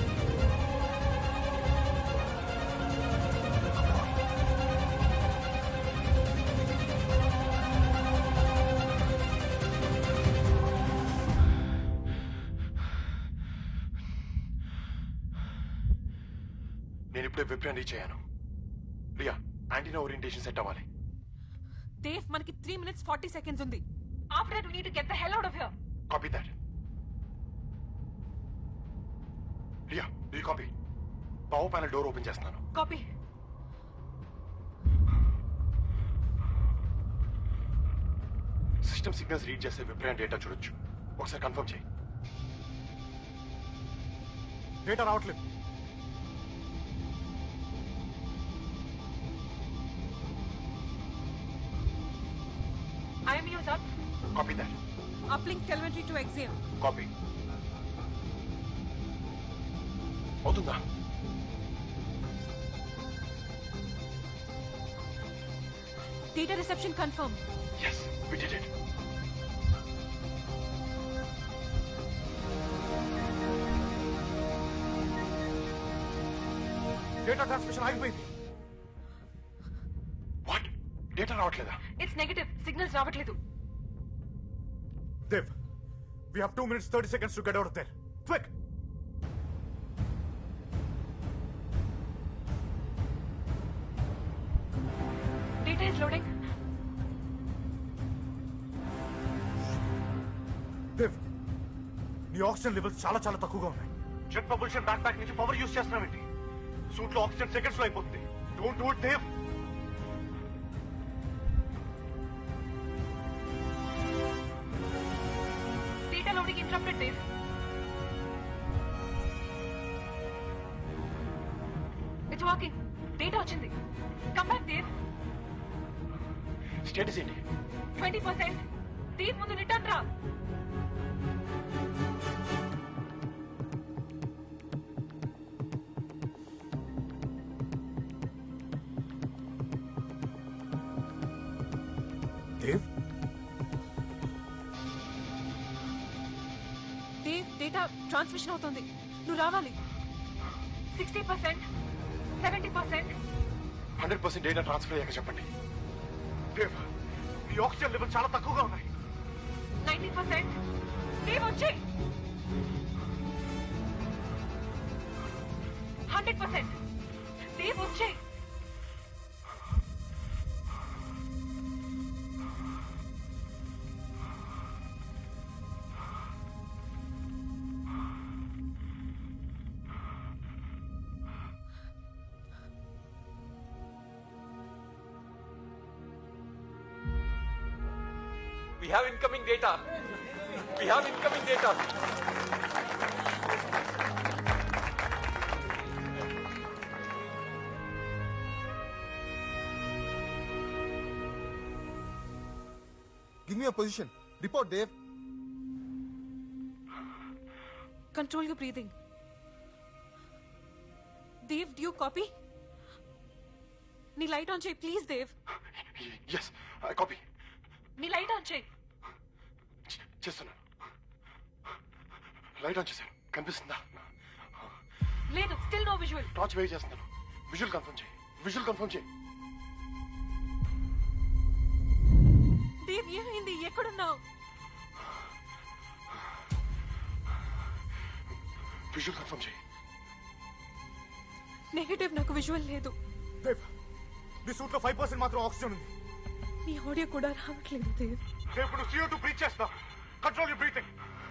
నేను ఇప్పుడే విప్రయాణం reach అయ్యాను Riya antenna orientation set అవ్వాలి దేవ్ మనకి three minutes forty seconds ఉంది after that we need to get the hell out of here copy that Riya do copy power panel door open చేస్తున్నాను copy system signals read చేస్తే విప్రయాణం data చూడొచ్చు ఒకసారి confirm చేయి data రావట్లేదు IMU is up. Copy that Uplink telemetry to Axiom. Copy అవుతుందా Data reception confirmed. Yes we did it data transmission ఆగిపోయింది what data రావట్లేదా ఇట్స్ నెగటివ్ సిగ్నల్స్ రావట్లేదు Dev we have two minutes thirty seconds to get out there quick data is loading Dev నీ oxygen levels చాలా చాలా తక్కువగా ఉన్నాయి jet propulsion backpack నుంచి power use చేస్తున్నావేంటి సూట్ లో ఆక్సిజన్ సెకండ్స్ లో అయిపోతుంది don't do it Dev data loading interrupted Dev it's working data వచ్చింది కమ్ బ్యాక్ దేవ్ స్టేటస్ ఏంటి ట్వంటీ పర్సెంట్ దేవ్ ముందు రిటర్న్ రా దేవ్ దేవ్ డేటా ట్రాన్స్మిషన్ అవుతుంది నువ్వు రావాలి sixty percent seventy percent hundred percent data transfer అయ్యాక చెప్పండి దేవ్ నీ ఆక్సిజన్ లెవెల్ చాలా తక్కువగా ఉన్నాయి నైన్టీ పర్సెంట్ దేవ్ వచ్చే హండ్రెడ్ పర్సెంట్ దేవ్ వచ్చే We have incoming data. We have incoming data. Give me position report Dev control your breathing Dev do copy నీ light on చేయి ప్లీజ్ దేవ్ ఎస్ కాపీ నీ లైట్ ఆన్ చేయి చేస్తున్నాను లైట్ ఆన్ చేశాను కనిపిస్తుందా లేదు still no visual torch wait చేస్తున్నాను visual confirm చేయి విజువల్ కన్ఫర్మ్ చేయి దేవ్ ఏమైంది ఎక్కడున్నావు విజువల్ కన్ఫర్మ్ చేయి నెగటివ్ నాకు విజువల్ లేదు దేవ్ నీ సూట్ లో ఫైవ్ పర్సెంట్ మాత్రం ఆక్సిజన్ ఉంది నీ ఆడియో కూడా రావట్లేదు దేవ్ దేవ్ ఇప్పుడు సీఓ టూ బ్రీచ్ చేస్తా control you breathing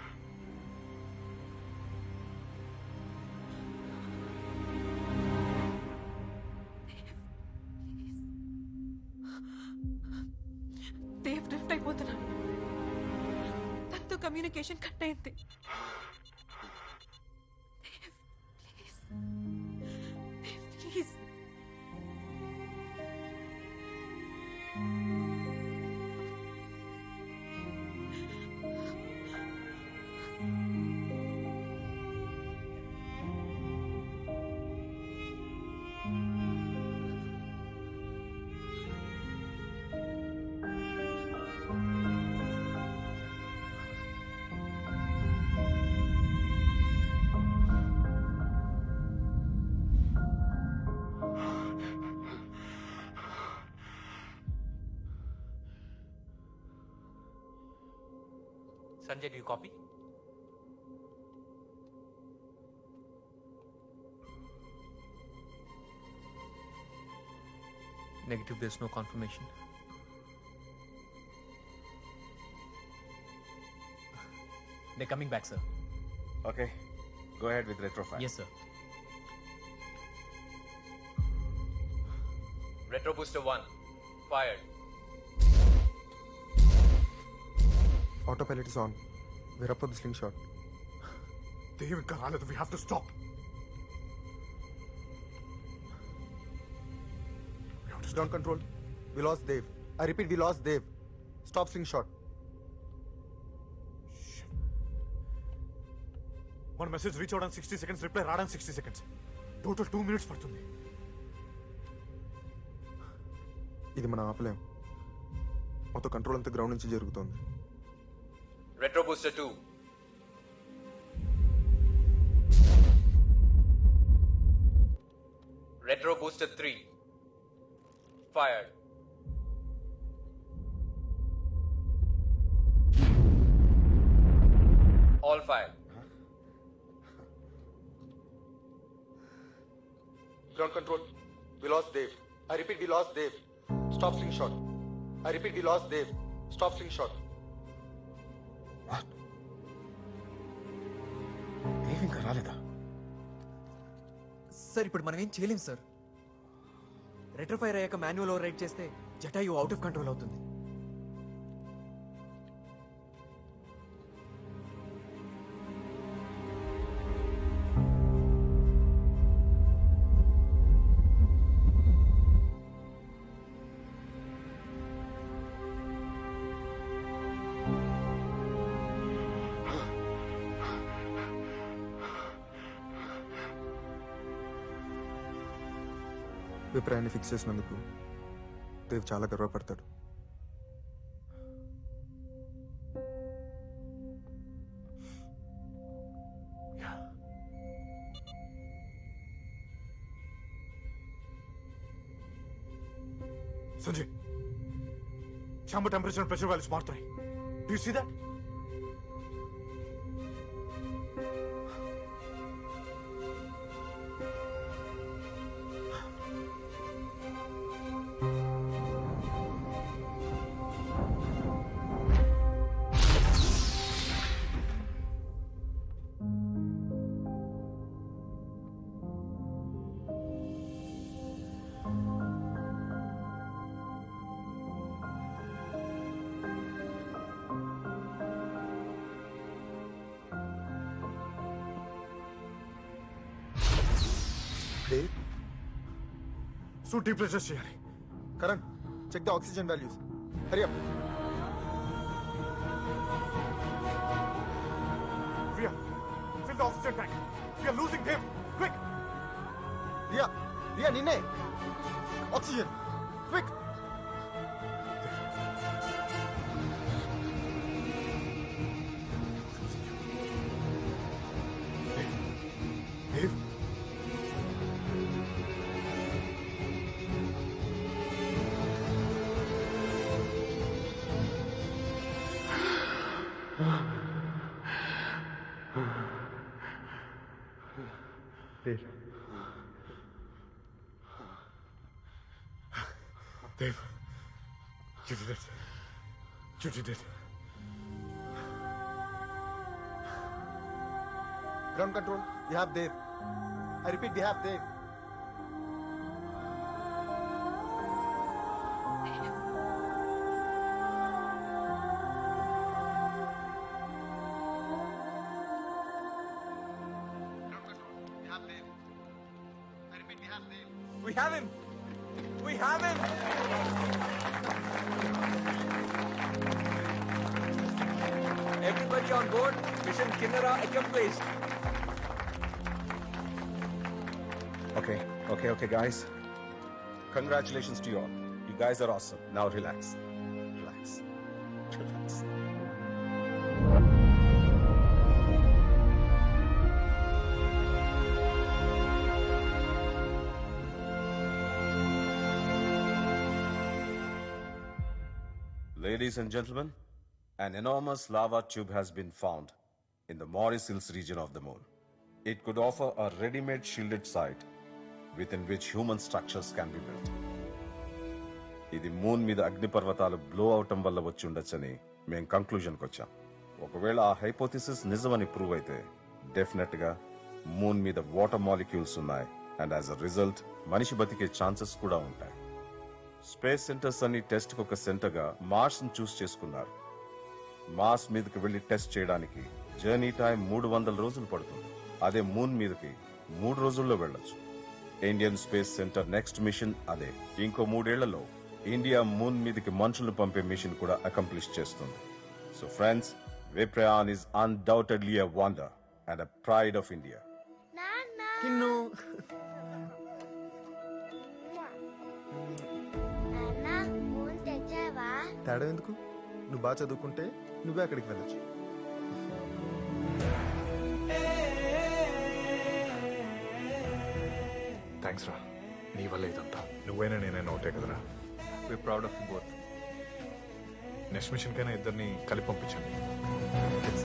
Dev drift అయిపోతున్నాను తనతో కమ్యూనికేషన్ కట్ అయింది please Sanjay, do you copy? Negative, there's no confirmation. They're coming back, sir. Okay, go ahead with retrofire. Yes, sir. Retro Booster 1, fired. Autopilot is on where up the slingshot Dev ఇంకా రాలేదు we have to stop down control we lose Dev I repeat we lose Dev stop slingshot మన message reach అవడానికి sixty seconds reply రావడానికి sixty seconds total two minutes పడుతుంది ఇది మనం ఆపలేం మొత్తం control అంతా గ్రౌండ్ నుంచి జరుగుతోంది Retro Booster 2. Retro Booster 3. Fired. All fired. Ground control. We lost Dave. I repeat, we lost Dave. Stop slingshot. I repeat, we lost Dave. Stop slingshot. Dev ఇంకా రాలేదా sir ఇప్పుడు మనం ఏం చేయలేం సార్ రెట్రోఫైర్ అయ్యాక మాన్యువల్ ఓవర్ రైడ్ చేస్తే Jatayu out of control అవుతుంది అభిప్రాయాన్ని ఫిక్స్ చేసినందుకు దేవ్ చాలా గర్వపడతాడు Sanjay chamber temperature pressure values మారుతున్నాయి do you see that Dave suit depressure చేయాలి Karan check the oxygen values hurry up Ria, fill the oxygen tank. We are losing him. Quick! Ria Ria నిన్నే oxygen quick Dave? Dave Dave, you did it. You did it. Ground control, we have Dave. I repeat, we have Dave. We have him! We have him! Everybody on board. Mission Kinnara accomplished. Okay, okay, okay, guys. Congratulations to you all. You guys are awesome. Now relax. Relax. Relax. Ladies and gentlemen, an enormous lava tube has been found in the Morris Hills region of the moon. It could offer a ready-made shielded site within which human structures can be built. ఇది moon మీద అగ్నిపర్వతాలు blow అవటం వల్ల వచ్చి ఉండొచ్చని మేము కంక్లూజన్కి వచ్చాం ఒకవేళ ఆ హైపోథిసిస్ నిజమని ప్రూవ్ అయితే డెఫినెట్ గా మూన్ మీద వాటర్ మాలిక్యూల్స్ ఉన్నాయి అండ్ యాజ్ అ రిజల్ట్ మనిషి బతికే ఛాన్సెస్ కూడా ఉంటాయి స్పేస్ సెంటర్స్ అని టెస్ట్ ఒక సెంటర్ గా మార్స్ ని చూస్ చేసుకున్నారు మార్స్ మీదకి వెళ్లి టెస్ట్ చేయడానికి జర్నీ టైం మూడు వందల రోజులు పడుతుంది అదే మూన్ మీదకి మూడు రోజుల్లో వెళ్ళొచ్చు Indian space center next mission అదే ఇంకో మూడేళ్లలో ఇండియా మూన్ మీదకి మనుషులు పంపే మిషన్ కూడా అకంప్లిష్ చేస్తుంది so friends Viprayan is undoubtedly a wonder and a pride of India Kinnu నాన్న ఫోన్ తెచ్చావా తేడా ఎందుకు నువ్వు బాగా చదువుకుంటే నువ్వే అక్కడికి వెళ్ళొచ్చు థ్యాంక్స్ రా నీ వల్ల ఇదంతా నువ్వైనా నేనైనా ఒకటే కదరా we proud of both next mission కైనా ఇద్దరిని కలిపి పంపించండి